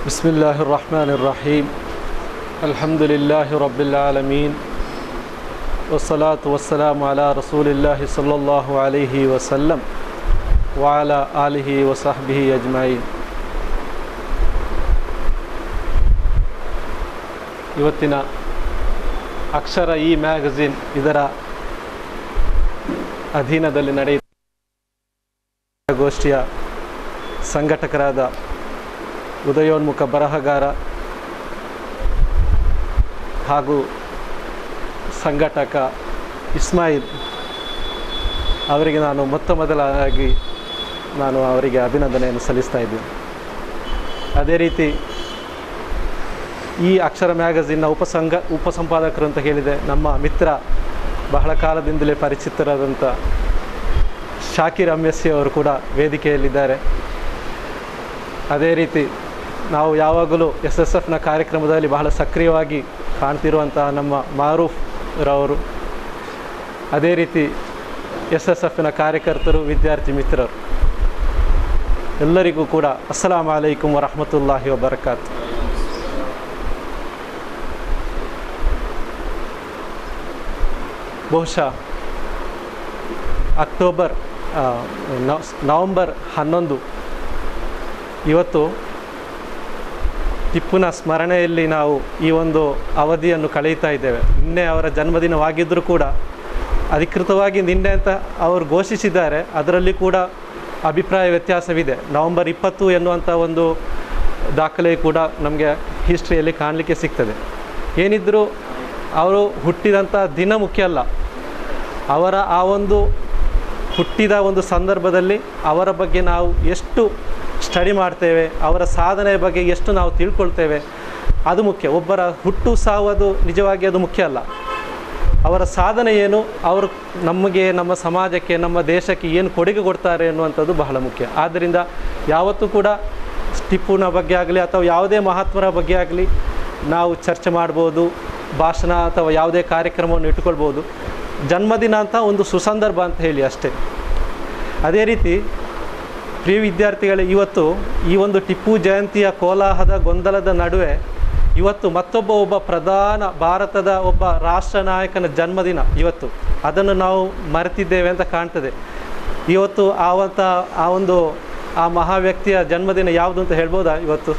بسم الله الرحمن الرحيم الحمد لله رب العالمين والصلاة والسلام على رسول الله صلى الله عليه وسلم وعلى آله وصحبه أجمعين ಇವತ್ತಿನ ಅಕ್ಷರ ಈ ಮ್ಯಾಗಝಿನ್ ಇದರ ಅಧೀನದಲ್ಲಿ ನಡೆಯುವ ಗೋಷ್ಠಿಯ ಸಂಘಟಕರಾದ ಉದಯೋನ್ಮುಖ ಬರಹಗಾರ ಹಾಗೂ ಸಂಘಟಕ ಇಸ್ಮಾಯಿಲ್ ಅವರಿಗೆ ನಾನು ಮೊತ್ತ ಮೊದಲಾಗಿ ನಾನು ಅವರಿಗೆ ಅಭಿನಂದನೆಯನ್ನು ಸಲ್ಲಿಸ್ತಾ ಇದ್ದೀನಿ ಅದೇ ರೀತಿ ಈ ಅಕ್ಷರ ಮ್ಯಾಗಝಿನ್ನ ಉಪಸಂಘ ಉಪಸಂಪಾದಕರು ಅಂತ ಹೇಳಿದೆ ನಮ್ಮ ಮಿತ್ರ ಬಹಳ ಕಾಲದಿಂದಲೇ ಪರಿಚಿತರಾದಂಥ ಶಾಕಿರ್ ಅಮ್ಯಸ್ಸಿ ಅವರು ಕೂಡ ವೇದಿಕೆಯಲ್ಲಿದ್ದಾರೆ ಅದೇ ರೀತಿ ನಾವು ಯಾವಾಗಲೂ ಎಸ್ ಎಸ್ ಎಫ್ನ ಕಾರ್ಯಕ್ರಮದಲ್ಲಿ ಬಹಳ ಸಕ್ರಿಯವಾಗಿ ಕಾಣ್ತಿರುವಂತಹ ನಮ್ಮ ಮಾರೂಫ್ ರವರು ಅದೇ ರೀತಿ ಎಸ್ ಎಸ್ ಎಫ್ನ ಕಾರ್ಯಕರ್ತರು ವಿದ್ಯಾರ್ಥಿ ಮಿತ್ರರು ಎಲ್ಲರಿಗೂ ಕೂಡ ಅಸ್ಸಲಾಂ ಅಲೈಕುಮ್ ವರಹಮತುಲ್ಲಾಹಿ ವಬರ್ಕಾತ್ ಬಹುಶಃ ಅಕ್ಟೋಬರ್ ಆ, ನವ್- ನವಂಬರ್ ಹನ್ನೊಂದು ಇವತ್ತು ಟಿಪ್ಪುನ ಸ್ಮರಣೆಯಲ್ಲಿ ನಾವು ಈ ಒಂದು ಅವಧಿಯನ್ನು ಕಳೆಯುತ್ತಾ ಇದ್ದೇವೆ ನಿನ್ನೆ ಅವರ ಜನ್ಮದಿನವಾಗಿದ್ದರೂ ಕೂಡ ಅಧಿಕೃತವಾಗಿ ನಿನ್ನೆ ಅಂತ ಅವರು ಘೋಷಿಸಿದ್ದಾರೆ ಅದರಲ್ಲಿ ಕೂಡ ಅಭಿಪ್ರಾಯ ವ್ಯತ್ಯಾಸವಿದೆ ನವಂಬರ್ ಇಪ್ಪತ್ತು ಎನ್ನುವಂಥ ಒಂದು ದಾಖಲೆ ಕೂಡ ನಮಗೆ ಹಿಸ್ಟ್ರಿಯಲ್ಲಿ ಕಾಣಲಿಕ್ಕೆ ಸಿಗ್ತದೆ ಏನಿದ್ದರೂ ಅವರು ಹುಟ್ಟಿದಂಥ ದಿನ ಮುಖ್ಯ ಅಲ್ಲ ಅವರ ಆ ಒಂದು ಹುಟ್ಟಿದ ಒಂದು ಸಂದರ್ಭದಲ್ಲಿ ಅವರ ಬಗ್ಗೆ ನಾವು ಎಷ್ಟು ಸ್ಟಡಿ ಮಾಡ್ತೇವೆ ಅವರ ಸಾಧನೆಯ ಬಗ್ಗೆ ಎಷ್ಟು ನಾವು ತಿಳ್ಕೊಳ್ತೇವೆ ಅದು ಮುಖ್ಯ ಒಬ್ಬರ ಹುಟ್ಟು ಸಾವದು ನಿಜವಾಗಿ ಅದು ಮುಖ್ಯ ಅಲ್ಲ ಅವರ ಸಾಧನೆ ಏನು ಅವರು ನಮಗೆ ನಮ್ಮ ಸಮಾಜಕ್ಕೆ ನಮ್ಮ ದೇಶಕ್ಕೆ ಏನು ಕೊಡುಗೆ ಕೊಡ್ತಾರೆ ಎನ್ನುವಂಥದ್ದು ಬಹಳ ಮುಖ್ಯ ಆದ್ದರಿಂದ ಯಾವತ್ತೂ ಕೂಡ ಟಿಪ್ಪುನ ಬಗ್ಗೆ ಆಗಲಿ ಅಥವಾ ಯಾವುದೇ ಮಹಾತ್ಮರ ಬಗ್ಗೆ ಆಗಲಿ ನಾವು ಚರ್ಚೆ ಮಾಡ್ಬೋದು ಭಾಷಣ ಅಥವಾ ಯಾವುದೇ ಕಾರ್ಯಕ್ರಮವನ್ನು ಇಟ್ಕೊಳ್ಬೋದು ಜನ್ಮದಿನ ಅಂತ ಒಂದು ಸುಸಂದರ್ಭ ಅಂತ ಹೇಳಿ ಅಷ್ಟೇ ಅದೇ ರೀತಿ ಪ್ರಿಯ ವಿದ್ಯಾರ್ಥಿಗಳೇ ಇವತ್ತು ಈ ಒಂದು ಟಿಪ್ಪು ಜಯಂತಿಯ ಕೋಲಾಹದ ಗೊಂದಲದ ನಡುವೆ ಇವತ್ತು ಮತ್ತೊಬ್ಬ ಒಬ್ಬ ಪ್ರಧಾನ ಭಾರತದ ಒಬ್ಬ ರಾಷ್ಟ್ರ ನಾಯಕನ ಜನ್ಮದಿನ ಇವತ್ತು ಅದನ್ನು ನಾವು ಮರೆತಿದ್ದೇವೆ ಅಂತ ಕಾಣ್ತದೆ ಇವತ್ತು ಆವಂಥ ಆ ಒಂದು ಆ ಮಹಾ ವ್ಯಕ್ತಿಯ ಜನ್ಮದಿನ ಯಾವುದು ಅಂತ ಹೇಳ್ಬೋದಾ ಇವತ್ತು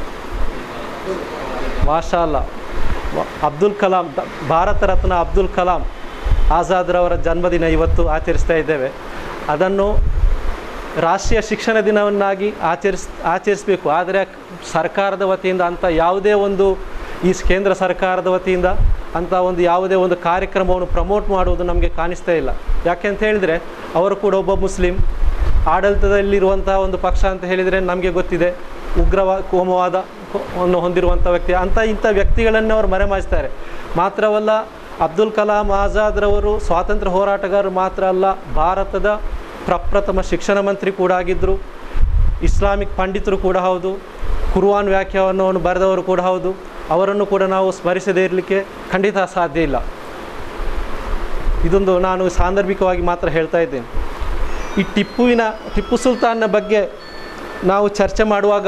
ಮಾಷಾ ಅಲ್ಲ ವ- ಅಬ್ದುಲ್ ಕಲಾಂ ದ- ಭಾರತ ರತ್ನ ಅಬ್ದುಲ್ ಕಲಾಂ ಆಜಾದ್ರವರ ಜನ್ಮದಿನ ಇವತ್ತು ಆಚರಿಸ್ತಾ ಇದ್ದೇವೆ ಅದನ್ನು ರಾಷ್ಟ್ರೀಯ ಶಿಕ್ಷಣ ದಿನವನ್ನಾಗಿ ಆಚರಿಸ್ ಆಚರಿಸಬೇಕು ಆದರೆ ಸರ್ಕಾರದ ವತಿಯಿಂದ ಅಂಥ ಯಾವುದೇ ಒಂದು ಈ ಸ್- ಕೇಂದ್ರ ಸರ್ಕಾರದ ವತಿಯಿಂದ ಅಂಥ ಒಂದು ಯಾವುದೇ ಒಂದು ಕಾರ್ಯಕ್ರಮವನ್ನು ಪ್ರಮೋಟ್ ಮಾಡುವುದು ನಮಗೆ ಕಾಣಿಸ್ತಾ ಇಲ್ಲ ಯಾಕೆ ಅಂತ ಹೇಳಿದರೆ ಅವರು ಕೂಡ ಒಬ್ಬ ಮುಸ್ಲಿಂ ಆಡಳಿತದಲ್ಲಿರುವಂಥ ಒಂದು ಪಕ್ಷ ಅಂತ ಹೇಳಿದರೆ ನಮಗೆ ಗೊತ್ತಿದೆ ಉಗ್ರವಾ ಕೋಮವಾದ ವನ್ನು ಹೊಂದಿರುವಂಥ ವ್ಯಕ್ತಿ ಅಂಥ ಇಂಥ ವ್ಯಕ್ತಿಗಳನ್ನು ಅವರು ಮರೆಮಾಚ್ತಾರೆ ಮಾತ್ರವಲ್ಲ ಅಬ್ದುಲ್ ಕಲಾಂ ಆಜಾದ್ರವರು ಸ್ವಾತಂತ್ರ್ಯ ಹೋರಾಟಗಾರರು ಮಾತ್ರ ಅಲ್ಲ ಭಾರತದ ಪ್ರಪ್ರಥಮ ಶಿಕ್ಷಣ ಮಂತ್ರಿ ಕೂಡ ಆಗಿದ್ದರು ಇಸ್ಲಾಮಿಕ್ ಪಂಡಿತರು ಕೂಡ ಹೌದು ಕುರ್ವಾನ್ ವ್ಯಾಖ್ಯಾನವನ್ನು ಬರೆದವರು ಕೂಡ ಹೌದು ಅವರನ್ನು ಕೂಡ ನಾವು ಸ್ಮರಿಸದೇ ಇರಲಿಕ್ಕೆ ಖಂಡಿತ ಸಾಧ್ಯ ಇಲ್ಲ ಇದೊಂದು ನಾನು ಸಾಂದರ್ಭಿಕವಾಗಿ ಮಾತ್ರ ಹೇಳ್ತಾ ಇದ್ದೇನೆ ಈ ಟಿಪ್ಪುವಿನ ಟಿಪ್ಪು ಸುಲ್ತಾನ್ನ ಬಗ್ಗೆ ನಾವು ಚರ್ಚೆ ಮಾಡುವಾಗ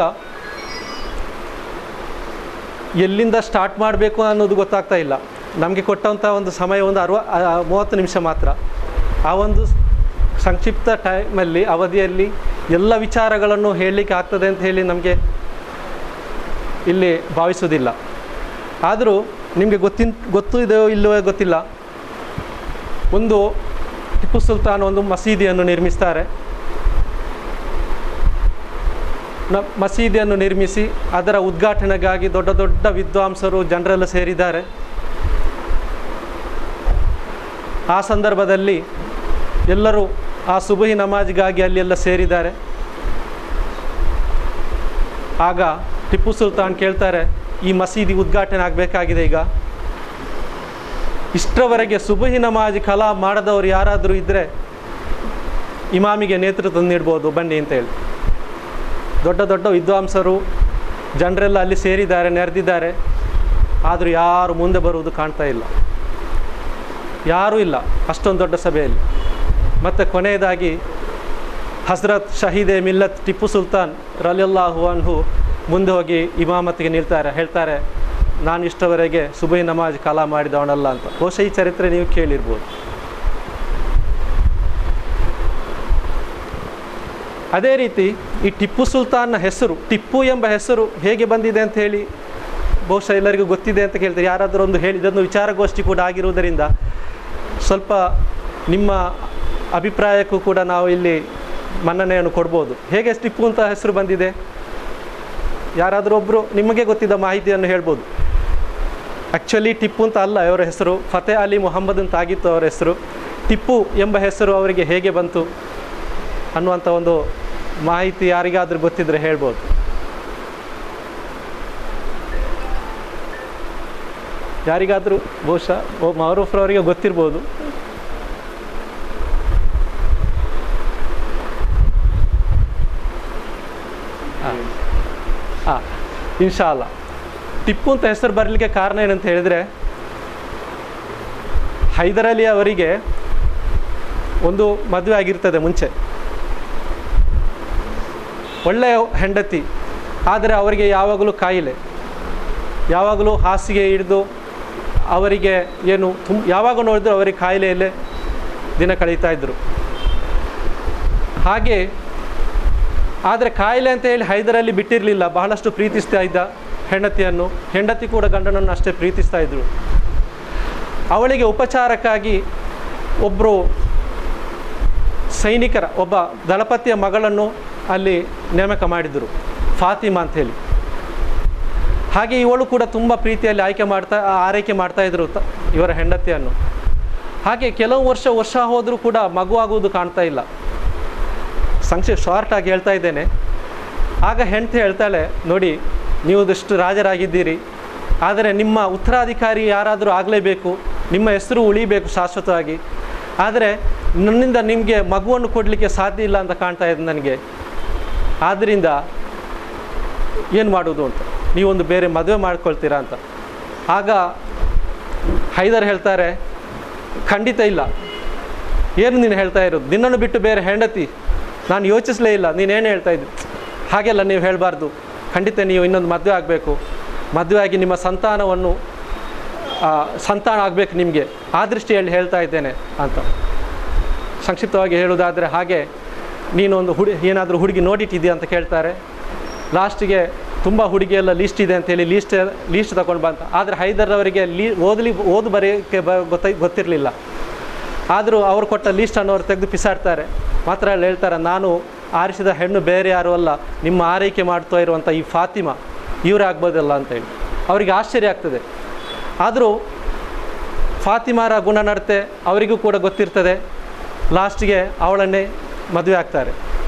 ಎಲ್ಲಿಂದ ಸ್ಟಾರ್ಟ್ ಮಾಡಬೇಕು ಅನ್ನೋದು ಗೊತ್ತಾಗ್ತಾ ಇಲ್ಲ ನಮಗೆ ಕೊಟ್ಟಂಥ ಒಂದು ಸಮಯ ಒಂದು ಅರವ ಆ, ಮೂವತ್ತು ನಿಮಿಷ ಮಾತ್ರ ಆ ಒಂದು ಸಂಕ್ಷಿಪ್ತ ಟೈಮಲ್ಲಿ ಅವಧಿಯಲ್ಲಿ ಎಲ್ಲ ವಿಚಾರಗಳನ್ನು ಹೇಳಲಿಕ್ಕೆ ಆಗ್ತದೆ ಅಂತ ಹೇಳಿ ನಮಗೆ ಇಲ್ಲಿ ಭಾವಿಸೋದಿಲ್ಲ ಆದರೂ ನಿಮಗೆ ಗೊತ್ತಿನ್ ಗೊತ್ತು ಇದೆಯೋ ಇಲ್ಲವೋ ಗೊತ್ತಿಲ್ಲ ಒಂದು ಟಿಪ್ಪು ಸುಲ್ತಾನ್ ಒಂದು ಮಸೀದಿಯನ್ನು ನಿರ್ಮಿಸ್ತಾರೆ ನ ಮಸೀದಿಯನ್ನು ನಿರ್ಮಿಸಿ ಅದರ ಉದ್ಘಾಟನೆಗಾಗಿ ದೊಡ್ಡ ದೊಡ್ಡ ವಿದ್ವಾಂಸರು ಜನರೆಲ್ಲ ಸೇರಿದ್ದಾರೆ ಆ ಸಂದರ್ಭದಲ್ಲಿ ಎಲ್ಲರೂ ಆ ಸುಬಹಿ ನಮಾಜ್ಗಾಗಿ ಅಲ್ಲೆಲ್ಲ ಸೇರಿದ್ದಾರೆ ಆಗ ಟಿಪ್ಪು ಸುಲ್ತಾನ್ ಕೇಳ್ತಾರೆ ಈ ಮಸೀದಿ ಉದ್ಘಾಟನೆ ಆಗಬೇಕಾಗಿದೆ ಈಗ ಇಷ್ಟರವರೆಗೆ ಸುಬಹಿ ನಮಾಜ್ ಕಲಾ ಮಾಡದವರು ಯಾರಾದರೂ ಇದ್ದರೆ ಇಮಾಮಿಗೆ ನೇತೃತ್ವ ನೀಡ್ಬೋದು ಬನ್ನಿ ಅಂತ ಹೇಳಿ ದೊಡ್ಡ ದೊಡ್ಡ ವಿದ್ವಾಂಸರು ಜನರೆಲ್ಲ ಅಲ್ಲಿ ಸೇರಿದ್ದಾರೆ ನೆರೆದಿದ್ದಾರೆ ಆದರೂ ಯಾರು ಮುಂದೆ ಬರುವುದು ಕಾಣ್ತಾ ಇಲ್ಲ ಯಾರೂ ಇಲ್ಲ ಅಷ್ಟೊಂದು ದೊಡ್ಡ ಸಭೆಯಲ್ಲಿ ಮತ್ತು ಕೊನೆಯದಾಗಿ ಹಸ್ರತ್ ಶಹೀದೆ ಮಿಲ್ಲತ್ ಟಿಪ್ಪು ಸುಲ್ತಾನ್ ರಲಿಯಲ್ಲಾಹು ಅನ್ಹು ಮುಂದೆ ಹೋಗಿ ಇಮಾಮತಿಗೆ ನಿಲ್ತಾರೆ ಹೇಳ್ತಾರೆ ನಾನು ಇಷ್ಟವರೆಗೆ ಸುಬೈ ನಮಾಜ್ ಕಾಲ ಮಾಡಿದವನಲ್ಲ ಅಂತ ಬಹುಶಃ ಈ ಚರಿತ್ರೆ ನೀವು ಕೇಳಿರ್ಬೋದು ಅದೇ ರೀತಿ ಈ ಟಿಪ್ಪು ಸುಲ್ತಾನ್ನ ಹೆಸರು ಟಿಪ್ಪು ಎಂಬ ಹೆಸರು ಹೇಗೆ ಬಂದಿದೆ ಅಂತ ಹೇಳಿ ಬಹುಶಃ ಎಲ್ಲರಿಗೂ ಗೊತ್ತಿದೆ ಅಂತ ಕೇಳ್ತಾರೆ ಯಾರಾದರೂ ಒಂದು ಹೇಳಿ ಇದೊಂದು ವಿಚಾರಗೋಷ್ಠಿ ಕೂಡ ಆಗಿರುವುದರಿಂದ ಸ್ವಲ್ಪ ನಿಮ್ಮ ಅಭಿಪ್ರಾಯಕ್ಕೂ ಕೂಡ ನಾವು ಇಲ್ಲಿ ಮನ್ನಣೆಯನ್ನು ಕೊಡ್ಬೋದು ಹೇಗೆ ಟಿಪ್ಪು ಅಂತ ಹೆಸರು ಬಂದಿದೆ ಯಾರಾದರೂ ಒಬ್ಬರು ನಿಮಗೆ ಗೊತ್ತಿದ್ದ ಮಾಹಿತಿಯನ್ನು ಹೇಳ್ಬೋದು ಆ್ಯಕ್ಚುಲಿ ಟಿಪ್ಪು ಅಂತ ಅಲ್ಲ ಅವರ ಹೆಸರು ಫತೆ ಅಲಿ ಮೊಹಮ್ಮದ್ ಅಂತ ಆಗಿತ್ತು ಅವರ ಹೆಸರು ಟಿಪ್ಪು ಎಂಬ ಹೆಸರು ಅವರಿಗೆ ಹೇಗೆ ಬಂತು ಅನ್ನುವಂಥ ಒಂದು ಮಾಹಿತಿ ಯಾರಿಗಾದರೂ ಗೊತ್ತಿದ್ದರೆ ಹೇಳ್ಬೋದು ಯಾರಿಗಾದರೂ ಬಹುಶಃ ಮಹರೂಫ್ರವರಿಗೆ ಗೊತ್ತಿರ್ಬೋದು ಹಾಂ ಇನ್ಶಾ ಅಲ್ಲ ಟಿಪ್ಪು ಅಂತ ಹೆಸರು ಬರಲಿಕ್ಕೆ ಕಾರಣ ಏನಂತ ಹೇಳಿದರೆ ಹೈದರಾಲಿ ಅವರಿಗೆ ಒಂದು ಮದುವೆ ಆಗಿರ್ತದೆ ಮುಂಚೆ ಒಳ್ಳೆಯ ಹೆಂಡತಿ ಆದರೆ ಅವರಿಗೆ ಯಾವಾಗಲೂ ಕಾಯಿಲೆ ಯಾವಾಗಲೂ ಹಾಸಿಗೆ ಹಿಡಿದು ಅವರಿಗೆ ಏನು ತುಂಬ ಯಾವಾಗ ನೋಡಿದ್ರು ಅವರಿಗೆ ಕಾಯಿಲೆಯಲ್ಲೇ ದಿನ ಕಳೀತಾ ಇದ್ದರು ಹಾಗೆ ಆದರೆ ಕಾಯಿಲೆ ಅಂತ ಹೇಳಿ ಹೈದರಲ್ಲಿ ಬಿಟ್ಟಿರಲಿಲ್ಲ ಬಹಳಷ್ಟು ಪ್ರೀತಿಸ್ತಾ ಇದ್ದ ಹೆಂಡತಿಯನ್ನು ಹೆಂಡತಿ ಕೂಡ ಗಂಡನನ್ನು ಅಷ್ಟೇ ಪ್ರೀತಿಸ್ತಾ ಇದ್ದರು ಅವಳಿಗೆ ಉಪಚಾರಕ್ಕಾಗಿ ಒಬ್ಬರು ಸೈನಿಕರ ಒಬ್ಬ ದಳಪತಿಯ ಮಗಳನ್ನು ಅಲ್ಲಿ ನೇಮಕ ಮಾಡಿದರು ಫಾತಿಮಾ ಅಂಥೇಳಿ ಹಾಗೆ ಇವಳು ಕೂಡ ತುಂಬ ಪ್ರೀತಿಯಲ್ಲಿ ಆಯ್ಕೆ ಮಾಡ್ತಾ ಆರೈಕೆ ಮಾಡ್ತಾ ಇದ್ರು ತ ಇವರ ಹೆಂಡತಿಯನ್ನು ಹಾಗೆ ಕೆಲವು ವರ್ಷ ವರ್ಷ ಹೋದರೂ ಕೂಡ ಮಗು ಆಗುವುದು ಕಾಣ್ತಾ ಇಲ್ಲ ಸಂಕ್ಷಿಪ್ತ ಶಾರ್ಟ್ ಆಗಿ ಹೇಳ್ತಾ ಇದ್ದೇನೆ ಆಗ ಹೆಂಡತಿ ಹೇಳ್ತಾಳೆ ನೋಡಿ ನೀವು ಇಷ್ಟು ರಾಜರಾಗಿದ್ದೀರಿ ಆದರೆ ನಿಮ್ಮ ಉತ್ತರಾಧಿಕಾರಿ ಯಾರಾದರೂ ಆಗಲೇಬೇಕು ನಿಮ್ಮ ಹೆಸರು ಉಳಿಬೇಕು ಶಾಶ್ವತವಾಗಿ ಆದರೆ ನನ್ನಿಂದ ನಿಮಗೆ ಮಗುವನ್ನು ಕೊಡಲಿಕ್ಕೆ ಸಾಧ್ಯ ಇಲ್ಲ ಅಂತ ಕಾಣ್ತಾ ಇದೆ ನನಗೆ ಆದ್ದರಿಂದ ಏನು ಮಾಡೋದು ಅಂತ ನೀವೊಂದು ಬೇರೆ ಮದುವೆ ಮಾಡ್ಕೊಳ್ತೀರಾ ಅಂತ ಆಗ ಹೈದರ್ ಹೇಳ್ತಾರೆ ಖಂಡಿತ ಇಲ್ಲ ಏನು ನೀನು ಹೇಳ್ತಾ ಇರೋದು ನಿನ್ನನ್ನು ಬಿಟ್ಟು ಬೇರೆ ಹೆಂಡತಿ ನಾನು ಯೋಚಿಸಲೇ ಇಲ್ಲ ನೀನೇನು ಹೇಳ್ತಾ ಇದ್ದಿ ಹಾಗೆಲ್ಲ ನೀವು ಹೇಳಬಾರ್ದು ಖಂಡಿತ ನೀವು ಇನ್ನೊಂದು ಮದುವೆ ಆಗಬೇಕು ಮದುವೆ ಆಗಿ ನಿಮ್ಮ ಸಂತಾನವನ್ನು ಆ, ಸಂತಾನ ಆಗಬೇಕು ನಿಮಗೆ ಆ ದೃಷ್ಟಿಯಲ್ಲಿ ಹೇಳ್ತಾ ಇದ್ದೇನೆ ಅಂತ ಸಂಕ್ಷಿಪ್ತವಾಗಿ ಹೇಳುವುದಾದರೆ ಹಾಗೆ ನೀನು ಒಂದು ಹುಡಿ ಏನಾದರೂ ಹುಡುಗಿ ನೋಡಿಟ್ಟಿದ್ಯಾ ಅಂತ ಕೇಳ್ತಾರೆ ಲಾಸ್ಟಿಗೆ ತುಂಬ ಹುಡುಗಿಯೆಲ್ಲ ಲೀಸ್ಟ್ ಇದೆ ಅಂತೇಳಿ ಲೀಸ್ಟ್ ಲೀಸ್ಟ್ ತಗೊಂಡು ಬಂತ ಆದರೆ ಹೈದರ್ ಅವರಿಗೆ ಲೀ ಓದಲಿ ಓದು ಬರೆಯೋಕ್ಕೆ ಬ ಗೊತ್ತೈ ಗೊತ್ತಿರಲಿಲ್ಲ ಆದರೂ ಅವರು ಕೊಟ್ಟ ಲೀಸ್ಟನ್ನು ಅವರು ತೆಗೆದು ಪಿಸಾಡ್ತಾರೆ ಮಾತ್ರ ಅಲ್ಲಿ ಹೇಳ್ತಾರೆ ನಾನು ಆರಿಸಿದ ಹೆಣ್ಣು ಬೇರೆ ಯಾರೂ ಅಲ್ಲ ನಿಮ್ಮ ಆರೈಕೆ ಮಾಡ್ತಾ ಇರುವಂಥ ಈ ಫಾತಿಮಾ ಇವರೇ ಆಗ್ಬೋದಲ್ಲ ಅಂತೇಳಿ ಅವರಿಗೆ ಆಶ್ಚರ್ಯ ಆಗ್ತದೆ ಆದರೂ ಫಾತಿಮಾರ ಗುಣ ನಡತೆ ಅವರಿಗೂ ಕೂಡ ಗೊತ್ತಿರ್ತದೆ ಲಾಸ್ಟಿಗೆ ಅವಳನ್ನೇ ಮದುವೆ ಆಗ್ತಾರೆ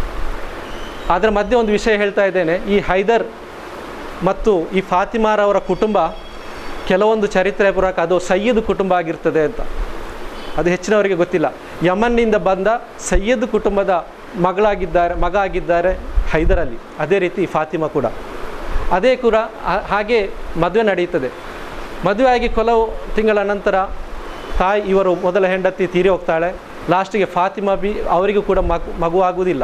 ಅದರ ಮಧ್ಯೆ ಒಂದು ವಿಷಯ ಹೇಳ್ತಾ ಇದ್ದೇನೆ ಈ ಹೈದರ್ ಮತ್ತು ಈ ಫಾತಿಮಾರವರ ಕುಟುಂಬ ಕೆಲವೊಂದು ಚರಿತ್ರೆ ಪುರಾಕ ಅದು ಸಯ್ಯದ್ ಕುಟುಂಬ ಆಗಿರ್ತದೆ ಅಂತ ಅದು ಹೆಚ್ಚಿನವರಿಗೆ ಗೊತ್ತಿಲ್ಲ ಯಮನ್ನಿಂದ ಬಂದ ಸಯ್ಯದ್ ಕುಟುಂಬದ ಮಗಳಾಗಿದ್ದಾರೆ ಮಗ ಆಗಿದ್ದಾರೆ ಹೈದರಲ್ಲಿ ಅದೇ ರೀತಿ ಫಾತಿಮಾ ಕೂಡ ಅದೇ ಕೂಡ ಹಾ- ಹಾಗೆ ಮದುವೆ ನಡೆಯುತ್ತದೆ ಮದುವೆ ಆಗಿ ಕೆಲವು ತಿಂಗಳ ನಂತರ ತಾಯಿ ಇವರು ಮೊದಲ ಹೆಂಡತಿ ತೀರಿ ಹೋಗ್ತಾಳೆ ಲಾಸ್ಟಿಗೆ ಫಾತಿಮಾ ಬಿ ಅವರಿಗೂ ಕೂಡ ಮಗು ಮಗು ಆಗುವುದಿಲ್ಲ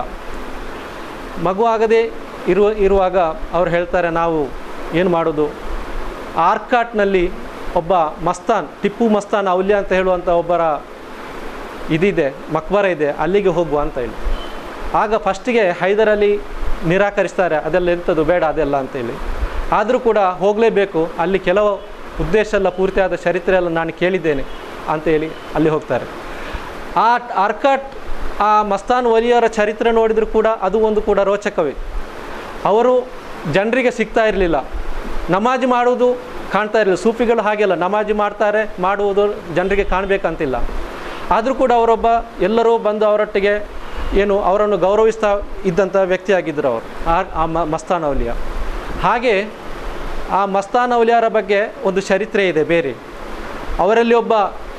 ಮಗು ಆಗದೆ ಇರುವ ಇರುವಾಗ ಅವ್ರು ಹೇಳ್ತಾರೆ ನಾವು ಏನು ಮಾಡೋದು ಆರ್ಕಾಟ್ನಲ್ಲಿ ಒಬ್ಬ ಮಸ್ತಾನ್ ಟಿಪ್ಪು ಮಸ್ತಾನ್ ಔಲ್ಯ ಅಂತ ಹೇಳುವಂಥ ಒಬ್ಬರ ಇದಿದೆ ಮಕ್ಬರ ಇದೆ ಅಲ್ಲಿಗೆ ಹೋಗುವ ಅಂತ ಹೇಳಿ ಆಗ ಫಸ್ಟಿಗೆ ಹೈದರಲ್ಲಿ ನಿರಾಕರಿಸ್ತಾರೆ ಅದೆಲ್ಲ ಎಂಥದ್ದು ಬೇಡ ಅದೆಲ್ಲ ಅಂತೇಳಿ ಆದರೂ ಕೂಡ ಹೋಗಲೇಬೇಕು ಅಲ್ಲಿ ಕೆಲವು ಉದ್ದೇಶ ಎಲ್ಲ ಪೂರ್ತಿಯಾದ ಚರಿತ್ರೆ ಎಲ್ಲ ನಾನು ಕೇಳಿದ್ದೇನೆ ಅಂತೇಳಿ ಅಲ್ಲಿ ಹೋಗ್ತಾರೆ ಆ ಆರ್ಕಾಟ್ ಆ ಮಸ್ತಾನ್ ವಲಿಯವರ ಚರಿತ್ರೆ ನೋಡಿದರೂ ಕೂಡ ಅದು ಒಂದು ಕೂಡ ರೋಚಕವೇ ಅವರು ಜನರಿಗೆ ಸಿಗ್ತಾ ಇರಲಿಲ್ಲ ನಮಾಜ್ ಮಾಡುವುದು ಕಾಣ್ತಾ ಇರಲಿಲ್ಲ ಸೂಫಿಗಳು ಹಾಗೆಲ್ಲ ನಮಾಜ್ ಮಾಡ್ತಾರೆ ಮಾಡುವುದು ಜನರಿಗೆ ಕಾಣಬೇಕಂತಿಲ್ಲ ಆದರೂ ಕೂಡ ಅವರೊಬ್ಬ ಎಲ್ಲರೂ ಬಂದು ಅವರೊಟ್ಟಿಗೆ ಏನು ಅವರನ್ನು ಗೌರವಿಸ್ತಾ ಇದ್ದಂಥ ವ್ಯಕ್ತಿಯಾಗಿದ್ದರು ಅವರು ಆ ಆ ಮ- ಮಸ್ತಾನ್ ಔಲಿಯ ಹಾಗೆ ಆ ಮಸ್ತಾನ್ ಔಲಿಯರ ಬಗ್ಗೆ ಒಂದು ಚರಿತ್ರೆ ಇದೆ ಬೇರೆ ಅವರಲ್ಲಿ ಒಬ್ಬ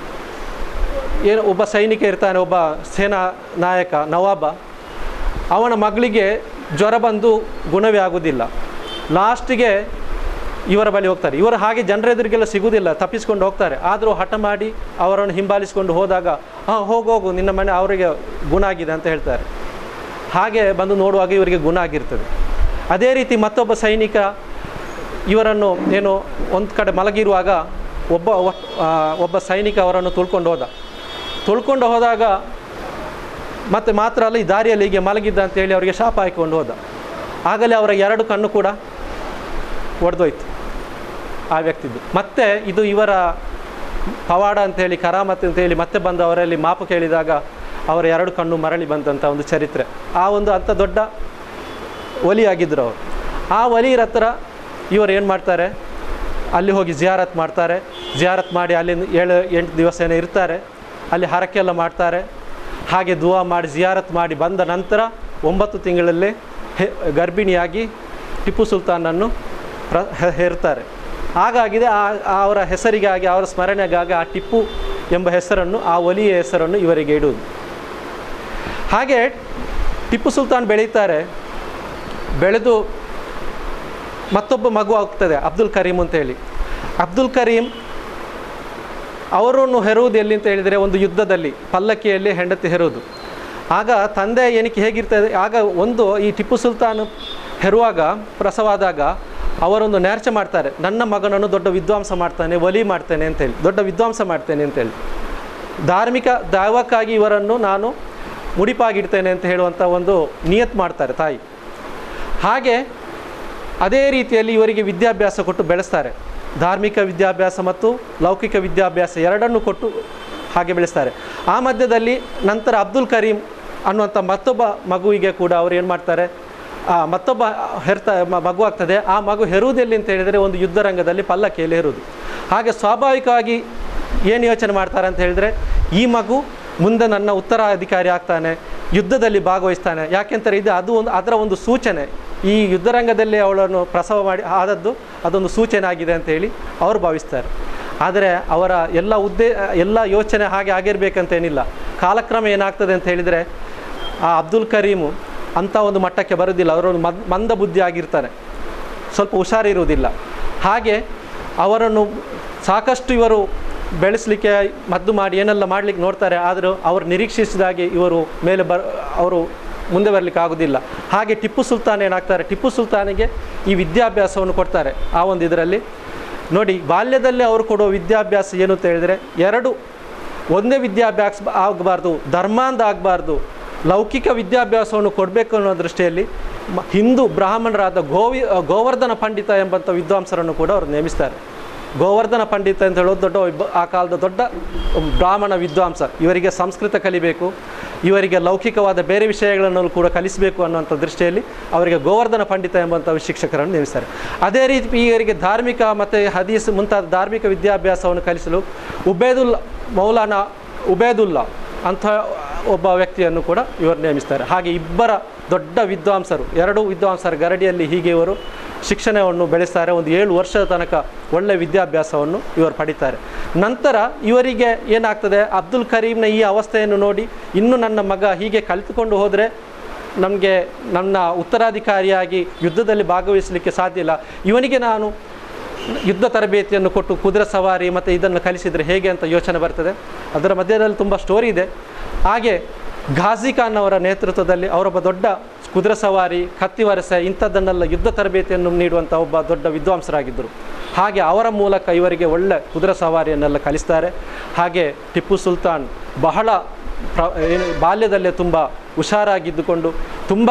ಏನು ಒಬ್ಬ ಸೈನಿಕ ಇರ್ತಾನೆ ಒಬ್ಬ ಸೇನಾ ನಾಯಕ ನವಾಬ ಅವನ ಮಗಳಿಗೆ ಜ್ವರ ಬಂದು ಗುಣವೇ ಆಗುವುದಿಲ್ಲ ಲಾಸ್ಟಿಗೆ ಇವರ ಬಳಿ ಹೋಗ್ತಾರೆ ಇವರು ಹಾಗೆ ಜನರ ಎದುರಿಗೆಲ್ಲ ಸಿಗುವುದಿಲ್ಲ ತಪ್ಪಿಸ್ಕೊಂಡು ಹೋಗ್ತಾರೆ ಆದರೂ ಹಠ ಮಾಡಿ ಅವರನ್ನು ಹಿಂಬಾಲಿಸಿಕೊಂಡು ಹೋದಾಗ ಹಾಂ ಹೋಗು ಹೋಗು ನಿನ್ನ ಮನೆ ಅವರಿಗೆ ಗುಣ ಆಗಿದೆ ಅಂತ ಹೇಳ್ತಾರೆ ಹಾಗೆ ಬಂದು ನೋಡುವಾಗ ಇವರಿಗೆ ಗುಣ ಆಗಿರ್ತದೆ ಅದೇ ರೀತಿ ಮತ್ತೊಬ್ಬ ಸೈನಿಕ ಇವರನ್ನು ಏನು ಒಂದು ಕಡೆ ಮಲಗಿರುವಾಗ ಒಬ್ಬ ಒ- ಆ, ಒಬ್ಬ ಸೈನಿಕ ಅವರನ್ನು ತುಳ್ಕೊಂಡು ಹೋದ ತುಳ್ಕೊಂಡು ಹೋದಾಗ ಮತ್ತೆ ಮಾತ್ರ ಅಲ್ಲ ಈ ದಾರಿಯಲ್ಲಿ ಹೀಗೆ ಮಲಗಿದ್ದ ಅಂತೇಳಿ ಅವರಿಗೆ ಶಾಪ ಹಾಕಿಕೊಂಡು ಹೋದ ಆಗಲೇ ಅವರ ಎರಡು ಕಣ್ಣು ಕೂಡ ಒಡೆದೋಯ್ತು ಆ ವ್ಯಕ್ತಿದ್ದು ಮತ್ತೆ ಇದು ಇವರ ಪವಾಡ ಅಂತೇಳಿ ಕರಾಮತ್ ಅಂತೇಳಿ ಮತ್ತೆ ಬಂದು ಅವರಲ್ಲಿ ಮಾಪು ಕೇಳಿದಾಗ ಅವರ ಎರಡು ಕಣ್ಣು ಮರಳಿ ಬಂದಂಥ ಒಂದು ಚರಿತ್ರೆ ಆ ಒಂದು ಅಂಥ ದೊಡ್ಡ ಒಲಿಯಾಗಿದ್ದರು ಅವರು ಆ ಒಲಿಯರ ಹತ್ರ ಇವರು ಏನು ಮಾಡ್ತಾರೆ ಅಲ್ಲಿ ಹೋಗಿ ಜಿಯಾರತ್ ಮಾಡ್ತಾರೆ ಜಿಯಾರತ್ ಮಾಡಿ ಅಲ್ಲಿ ಏಳು ಎಂಟು ದಿವಸ ಏನೋ ಇರ್ತಾರೆ ಅಲ್ಲಿ ಹರಕೆ ಎಲ್ಲ ಮಾಡ್ತಾರೆ ಹಾಗೆ ದುವಾ ಮಾಡಿ ಜಿಯಾರತ್ ಮಾಡಿ ಬಂದ ನಂತರ ಒಂಬತ್ತು ತಿಂಗಳಲ್ಲೇ ಹೆ ಗರ್ಭಿಣಿಯಾಗಿ ಟಿಪ್ಪು ಸುಲ್ತಾನನ್ನು ಪ್ರ ಹೆ- ಹೇರ್ತಾರೆ ಹಾಗಾಗಿದೆ ಆ ಆ ಅವರ ಹೆಸರಿಗಾಗಿ ಅವರ ಸ್ಮರಣೆಗಾಗಿ ಆ ಟಿಪ್ಪು ಎಂಬ ಹೆಸರನ್ನು ಆ ಒಲಿಯ ಹೆಸರನ್ನು ಇವರಿಗೆ ಇಡುವುದು ಹಾಗೆ ಟಿಪ್ಪು ಸುಲ್ತಾನ್ ಬೆಳೀತಾರೆ ಬೆಳೆದು ಮತ್ತೊಬ್ಬ ಮಗು ಆಗ್ತದೆ ಅಬ್ದುಲ್ ಕರೀಮ್ ಅಂತೇಳಿ ಅಬ್ದುಲ್ ಕರೀಮ್ ಅವರನ್ನು ಹೆರುವುದು ಎಲ್ಲಿ ಅಂತ ಹೇಳಿದರೆ ಒಂದು ಯುದ್ಧದಲ್ಲಿ ಪಲ್ಲಕ್ಕಿಯಲ್ಲಿ ಹೆಂಡತಿ ಹೆರುವುದು ಆಗ ತಂದೆ ಏನಕ್ಕೆ ಹೇಗಿರ್ತದೆ ಆಗ ಒಂದು ಈ ಟಿಪ್ಪು ಸುಲ್ತಾನ್ ಹೆರುವಾಗ ಪ್ರಸವಾದಾಗ ಅವರೊಂದು ನೇರ್ಚೆ ಮಾಡ್ತಾರೆ ನನ್ನ ಮಗನನ್ನು ದೊಡ್ಡ ವಿದ್ವಾಂಸ ಮಾಡ್ತಾನೆ ಒಲಿ ಮಾಡ್ತೇನೆ ಅಂತೇಳಿ ದೊಡ್ಡ ವಿದ್ವಾಂಸ ಮಾಡ್ತೇನೆ ಅಂತೇಳಿ ಧಾರ್ಮಿಕ ದಾವಕ್ಕಾಗಿ ಇವರನ್ನು ನಾನು ಮುಡಿಪಾಗಿಡ್ತೇನೆ ಅಂತ ಹೇಳುವಂಥ ಒಂದು ನಿಯತ್ ಮಾಡ್ತಾರೆ ತಾಯಿ ಹಾಗೆ ಅದೇ ರೀತಿಯಲ್ಲಿ ಇವರಿಗೆ ವಿದ್ಯಾಭ್ಯಾಸ ಕೊಟ್ಟು ಬೆಳೆಸ್ತಾರೆ ಧಾರ್ಮಿಕ ವಿದ್ಯಾಭ್ಯಾಸ ಮತ್ತು ಲೌಕಿಕ ವಿದ್ಯಾಭ್ಯಾಸ ಎರಡನ್ನೂ ಕೊಟ್ಟು ಹಾಗೆ ಬೆಳೆಸ್ತಾರೆ ಆ ಮಧ್ಯದಲ್ಲಿ ನಂತರ ಅಬ್ದುಲ್ ಕರೀಂ ಅನ್ನುವಂಥ ಮತ್ತೊಬ್ಬ ಮಗುವಿಗೆ ಕೂಡ ಅವರು ಏನು ಮಾಡ್ತಾರೆ ಆ ಮತ್ತೊಬ್ಬ ಹೆರ್ತಾ ಮ- ಮಗು ಆಗ್ತದೆ ಆ ಮಗು ಹೆರುವುದೆಲ್ಲಿ ಅಂತ ಹೇಳಿದರೆ ಒಂದು ಯುದ್ಧ ರಂಗದಲ್ಲಿ ಪಲ್ಲಕ್ಕಿಯಲ್ಲಿ ಹೆರುವುದು ಹಾಗೆ ಸ್ವಾಭಾವಿಕವಾಗಿ ಏನು ಯೋಚನೆ ಮಾಡ್ತಾರೆ ಅಂತ ಹೇಳಿದರೆ ಈ ಮಗು ಮುಂದೆ ನನ್ನ ಉತ್ತರಾಧಿಕಾರಿ ಆಗ್ತಾನೆ ಯುದ್ಧದಲ್ಲಿ ಭಾಗವಹಿಸ್ತಾನೆ ಯಾಕೆಂತಾರೆ ಇದು ಅದು ಒಂದು ಅದರ ಒಂದು ಸೂಚನೆ ಈ ಯುದ್ಧರಂಗದಲ್ಲಿ ಅವಳನ್ನು ಪ್ರಸವ ಮಾಡಿ ಆದದ್ದು ಅದೊಂದು ಸೂಚನೆ ಆಗಿದೆ ಅಂತ ಹೇಳಿ ಅವರು ಭಾವಿಸ್ತಾರೆ ಆದರೆ ಅವರ ಎಲ್ಲ ಉದ್ದೇ ಎಲ್ಲ ಯೋಚನೆ ಹಾಗೆ ಆಗಿರಬೇಕಂತೇನಿಲ್ಲ ಕಾಲಕ್ರಮ ಏನಾಗ್ತದೆ ಅಂತ ಹೇಳಿದರೆ ಆ ಅಬ್ದುಲ್ ಕರೀಮು ಅಂಥ ಒಂದು ಮಟ್ಟಕ್ಕೆ ಬರೋದಿಲ್ಲ ಅವರೊಂದು ಮದ್ ಮಂದ ಬುದ್ಧಿ ಆಗಿರ್ತಾರೆ ಸ್ವಲ್ಪ ಹುಷಾರಿರುವುದಿಲ್ಲ ಹಾಗೆ ಅವರನ್ನು ಸಾಕಷ್ಟು ಇವರು ಬೆಳೆಸಲಿಕ್ಕೆ ಮದ್ದು ಮಾಡಿ ಏನೆಲ್ಲ ಮಾಡಲಿಕ್ಕೆ ನೋಡ್ತಾರೆ ಆದರೂ ಅವರು ನಿರೀಕ್ಷಿಸಿದಾಗೆ ಇವರು ಮೇಲೆ ಬರ್ ಅವರು ಮುಂದೆ ಬರಲಿಕ್ಕೆ ಆಗೋದಿಲ್ಲ ಹಾಗೆ ಟಿಪ್ಪು ಸುಲ್ತಾನ್ ಏನಾಗ್ತಾರೆ ಟಿಪ್ಪು ಸುಲ್ತಾನಿಗೆ ಈ ವಿದ್ಯಾಭ್ಯಾಸವನ್ನು ಕೊಡ್ತಾರೆ ಆ ಒಂದು ಇದರಲ್ಲಿ ನೋಡಿ ಬಾಲ್ಯದಲ್ಲೇ ಅವರು ಕೊಡುವ ವಿದ್ಯಾಭ್ಯಾಸ ಏನು ಅಂತ ಹೇಳಿದರೆ ಎರಡು ಒಂದೇ ವಿದ್ಯಾಭ್ಯಾಸ ಆಗಬಾರ್ದು ಧರ್ಮಾಂಧ ಆಗಬಾರ್ದು ಲೌಕಿಕ ವಿದ್ಯಾಭ್ಯಾಸವನ್ನು ಕೊಡಬೇಕು ಅನ್ನೋ ದೃಷ್ಟಿಯಲ್ಲಿ ಮ- ಹಿಂದೂ ಬ್ರಾಹ್ಮಣರಾದ ಗೋವಿ ಗೋವರ್ಧನ ಪಂಡಿತ ಎಂಬಂಥ ವಿದ್ವಾಂಸರನ್ನು ಕೂಡ ಅವರು ನೇಮಿಸ್ತಾರೆ ಗೋವರ್ಧನ ಪಂಡಿತ ಅಂತ ಹೇಳೋದು ದೊಡ್ಡ ಒಬ್ಬ ಆ ಕಾಲದ ದೊಡ್ಡ ಬ್ರಾಹ್ಮಣ ವಿದ್ವಾಂಸ ಇವರಿಗೆ ಸಂಸ್ಕೃತ ಕಲಿಬೇಕು ಇವರಿಗೆ ಲೌಕಿಕವಾದ ಬೇರೆ ವಿಷಯಗಳನ್ನು ಕೂಡ ಕಲಿಸಬೇಕು ಅನ್ನುವಂಥ ದೃಷ್ಟಿಯಲ್ಲಿ ಅವರಿಗೆ ಗೋವರ್ಧನ ಪಂಡಿತ ಎಂಬಂಥ ಶಿಕ್ಷಕರನ್ನು ನೇಮಿಸ್ತಾರೆ ಅದೇ ರೀತಿ ಇವರಿಗೆ ಧಾರ್ಮಿಕ ಮತ್ತು ಹದೀಸ್ ಮುಂತಾದ ಧಾರ್ಮಿಕ ವಿದ್ಯಾಭ್ಯಾಸವನ್ನು ಕಲಿಸಲು ಉಬೇದುಲ್ ಮೌಲಾನಾ ಉಬೇದುಲ್ಲಾ ಅಂಥ ಒಬ್ಬ ವ್ಯಕ್ತಿಯನ್ನು ಕೂಡ ಇವರು ನೇಮಿಸ್ತಾರೆ ಹಾಗೆ ಇಬ್ಬರ ದೊಡ್ಡ ವಿದ್ವಾಂಸರು ಎರಡು ವಿದ್ವಾಂಸರ ಗರಡಿಯಲ್ಲಿ ಹೀಗೆ ಇವರು ಶಿಕ್ಷಣವನ್ನು ಬೆಳೆಸ್ತಾರೆ ಒಂದು ಏಳು ವರ್ಷದ ತನಕ ಒಳ್ಳೆಯ ವಿದ್ಯಾಭ್ಯಾಸವನ್ನು ಇವರು ಪಡಿತಾರೆ ನಂತರ ಇವರಿಗೆ ಏನಾಗ್ತದೆ ಅಬ್ದುಲ್ ಕರೀಂನ ಈ ಅವಸ್ಥೆಯನ್ನು ನೋಡಿ ಇನ್ನು ನನ್ನ ಮಗ ಹೀಗೆ ಕಲಿತುಕೊಂಡು ಹೋದರೆ ನಮಗೆ ನನ್ನ ಉತ್ತರಾಧಿಕಾರಿಯಾಗಿ ಯುದ್ಧದಲ್ಲಿ ಭಾಗವಹಿಸಲಿಕ್ಕೆ ಸಾಧ್ಯ ಇಲ್ಲ ಇವನಿಗೆ ನಾನು ಯುದ್ಧ ತರಬೇತಿಯನ್ನು ಕೊಟ್ಟು ಕುದುರೆ ಸವಾರಿ ಮತ್ತು ಇದನ್ನು ಕಲಿಸಿದರೆ ಹೇಗೆ ಅಂತ ಯೋಚನೆ ಬರ್ತದೆ ಅದರ ಮಧ್ಯದಲ್ಲಿ ತುಂಬ ಸ್ಟೋರಿ ಇದೆ ಹಾಗೆ ಘಾಜಿ ಖಾನ್ ಅವರ ನೇತೃತ್ವದಲ್ಲಿ ಅವರೊಬ್ಬ ದೊಡ್ಡ ಕುದುರೆ ಸವಾರಿ ಕತ್ತಿವರಸೆ ಇಂಥದ್ದನ್ನೆಲ್ಲ ಯುದ್ಧ ತರಬೇತಿಯನ್ನು ನೀಡುವಂಥ ಒಬ್ಬ ದೊಡ್ಡ ವಿದ್ವಾಂಸರಾಗಿದ್ದರು ಹಾಗೆ ಅವರ ಮೂಲಕ ಇವರಿಗೆ ಒಳ್ಳೆ ಕುದುರೆ ಸವಾರಿಯನ್ನೆಲ್ಲ ಕಲಿಸ್ತಾರೆ ಹಾಗೆ ಟಿಪ್ಪು ಸುಲ್ತಾನ್ ಬಹಳ ಪ್ರ ಏನು ಬಾಲ್ಯದಲ್ಲೇ ತುಂಬ ಹುಷಾರಾಗಿದ್ದುಕೊಂಡು ತುಂಬ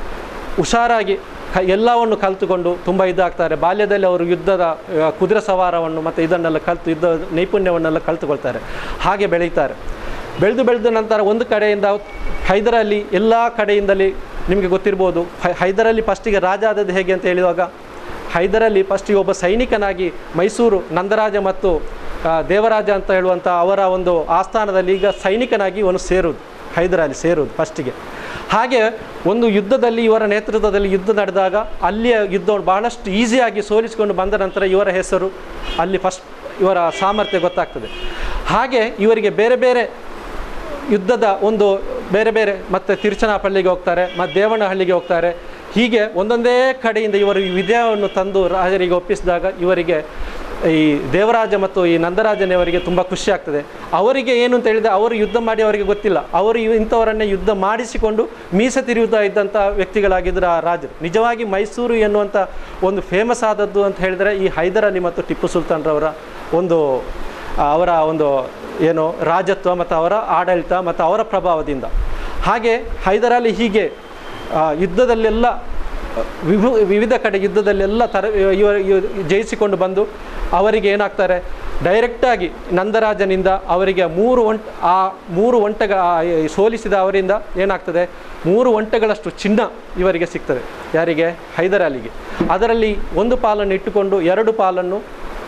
ಹುಷಾರಾಗಿ ಕ ಎಲ್ಲವನ್ನು ಕಲಿತುಕೊಂಡು ತುಂಬ ಇದಾಗ್ತಾರೆ ಬಾಲ್ಯದಲ್ಲಿ ಅವರು ಯುದ್ಧದ ಆ, ಕುದುರೆ ಸವಾರವನ್ನು ಮತ್ತು ಇದನ್ನೆಲ್ಲ ಕಲಿತು ಯುದ್ಧ ನೈಪುಣ್ಯವನ್ನೆಲ್ಲ ಕಲಿತುಕೊಳ್ತಾರೆ ಹಾಗೆ ಬೆಳೀತಾರೆ ಬೆಳೆದು ಬೆಳೆದ ನಂತರ ಒಂದು ಕಡೆಯಿಂದ ಹೈದರಲ್ಲಿ ಎಲ್ಲ ಕಡೆಯಿಂದಲೇ ನಿಮಗೆ ಗೊತ್ತಿರ್ಬೋದು ಹೈ- ಹೈದರಲ್ಲಿ ಫಸ್ಟಿಗೆ ರಾಜ ಆದದ್ದು ಹೇಗೆ ಅಂತ ಹೇಳುವಾಗ ಹೈದರಲ್ಲಿ ಫಸ್ಟಿಗೆ ಒಬ್ಬ ಸೈನಿಕನಾಗಿ ಮೈಸೂರು ನಂದರಾಜ ಮತ್ತು ಆ, ದೇವರಾಜ ಅಂತ ಹೇಳುವಂಥ ಅವರ ಒಂದು ಆಸ್ಥಾನದಲ್ಲಿ ಈಗ ಸೈನಿಕನಾಗಿ ಇವನು ಸೇರುವುದು ಹೈದರಲ್ಲಿ ಸೇರುವುದು ಫಸ್ಟಿಗೆ ಹಾಗೆ ಒಂದು ಯುದ್ಧದಲ್ಲಿ ಇವರ ನೇತೃತ್ವದಲ್ಲಿ ಯುದ್ಧ ನಡೆದಾಗ ಅಲ್ಲಿಯ ಯುದ್ಧವನ್ನು ಬಹಳಷ್ಟು ಈಸಿಯಾಗಿ ಸೋಲಿಸಿಕೊಂಡು ಬಂದ ನಂತರ ಇವರ ಹೆಸರು ಅಲ್ಲಿ ಫಸ್ಟ್ ಇವರ ಸಾಮರ್ಥ್ಯ ಗೊತ್ತಾಗ್ತದೆ ಹಾಗೆ ಇವರಿಗೆ ಬೇರೆ ಬೇರೆ ಯುದ್ಧದ ಒಂದು ಬೇರೆ ಬೇರೆ ಮತ್ತು ತಿರುಚನಾಪಳ್ಳಿಗೆ ಹೋಗ್ತಾರೆ ಮತ್ತು ದೇವನಹಳ್ಳಿಗೆ ಹೋಗ್ತಾರೆ ಹೀಗೆ ಒಂದೊಂದೇ ಕಡೆಯಿಂದ ಇವರು ಈ ವಿಜಯವನ್ನು ತಂದು ರಾಜರಿಗೆ ಒಪ್ಪಿಸಿದಾಗ ಇವರಿಗೆ ಈ ದೇವರಾಜ ಮತ್ತು ಈ ನಂದರಾಜನವರಿಗೆ ತುಂಬ ಖುಷಿ ಆಗ್ತದೆ ಅವರಿಗೆ ಏನು ಅಂತ ಹೇಳಿದರೆ ಅವರು ಯುದ್ಧ ಮಾಡಿ ಅವರಿಗೆ ಗೊತ್ತಿಲ್ಲ ಅವರು ಇವ್- ಇಂಥವರನ್ನೇ ಯುದ್ಧ ಮಾಡಿಸಿಕೊಂಡು ಮೀಸೆ ತಿರುಗುತ್ತಾ ಇದ್ದಂಥ ವ್ಯಕ್ತಿಗಳಾಗಿದ್ದರು ಆ ರಾಜರು ನಿಜವಾಗಿ ಮೈಸೂರು ಎನ್ನುವಂಥ ಒಂದು ಫೇಮಸ್ ಆದದ್ದು ಅಂತ ಹೇಳಿದರೆ ಈ ಹೈದರ್ ಅಲಿ ಮತ್ತು ಟಿಪ್ಪು ಸುಲ್ತಾನ್ರವರ ಒಂದು ಆ, ಅವರ ಒಂದು ಏನು ರಾಜತ್ವ ಮತ್ತು ಅವರ ಆಡಳಿತ ಮತ್ತು ಅವರ ಪ್ರಭಾವದಿಂದ ಹಾಗೆ ಹೈದರ್ ಅಲಿ ಹೀಗೆ ಆ, ಯುದ್ಧದಲ್ಲೆಲ್ಲ ವಿಭು ವಿವಿಧ ಕಡೆ ಯುದ್ಧದಲ್ಲೆಲ್ಲ ತರ ಇವ ಇವ- ಜಯಿಸಿಕೊಂಡು ಬಂದು ಅವರಿಗೆ ಏನಾಗ್ತಾರೆ ಡೈರೆಕ್ಟಾಗಿ ನಂದರಾಜನಿಂದ ಅವರಿಗೆ ಮೂರು ಒಂಟ್ ಆ ಮೂರು ಒಂಟೆಗ ಆ ಸೋಲಿಸಿದ ಅವರಿಂದ ಏನಾಗ್ತದೆ ಮೂರು ಒಂಟೆಗಳಷ್ಟು ಚಿನ್ನ ಇವರಿಗೆ ಸಿಗ್ತದೆ ಯಾರಿಗೆ ಹೈದರ್ ಅಲಿಗೆ ಅದರಲ್ಲಿ ಒಂದು ಪಾಲನ್ನು ಇಟ್ಟುಕೊಂಡು ಎರಡು ಪಾಲನ್ನು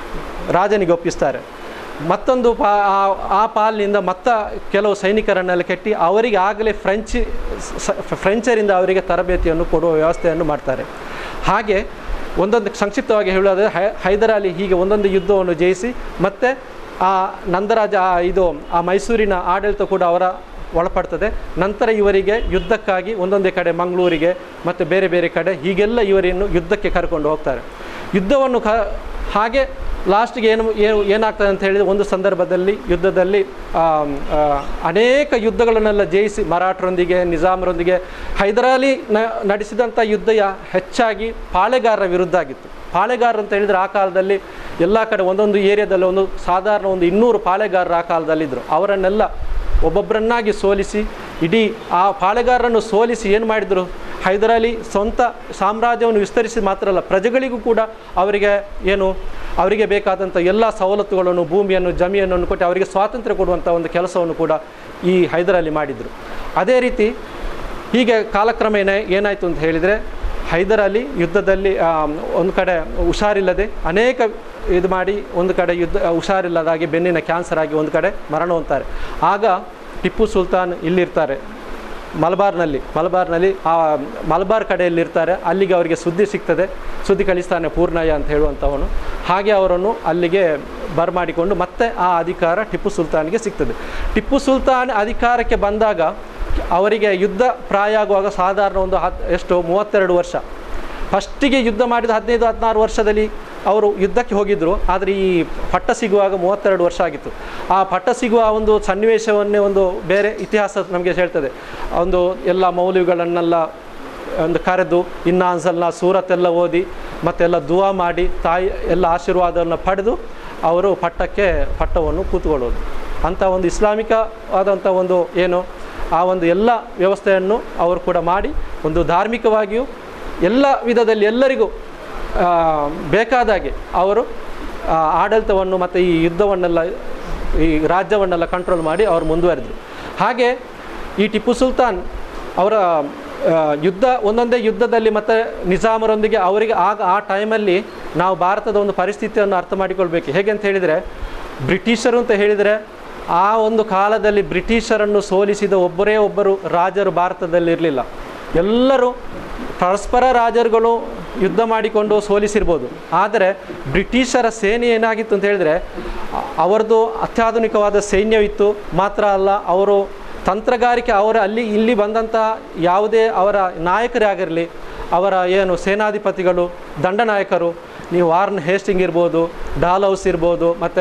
ರಾಜನಿಗೆ ಒಪ್ಪಿಸ್ತಾರೆ ಮತ್ತೊಂದು ಪಾ ಆ- ಆ ಪಾಲಿನಿಂದ ಮತ್ತ ಕೆಲವು ಸೈನಿಕರನ್ನೆಲ್ಲ ಕೆಟ್ಟಿ ಅವರಿಗೆ ಆಗಲೇ ಫ್ರೆಂಚ್ ಸ- ಫ್ರೆಂಚರಿಂದ ಅವರಿಗೆ ತರಬೇತಿಯನ್ನು ಕೊಡುವ ವ್ಯವಸ್ಥೆಯನ್ನು ಮಾಡ್ತಾರೆ ಹಾಗೆ ಒಂದೊಂದು ಸಂಕ್ಷಿಪ್ತವಾಗಿ ಹೇಳೋದಾದರೆ ಹೈ ಹೈದರ್ ಅಲಿ ಹೀಗೆ ಒಂದೊಂದು ಯುದ್ಧವನ್ನು ಜಯಿಸಿ ಮತ್ತು ಆ ನಂದರಾಜ ಆ ಇದು ಆ ಮೈಸೂರಿನ ಆಡಳಿತ ಕೂಡ ಅವರ ಒಳಪಡ್ತದೆ ನಂತರ ಇವರಿಗೆ ಯುದ್ಧಕ್ಕಾಗಿ ಒಂದೊಂದೇ ಕಡೆ ಮಂಗಳೂರಿಗೆ ಮತ್ತು ಬೇರೆ ಬೇರೆ ಕಡೆ ಹೀಗೆಲ್ಲ ಇವರನ್ನು ಯುದ್ಧಕ್ಕೆ ಕರ್ಕೊಂಡು ಹೋಗ್ತಾರೆ ಯುದ್ಧವನ್ನು ಕ ಹಾಗೆ ಲಾಸ್ಟ್ಗೆ ಏನು ಏನು ಏನಾಗ್ತದೆ ಅಂತ ಹೇಳಿದರೆ ಒಂದು ಸಂದರ್ಭದಲ್ಲಿ ಯುದ್ಧದಲ್ಲಿ ಆಮ್, ಆ, ಅನೇಕ ಯುದ್ಧಗಳನ್ನೆಲ್ಲ ಜಯಿಸಿ ಮರಾಠರೊಂದಿಗೆ ನಿಜಾಮರೊಂದಿಗೆ ಹೈದರಾಲಿ ನ ನಡೆಸಿದಂಥ ಯುದ್ಧ ಯಾ- ಹೆಚ್ಚಾಗಿ ಪಾಳೆಗಾರರ ವಿರುದ್ಧ ಆಗಿತ್ತು ಪಾಳೆಗಾರರು ಅಂತ ಹೇಳಿದರೆ ಆ ಕಾಲದಲ್ಲಿ ಎಲ್ಲ ಕಡೆ ಒಂದೊಂದು ಏರಿಯಾದಲ್ಲಿ ಒಂದು ಸಾಧಾರಣ ಒಂದು ಇನ್ನೂರು ಪಾಳೆಗಾರರು ಆ ಕಾಲದಲ್ಲಿದ್ದರು ಅವರನ್ನೆಲ್ಲ ಒಬ್ಬೊಬ್ಬರನ್ನಾಗಿ ಸೋಲಿಸಿ ಇಡೀ ಆ ಪಾಳೆಗಾರರನ್ನು ಸೋಲಿಸಿ ಏನು ಮಾಡಿದರು ಹೈದರಾಲಿ ಸ್ವಂತ ಸಾಮ್ರಾಜ್ಯವನ್ನು ವಿಸ್ತರಿಸಿ ಮಾತ್ರ ಅಲ್ಲ ಪ್ರಜೆಗಳಿಗೂ ಕೂಡ ಅವರಿಗೆ ಏನು ಅವರಿಗೆ ಬೇಕಾದಂಥ ಎಲ್ಲ ಸವಲತ್ತುಗಳನ್ನು ಭೂಮಿಯನ್ನು ಜಮೀನನ್ನು ಕೊಟ್ಟು ಅವರಿಗೆ ಸ್ವಾತಂತ್ರ್ಯ ಕೊಡುವಂಥ ಒಂದು ಕೆಲಸವನ್ನು ಕೂಡ ಈ ಹೈದರಾಲಿ ಮಾಡಿದರು ಅದೇ ರೀತಿ ಹೀಗೆ ಕಾಲಕ್ರಮೇಣ ಏನಾಯಿತು ಅಂತ ಹೇಳಿದರೆ ಹೈದರ್ ಅಲಿ ಯುದ್ಧದಲ್ಲಿ ಒಂದು ಕಡೆ ಹುಷಾರಿಲ್ಲದೆ ಅನೇಕ ಇದು ಮಾಡಿ ಒಂದು ಕಡೆ ಯುದ್ಧ ಹುಷಾರಿಲ್ಲದಾಗಿ ಬೆನ್ನಿನ ಕ್ಯಾನ್ಸರ್ ಆಗಿ ಒಂದು ಕಡೆ ಮರಣ ಹೊಂದ್ತಾರೆ ಆಗ ಟಿಪ್ಪು ಸುಲ್ತಾನ್ ಇಲ್ಲಿರ್ತಾರೆ ಮಲಬಾರ್ನಲ್ಲಿ ಮಲಬಾರ್ನಲ್ಲಿ ಆ ಮಲಬಾರ್ ಕಡೆಯಲ್ಲಿರ್ತಾರೆ ಅಲ್ಲಿಗೆ ಅವರಿಗೆ ಸುದ್ದಿ ಸಿಗ್ತದೆ ಸುದ್ದಿ ಕಳಿಸ್ತಾನೆ ಪೂರ್ಣಯ್ಯ ಅಂತ ಹೇಳುವಂಥವನು ಹಾಗೆ ಅವರನ್ನು ಅಲ್ಲಿಗೆ ಬರಮಾಡಿಕೊಂಡು ಮತ್ತೆ ಆ ಅಧಿಕಾರ ಟಿಪ್ಪು ಸುಲ್ತಾನ್ಗೆ ಸಿಗ್ತದೆ ಟಿಪ್ಪು ಸುಲ್ತಾನ್ ಅಧಿಕಾರಕ್ಕೆ ಬಂದಾಗ ಅವರಿಗೆ ಯುದ್ಧ ಪ್ರಾಯ ಆಗುವಾಗ ಸಾಧಾರಣ ಒಂದು ಹತ್ ಎಷ್ಟು ಮೂವತ್ತೆರಡು ವರ್ಷ ಫಸ್ಟಿಗೆ ಯುದ್ಧ ಮಾಡಿದ ಹದಿನೈದು ಹದಿನಾರು ವರ್ಷದಲ್ಲಿ ಅವರು ಯುದ್ಧಕ್ಕೆ ಹೋಗಿದ್ದರು ಆದರೆ ಈ ಪಟ್ಟ ಸಿಗುವಾಗ ಮೂವತ್ತೆರಡು ವರ್ಷ ಆಗಿತ್ತು ಆ ಪಟ್ಟ ಸಿಗುವ ಒಂದು ಸನ್ನಿವೇಶವನ್ನೇ ಒಂದು ಬೇರೆ ಇತಿಹಾಸ ನಮಗೆ ಹೇಳ್ತದೆ ಒಂದು ಎಲ್ಲ ಮೌಲ್ಯಗಳನ್ನೆಲ್ಲ ಒಂದು ಕರೆದು ಇನ್ನಾನ್ಸಲ್ನ ಸೂರತ್ತೆಲ್ಲ ಓದಿ ಮತ್ತೆಲ್ಲ ದುವಾ ಮಾಡಿ ತಾಯಿ ಎಲ್ಲ ಆಶೀರ್ವಾದವನ್ನು ಪಡೆದು ಅವರು ಪಟ್ಟಕ್ಕೆ ಪಟ್ಟವನ್ನು ಕೂತ್ಕೊಳ್ಳೋದು ಅಂಥ ಒಂದು ಇಸ್ಲಾಮಿಕ ಆದಂಥ ಒಂದು ಏನು ಆ ಒಂದು ಎಲ್ಲ ವ್ಯವಸ್ಥೆಯನ್ನು ಅವರು ಕೂಡ ಮಾಡಿ ಒಂದು ಧಾರ್ಮಿಕವಾಗಿಯೂ ಎಲ್ಲ ವಿಧದಲ್ಲಿ ಎಲ್ಲರಿಗೂ ಆ, ಬೇಕಾದಾಗೆ ಅವರು ಆ, ಆಡಳಿತವನ್ನು ಮತ್ತು ಈ ಯುದ್ಧವನ್ನೆಲ್ಲ ಈ ರಾಜ್ಯವನ್ನೆಲ್ಲ ಕಂಟ್ರೋಲ್ ಮಾಡಿ ಅವರು ಮುಂದುವರೆದರು ಹಾಗೆ ಈ ಟಿಪ್ಪು ಸುಲ್ತಾನ್ ಅವರ ಆ, ಯುದ್ಧ ಒಂದೊಂದೇ ಯುದ್ಧದಲ್ಲಿ ಮತ್ತು ನಿಜಾಮರೊಂದಿಗೆ ಅವರಿಗೆ ಆಗ ಆ ಟೈಮಲ್ಲಿ ನಾವು ಭಾರತದ ಒಂದು ಪರಿಸ್ಥಿತಿಯನ್ನು ಅರ್ಥ ಮಾಡಿಕೊಳ್ಬೇಕು ಹೇಗೆ ಅಂತ ಹೇಳಿದರೆ ಬ್ರಿಟಿಷರು ಅಂತ ಹೇಳಿದರೆ ಆ ಒಂದು ಕಾಲದಲ್ಲಿ ಬ್ರಿಟಿಷರನ್ನು ಸೋಲಿಸಿದ ಒಬ್ಬರೇ ಒಬ್ಬರು ರಾಜರು ಭಾರತದಲ್ಲಿ ಇರಲಿಲ್ಲ ಎಲ್ಲರೂ ಪರಸ್ಪರ ರಾಜರುಗಳು ಯುದ್ಧ ಮಾಡಿಕೊಂಡು ಸೋಲಿಸಿರ್ಬೋದು ಆದರೆ ಬ್ರಿಟಿಷರ ಸೇನೆ ಏನಾಗಿತ್ತು ಅಂತ ಹೇಳಿದರೆ ಅ- ಅವರದ್ದು ಅತ್ಯಾಧುನಿಕವಾದ ಸೈನ್ಯವಿತ್ತು ಮಾತ್ರ ಅಲ್ಲ ಅವರು ತಂತ್ರಗಾರಿಕೆ ಅವರ ಅಲ್ಲಿ ಇಲ್ಲಿ ಬಂದಂಥ ಯಾವುದೇ ಅವರ ನಾಯಕರೇ ಆಗಿರಲಿ ಅವರ ಏನು ಸೇನಾಧಿಪತಿಗಳು ದಂಡನಾಯಕರು ನೀವು ವಾರ್ನ್ ಹೇಸ್ಟಿಂಗ್ ಇರ್ಬೋದು ಡಾಲ್ ಹೌಸ್ ಇರ್ಬೋದು ಮತ್ತು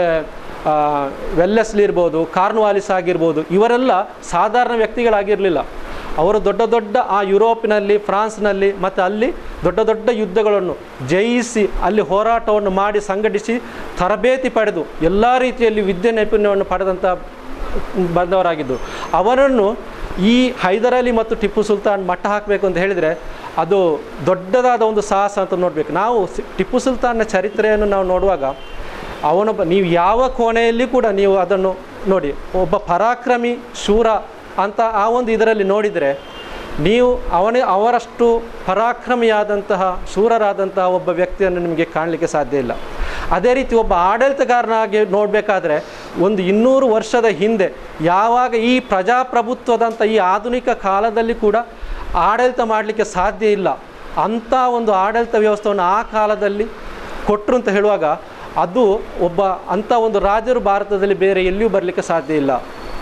ವೆಲ್ಲೆಸ್ಲಿ ಇರ್ಬೋದು ಕಾರ್ನ್ವಾಲಿಸ್ ಆಗಿರ್ಬೋದು ಇವರೆಲ್ಲ ಸಾಧಾರಣ ವ್ಯಕ್ತಿಗಳಾಗಿರಲಿಲ್ಲ ಅವರು ದೊಡ್ಡ ದೊಡ್ಡ ಆ ಯುರೋಪಿನಲ್ಲಿ ಫ್ರಾನ್ಸ್ನಲ್ಲಿ ಮತ್ತು ಅಲ್ಲಿ ದೊಡ್ಡ ದೊಡ್ಡ ಯುದ್ಧಗಳನ್ನು ಜಯಿಸಿ ಅಲ್ಲಿ ಹೋರಾಟವನ್ನು ಮಾಡಿ ಸಂಘಟಿಸಿ ತರಬೇತಿ ಪಡೆದು ಎಲ್ಲ ರೀತಿಯಲ್ಲಿ ವಿದ್ಯೆ ನೈಪುಣ್ಯವನ್ನು ಪಡೆದಂಥ ಬಂದವರಾಗಿದ್ದರು ಅವರನ್ನು ಈ ಹೈದರಾಲಿ ಮತ್ತು ಟಿಪ್ಪು ಸುಲ್ತಾನ್ ಮಟ್ಟ ಹಾಕಬೇಕು ಅಂತ ಹೇಳಿದರೆ ಅದು ದೊಡ್ಡದಾದ ಒಂದು ಸಾಹಸ ಅಂತ ನೋಡಬೇಕು ನಾವು ಸಿ- ಟಿಪ್ಪು ಸುಲ್ತಾನ್ನ ಚರಿತ್ರೆಯನ್ನು ನಾವು ನೋಡುವಾಗ ಅವನೊಬ್ಬ ನೀವು ಯಾವ ಕೋಣೆಯಲ್ಲಿ ಕೂಡ ನೀವು ಅದನ್ನು ನೋಡಿ ಒಬ್ಬ ಪರಾಕ್ರಮಿ ಶೂರ ಅಂತ ಆ ಒಂದು ಇದರಲ್ಲಿ ನೋಡಿದರೆ ನೀವು ಅವನೇ ಅವರಷ್ಟು ಪರಾಕ್ರಮಿಯಾದಂತಹ ಶೂರರಾದಂತಹ ಒಬ್ಬ ವ್ಯಕ್ತಿಯನ್ನು ನಿಮಗೆ ಕಾಣಲಿಕ್ಕೆ ಸಾಧ್ಯ ಇಲ್ಲ ಅದೇ ರೀತಿ ಒಬ್ಬ ಆಡಳಿತಗಾರನಾಗಿ ನೋಡಬೇಕಾದ್ರೆ ಒಂದು ಇನ್ನೂರು ವರ್ಷದ ಹಿಂದೆ ಯಾವಾಗ ಈ ಪ್ರಜಾಪ್ರಭುತ್ವದಂಥ ಈ ಆಧುನಿಕ ಕಾಲದಲ್ಲಿ ಕೂಡ ಆಡಳಿತ ಮಾಡಲಿಕ್ಕೆ ಸಾಧ್ಯ ಇಲ್ಲ ಅಂಥ ಒಂದು ಆಡಳಿತ ವ್ಯವಸ್ಥೆಯನ್ನು ಆ ಕಾಲದಲ್ಲಿ ಕೊಟ್ಟರು ಅಂತ ಹೇಳುವಾಗ ಅದು ಒಬ್ಬ ಅಂಥ ಒಂದು ರಾಜರು ಭಾರತದಲ್ಲಿ ಬೇರೆ ಎಲ್ಲಿಯೂ ಬರಲಿಕ್ಕೆ ಸಾಧ್ಯ ಇಲ್ಲ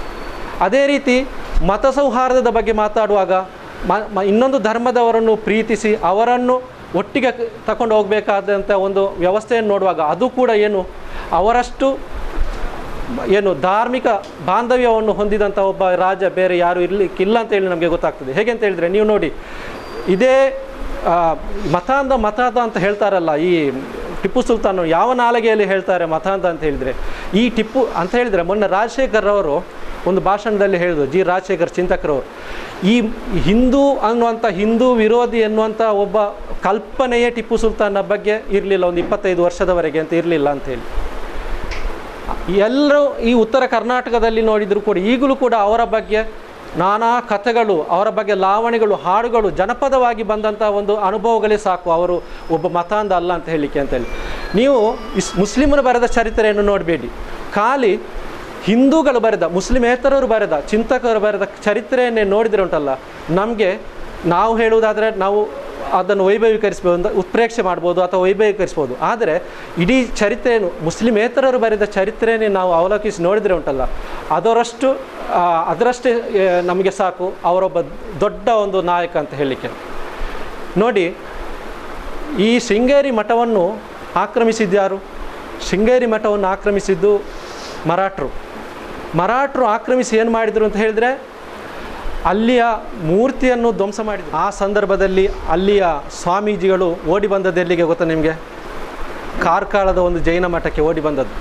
ಅದೇ ರೀತಿ ಮತ ಸೌಹಾರ್ದದ ಬಗ್ಗೆ ಮಾತಾಡುವಾಗ ಮ ಮ- ಇನ್ನೊಂದು ಧರ್ಮದವರನ್ನು ಪ್ರೀತಿಸಿ ಅವರನ್ನು ಒಟ್ಟಿಗೆ ತಗೊಂಡು ಹೋಗಬೇಕಾದಂಥ ಒಂದು ವ್ಯವಸ್ಥೆಯನ್ನು ನೋಡುವಾಗ ಅದು ಕೂಡ ಏನು ಅವರಷ್ಟು ಏನು ಧಾರ್ಮಿಕ ಬಾಂಧವ್ಯವನ್ನು ಹೊಂದಿದಂಥ ಒಬ್ಬ ರಾಜ ಬೇರೆ ಯಾರು ಇರಲಿಕ್ಕಿಲ್ಲ ಅಂತ ಹೇಳಿ ನಮಗೆ ಗೊತ್ತಾಗ್ತದೆ ಹೇಗೆ ಅಂತ ಹೇಳಿದರೆ ನೀವು ನೋಡಿ ಇದೇ ಆ, ಮತಾಂಧ ಮತಾಂಧ ಅಂತ ಹೇಳ್ತಾರಲ್ಲ ಈ ಟಿಪ್ಪು ಸುಲ್ತಾನ್ ಯಾವ ನಾಲಿಗೆಯಲ್ಲಿ ಹೇಳ್ತಾರೆ ಮತಾಂಧ ಅಂತ ಹೇಳಿದರೆ ಈ ಟಿಪ್ಪು ಅಂತ ಹೇಳಿದರೆ ಮೊನ್ನೆ ರಾಜಶೇಖರ್ ಅವರು ಒಂದು ಭಾಷಣದಲ್ಲಿ ಹೇಳಿದ್ರು ಜಿ ರಾಜಶೇಖರ್ ಚಿಂತಕರವರು ಈ ಹಿಂದೂ ಅನ್ನುವಂಥ ಹಿಂದೂ ವಿರೋಧಿ ಎನ್ನುವಂಥ ಒಬ್ಬ ಕಲ್ಪನೆಯೇ ಟಿಪ್ಪು ಸುಲ್ತಾನ್ನ ಬಗ್ಗೆ ಇರಲಿಲ್ಲ ಒಂದು ಇಪ್ಪತ್ತೈದು ವರ್ಷದವರೆಗೆ ಅಂತ ಇರಲಿಲ್ಲ ಅಂತ ಹೇಳಿ ಎಲ್ಲರೂ ಈ ಉತ್ತರ ಕರ್ನಾಟಕದಲ್ಲಿ ನೋಡಿದರೂ ಕೂಡ ಈಗಲೂ ಕೂಡ ಅವರ ಬಗ್ಗೆ ನಾನಾ ಕಥೆಗಳು ಅವರ ಬಗ್ಗೆ ಲಾವಣಿಗಳು ಹಾಡುಗಳು ಜನಪದವಾಗಿ ಬಂದಂಥ ಒಂದು ಅನುಭವಗಳೇ ಸಾಕು ಅವರು ಒಬ್ಬ ಮತಾಂಧ ಅಲ್ಲ ಅಂತ ಹೇಳಲಿಕ್ಕೆ ಅಂತೇಳಿ ನೀವು ಇಸ್ ಮುಸ್ಲಿಮರು ಬರೆದ ಚರಿತ್ರೆಯನ್ನು ನೋಡಬೇಡಿ ಖಾಲಿ ಹಿಂದೂಗಳು ಬರೆದ ಮುಸ್ಲಿಮೇತರರು ಬರೆದ ಚಿಂತಕರು ಬರೆದ ಚರಿತ್ರೆಯನ್ನೇ ನೋಡಿದರೆ ಉಂಟಲ್ಲ ನಮಗೆ ನಾವು ಹೇಳುವುದಾದರೆ ನಾವು ಅದನ್ನು ವೈಭವೀಕರಿಸ್ಬೋದು ಉತ್ಪ್ರೇಕ್ಷೆ ಮಾಡ್ಬೋದು ಅಥವಾ ವೈಭವೀಕರಿಸ್ಬೋದು ಆದರೆ ಇಡೀ ಚರಿತ್ರೆಯನ್ನು ಮುಸ್ಲಿಮೇತರರು ಬರೆದ ಚರಿತ್ರೆಯನ್ನೇ ನಾವು ಅವಲೋಕಿಸಿ ನೋಡಿದರೆ ಉಂಟಲ್ಲ ಅದರಷ್ಟು ಆ, ಅದರಷ್ಟೇ ಆ, ನಮಗೆ ಸಾಕು ಅವರೊಬ್ಬ ದೊಡ್ಡ ಒಂದು ನಾಯಕ ಅಂತ ಹೇಳಲಿಕ್ಕೆ ನೋಡಿ ಈ ಶೃಂಗೇರಿ ಮಠವನ್ನು ಆಕ್ರಮಿಸಿದ್ಯಾರು ಶೃಂಗೇರಿ ಮಠವನ್ನು ಆಕ್ರಮಿಸಿದ್ದು ಮರಾಠರು ಮರಾಠರು ಆಕ್ರಮಿಸಿ ಏನು ಮಾಡಿದರು ಅಂತ ಹೇಳಿದರೆ ಅಲ್ಲಿಯ ಮೂರ್ತಿಯನ್ನು ಧ್ವಂಸ ಮಾಡಿದರು ಆ ಸಂದರ್ಭದಲ್ಲಿ ಅಲ್ಲಿಯ ಸ್ವಾಮೀಜಿಗಳು ಓಡಿ ಬಂದದ್ದು ಎಲ್ಲಿಗೆ ಗೊತ್ತಾ ನಿಮಗೆ ಕಾರ್ಕಳದ ಒಂದು ಜೈನ ಮಠಕ್ಕೆ ಓಡಿ ಬಂದದ್ದು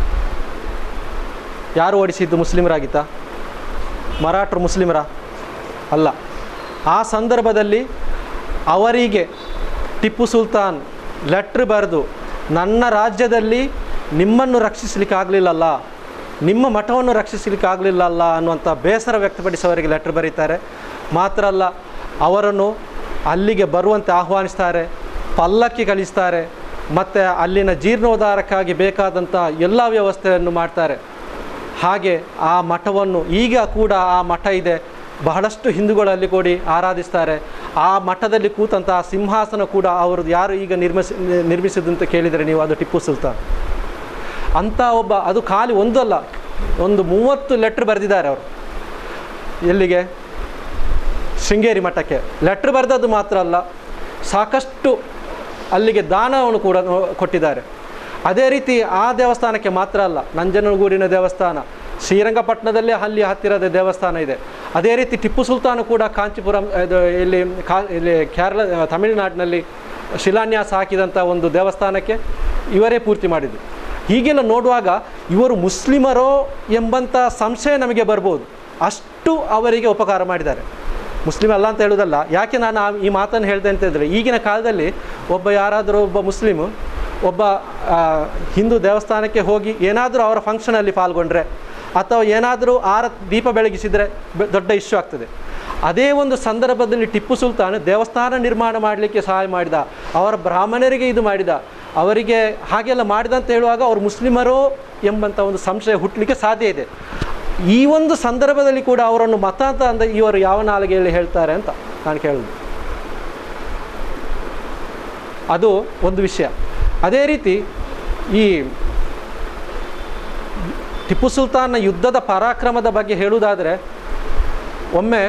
ಯಾರು ಓಡಿಸಿದ್ದು ಮುಸ್ಲಿಮರಾಗಿತ್ತಾ ಮರಾಠರು ಮುಸ್ಲಿಮರ ಅಲ್ಲ ಆ ಸಂದರ್ಭದಲ್ಲಿ ಅವರಿಗೆ ಟಿಪ್ಪು ಸುಲ್ತಾನ್ ಲೆಟ್ರ್ ಬರೆದು ನನ್ನ ರಾಜ್ಯದಲ್ಲಿ ನಿಮ್ಮನ್ನು ರಕ್ಷಿಸಲಿಕ್ಕೆ ಆಗಲಿಲ್ಲಲ್ಲ ನಿಮ್ಮ ಮಠವನ್ನು ರಕ್ಷಿಸಲಿಕ್ಕೆ ಆಗಲಿಲ್ಲಲ್ಲ ಅನ್ನುವಂಥ ಬೇಸರ ವ್ಯಕ್ತಪಡಿಸಿ ಅವರಿಗೆ ಲೆಟ್ರ್ ಬರೀತಾರೆ ಮಾತ್ರ ಅಲ್ಲ ಅವರನ್ನು ಅಲ್ಲಿಗೆ ಬರುವಂತೆ ಆಹ್ವಾನಿಸ್ತಾರೆ ಪಲ್ಲಕ್ಕಿ ಕಳಿಸ್ತಾರೆ ಮತ್ತು ಅಲ್ಲಿನ ಜೀರ್ಣೋದ್ಧಾರಕ್ಕಾಗಿ ಬೇಕಾದಂಥ ಎಲ್ಲ ವ್ಯವಸ್ಥೆಯನ್ನು ಮಾಡ್ತಾರೆ ಹಾಗೆ ಆ ಮಠವನ್ನು ಈಗ ಕೂಡ ಆ ಮಠ ಇದೆ ಬಹಳಷ್ಟು ಹಿಂದೂಗಳಲ್ಲಿ ಕೂಡಿ ಆರಾಧಿಸ್ತಾರೆ ಆ ಮಠದಲ್ಲಿ ಕೂತಂತಹ ಸಿಂಹಾಸನ ಕೂಡ ಅವರು ಯಾರು ಈಗ ನಿರ್ಮಿಸಿ ನಿರ್ಮಿಸಿದಂತ ಕೇಳಿದರೆ ನೀವು ಅದು ಟಿಪ್ಪು ಸುಲ್ತಾನ್ ಅಂಥ ಒಬ್ಬ ಅದು ಖಾಲಿ ಒಂದಲ್ಲ ಒಂದು ಮೂವತ್ತು ಲೆಟ್ರ್ ಬರೆದಿದ್ದಾರೆ ಅವರು ಎಲ್ಲಿಗೆ ಶೃಂಗೇರಿ ಮಠಕ್ಕೆ ಲೆಟ್ರ್ ಬರೆದದ್ದು ಮಾತ್ರ ಅಲ್ಲ ಸಾಕಷ್ಟು ಅಲ್ಲಿಗೆ ದಾನವನ್ನು ಕೂಡ ನೋ- ಕೊಟ್ಟಿದ್ದಾರೆ ಅದೇ ರೀತಿ ಆ ದೇವಸ್ಥಾನಕ್ಕೆ ಮಾತ್ರ ಅಲ್ಲ ನಂಜನಗೂಡಿನ ದೇವಸ್ಥಾನ ಶ್ರೀರಂಗಪಟ್ಟಣದಲ್ಲೇ ಅಲ್ಲಿ ಹತ್ತಿರದ ದೇವಸ್ಥಾನ ಇದೆ ಅದೇ ರೀತಿ ಟಿಪ್ಪು ಸುಲ್ತಾನ್ ಕೂಡ ಕಾಂಚೀಪುರಂ ಇದು ಇಲ್ಲಿ ಕಾ ಇಲ್ಲಿ ಕೇರಳ ತಮಿಳುನಾಡಿನಲ್ಲಿ ಶಿಲಾನ್ಯಾಸ ಹಾಕಿದಂಥ ಒಂದು ದೇವಸ್ಥಾನಕ್ಕೆ ಇವರೇ ಪೂರ್ತಿ ಮಾಡಿದರು ಹೀಗೆಲ್ಲ ನೋಡುವಾಗ ಇವರು ಮುಸ್ಲಿಮರೋ ಎಂಬಂಥ ಸಂಶಯ ನಮಗೆ ಬರ್ಬೋದು ಅಷ್ಟು ಅವರಿಗೆ ಉಪಕಾರ ಮಾಡಿದ್ದಾರೆ ಮುಸ್ಲಿಂ ಅಲ್ಲ ಅಂತ ಹೇಳೋದಲ್ಲ ಯಾಕೆ ನಾನು ಆ- ಈ ಮಾತನ್ನು ಹೇಳಿದೆ ಅಂತ ಹೇಳಿದ್ರೆ ಈಗಿನ ಕಾಲದಲ್ಲಿ ಒಬ್ಬ ಯಾರಾದರೂ ಒಬ್ಬ ಮುಸ್ಲಿಮು ಒಬ್ಬ ಆ, ಹಿಂದೂ ದೇವಸ್ಥಾನಕ್ಕೆ ಹೋಗಿ ಏನಾದರೂ ಅವರ ಫಂಕ್ಷನಲ್ಲಿ ಪಾಲ್ಗೊಂಡ್ರೆ ಅಥವಾ ಏನಾದರೂ ಆರ ದೀಪ ಬೆಳಗಿಸಿದರೆ ಬೆ- ದೊಡ್ಡ ಇಶ್ಯೂ ಆಗ್ತದೆ ಅದೇ ಒಂದು ಸಂದರ್ಭದಲ್ಲಿ ಟಿಪ್ಪು ಸುಲ್ತಾನ್ ದೇವಸ್ಥಾನ ನಿರ್ಮಾಣ ಮಾಡಲಿಕ್ಕೆ ಸಹಾಯ ಮಾಡಿದ ಅವರ ಬ್ರಾಹ್ಮಣರಿಗೆ ಇದು ಮಾಡಿದ ಅವರಿಗೆ ಹಾಗೆಲ್ಲ ಮಾಡಿದ ಅಂತ ಹೇಳುವಾಗ ಅವರು ಮುಸ್ಲಿಮರೋ ಎಂಬಂಥ ಒಂದು ಸಂಶಯ ಹುಟ್ಟಲಿಕ್ಕೆ ಸಾಧ್ಯ ಇದೆ ಈ ಒಂದು ಸಂದರ್ಭದಲ್ಲಿ ಕೂಡ ಅವರನ್ನು ಮತ ಅಂತ ಅಂದರೆ ಇವರು ಯಾವ ನಾಲಿಗೆಯಲ್ಲಿ ಹೇಳ್ತಾರೆ ಅಂತ ನಾನು ಕೇಳೋದು ಅದು ಒಂದು ವಿಷಯ ಅದೇ ರೀತಿ ಈ ಟಿಪ್ಪು ಸುಲ್ತಾನ್ನ ಯುದ್ಧದ ಪರಾಕ್ರಮದ ಬಗ್ಗೆ ಹೇಳುವುದಾದರೆ ಒಮ್ಮೆ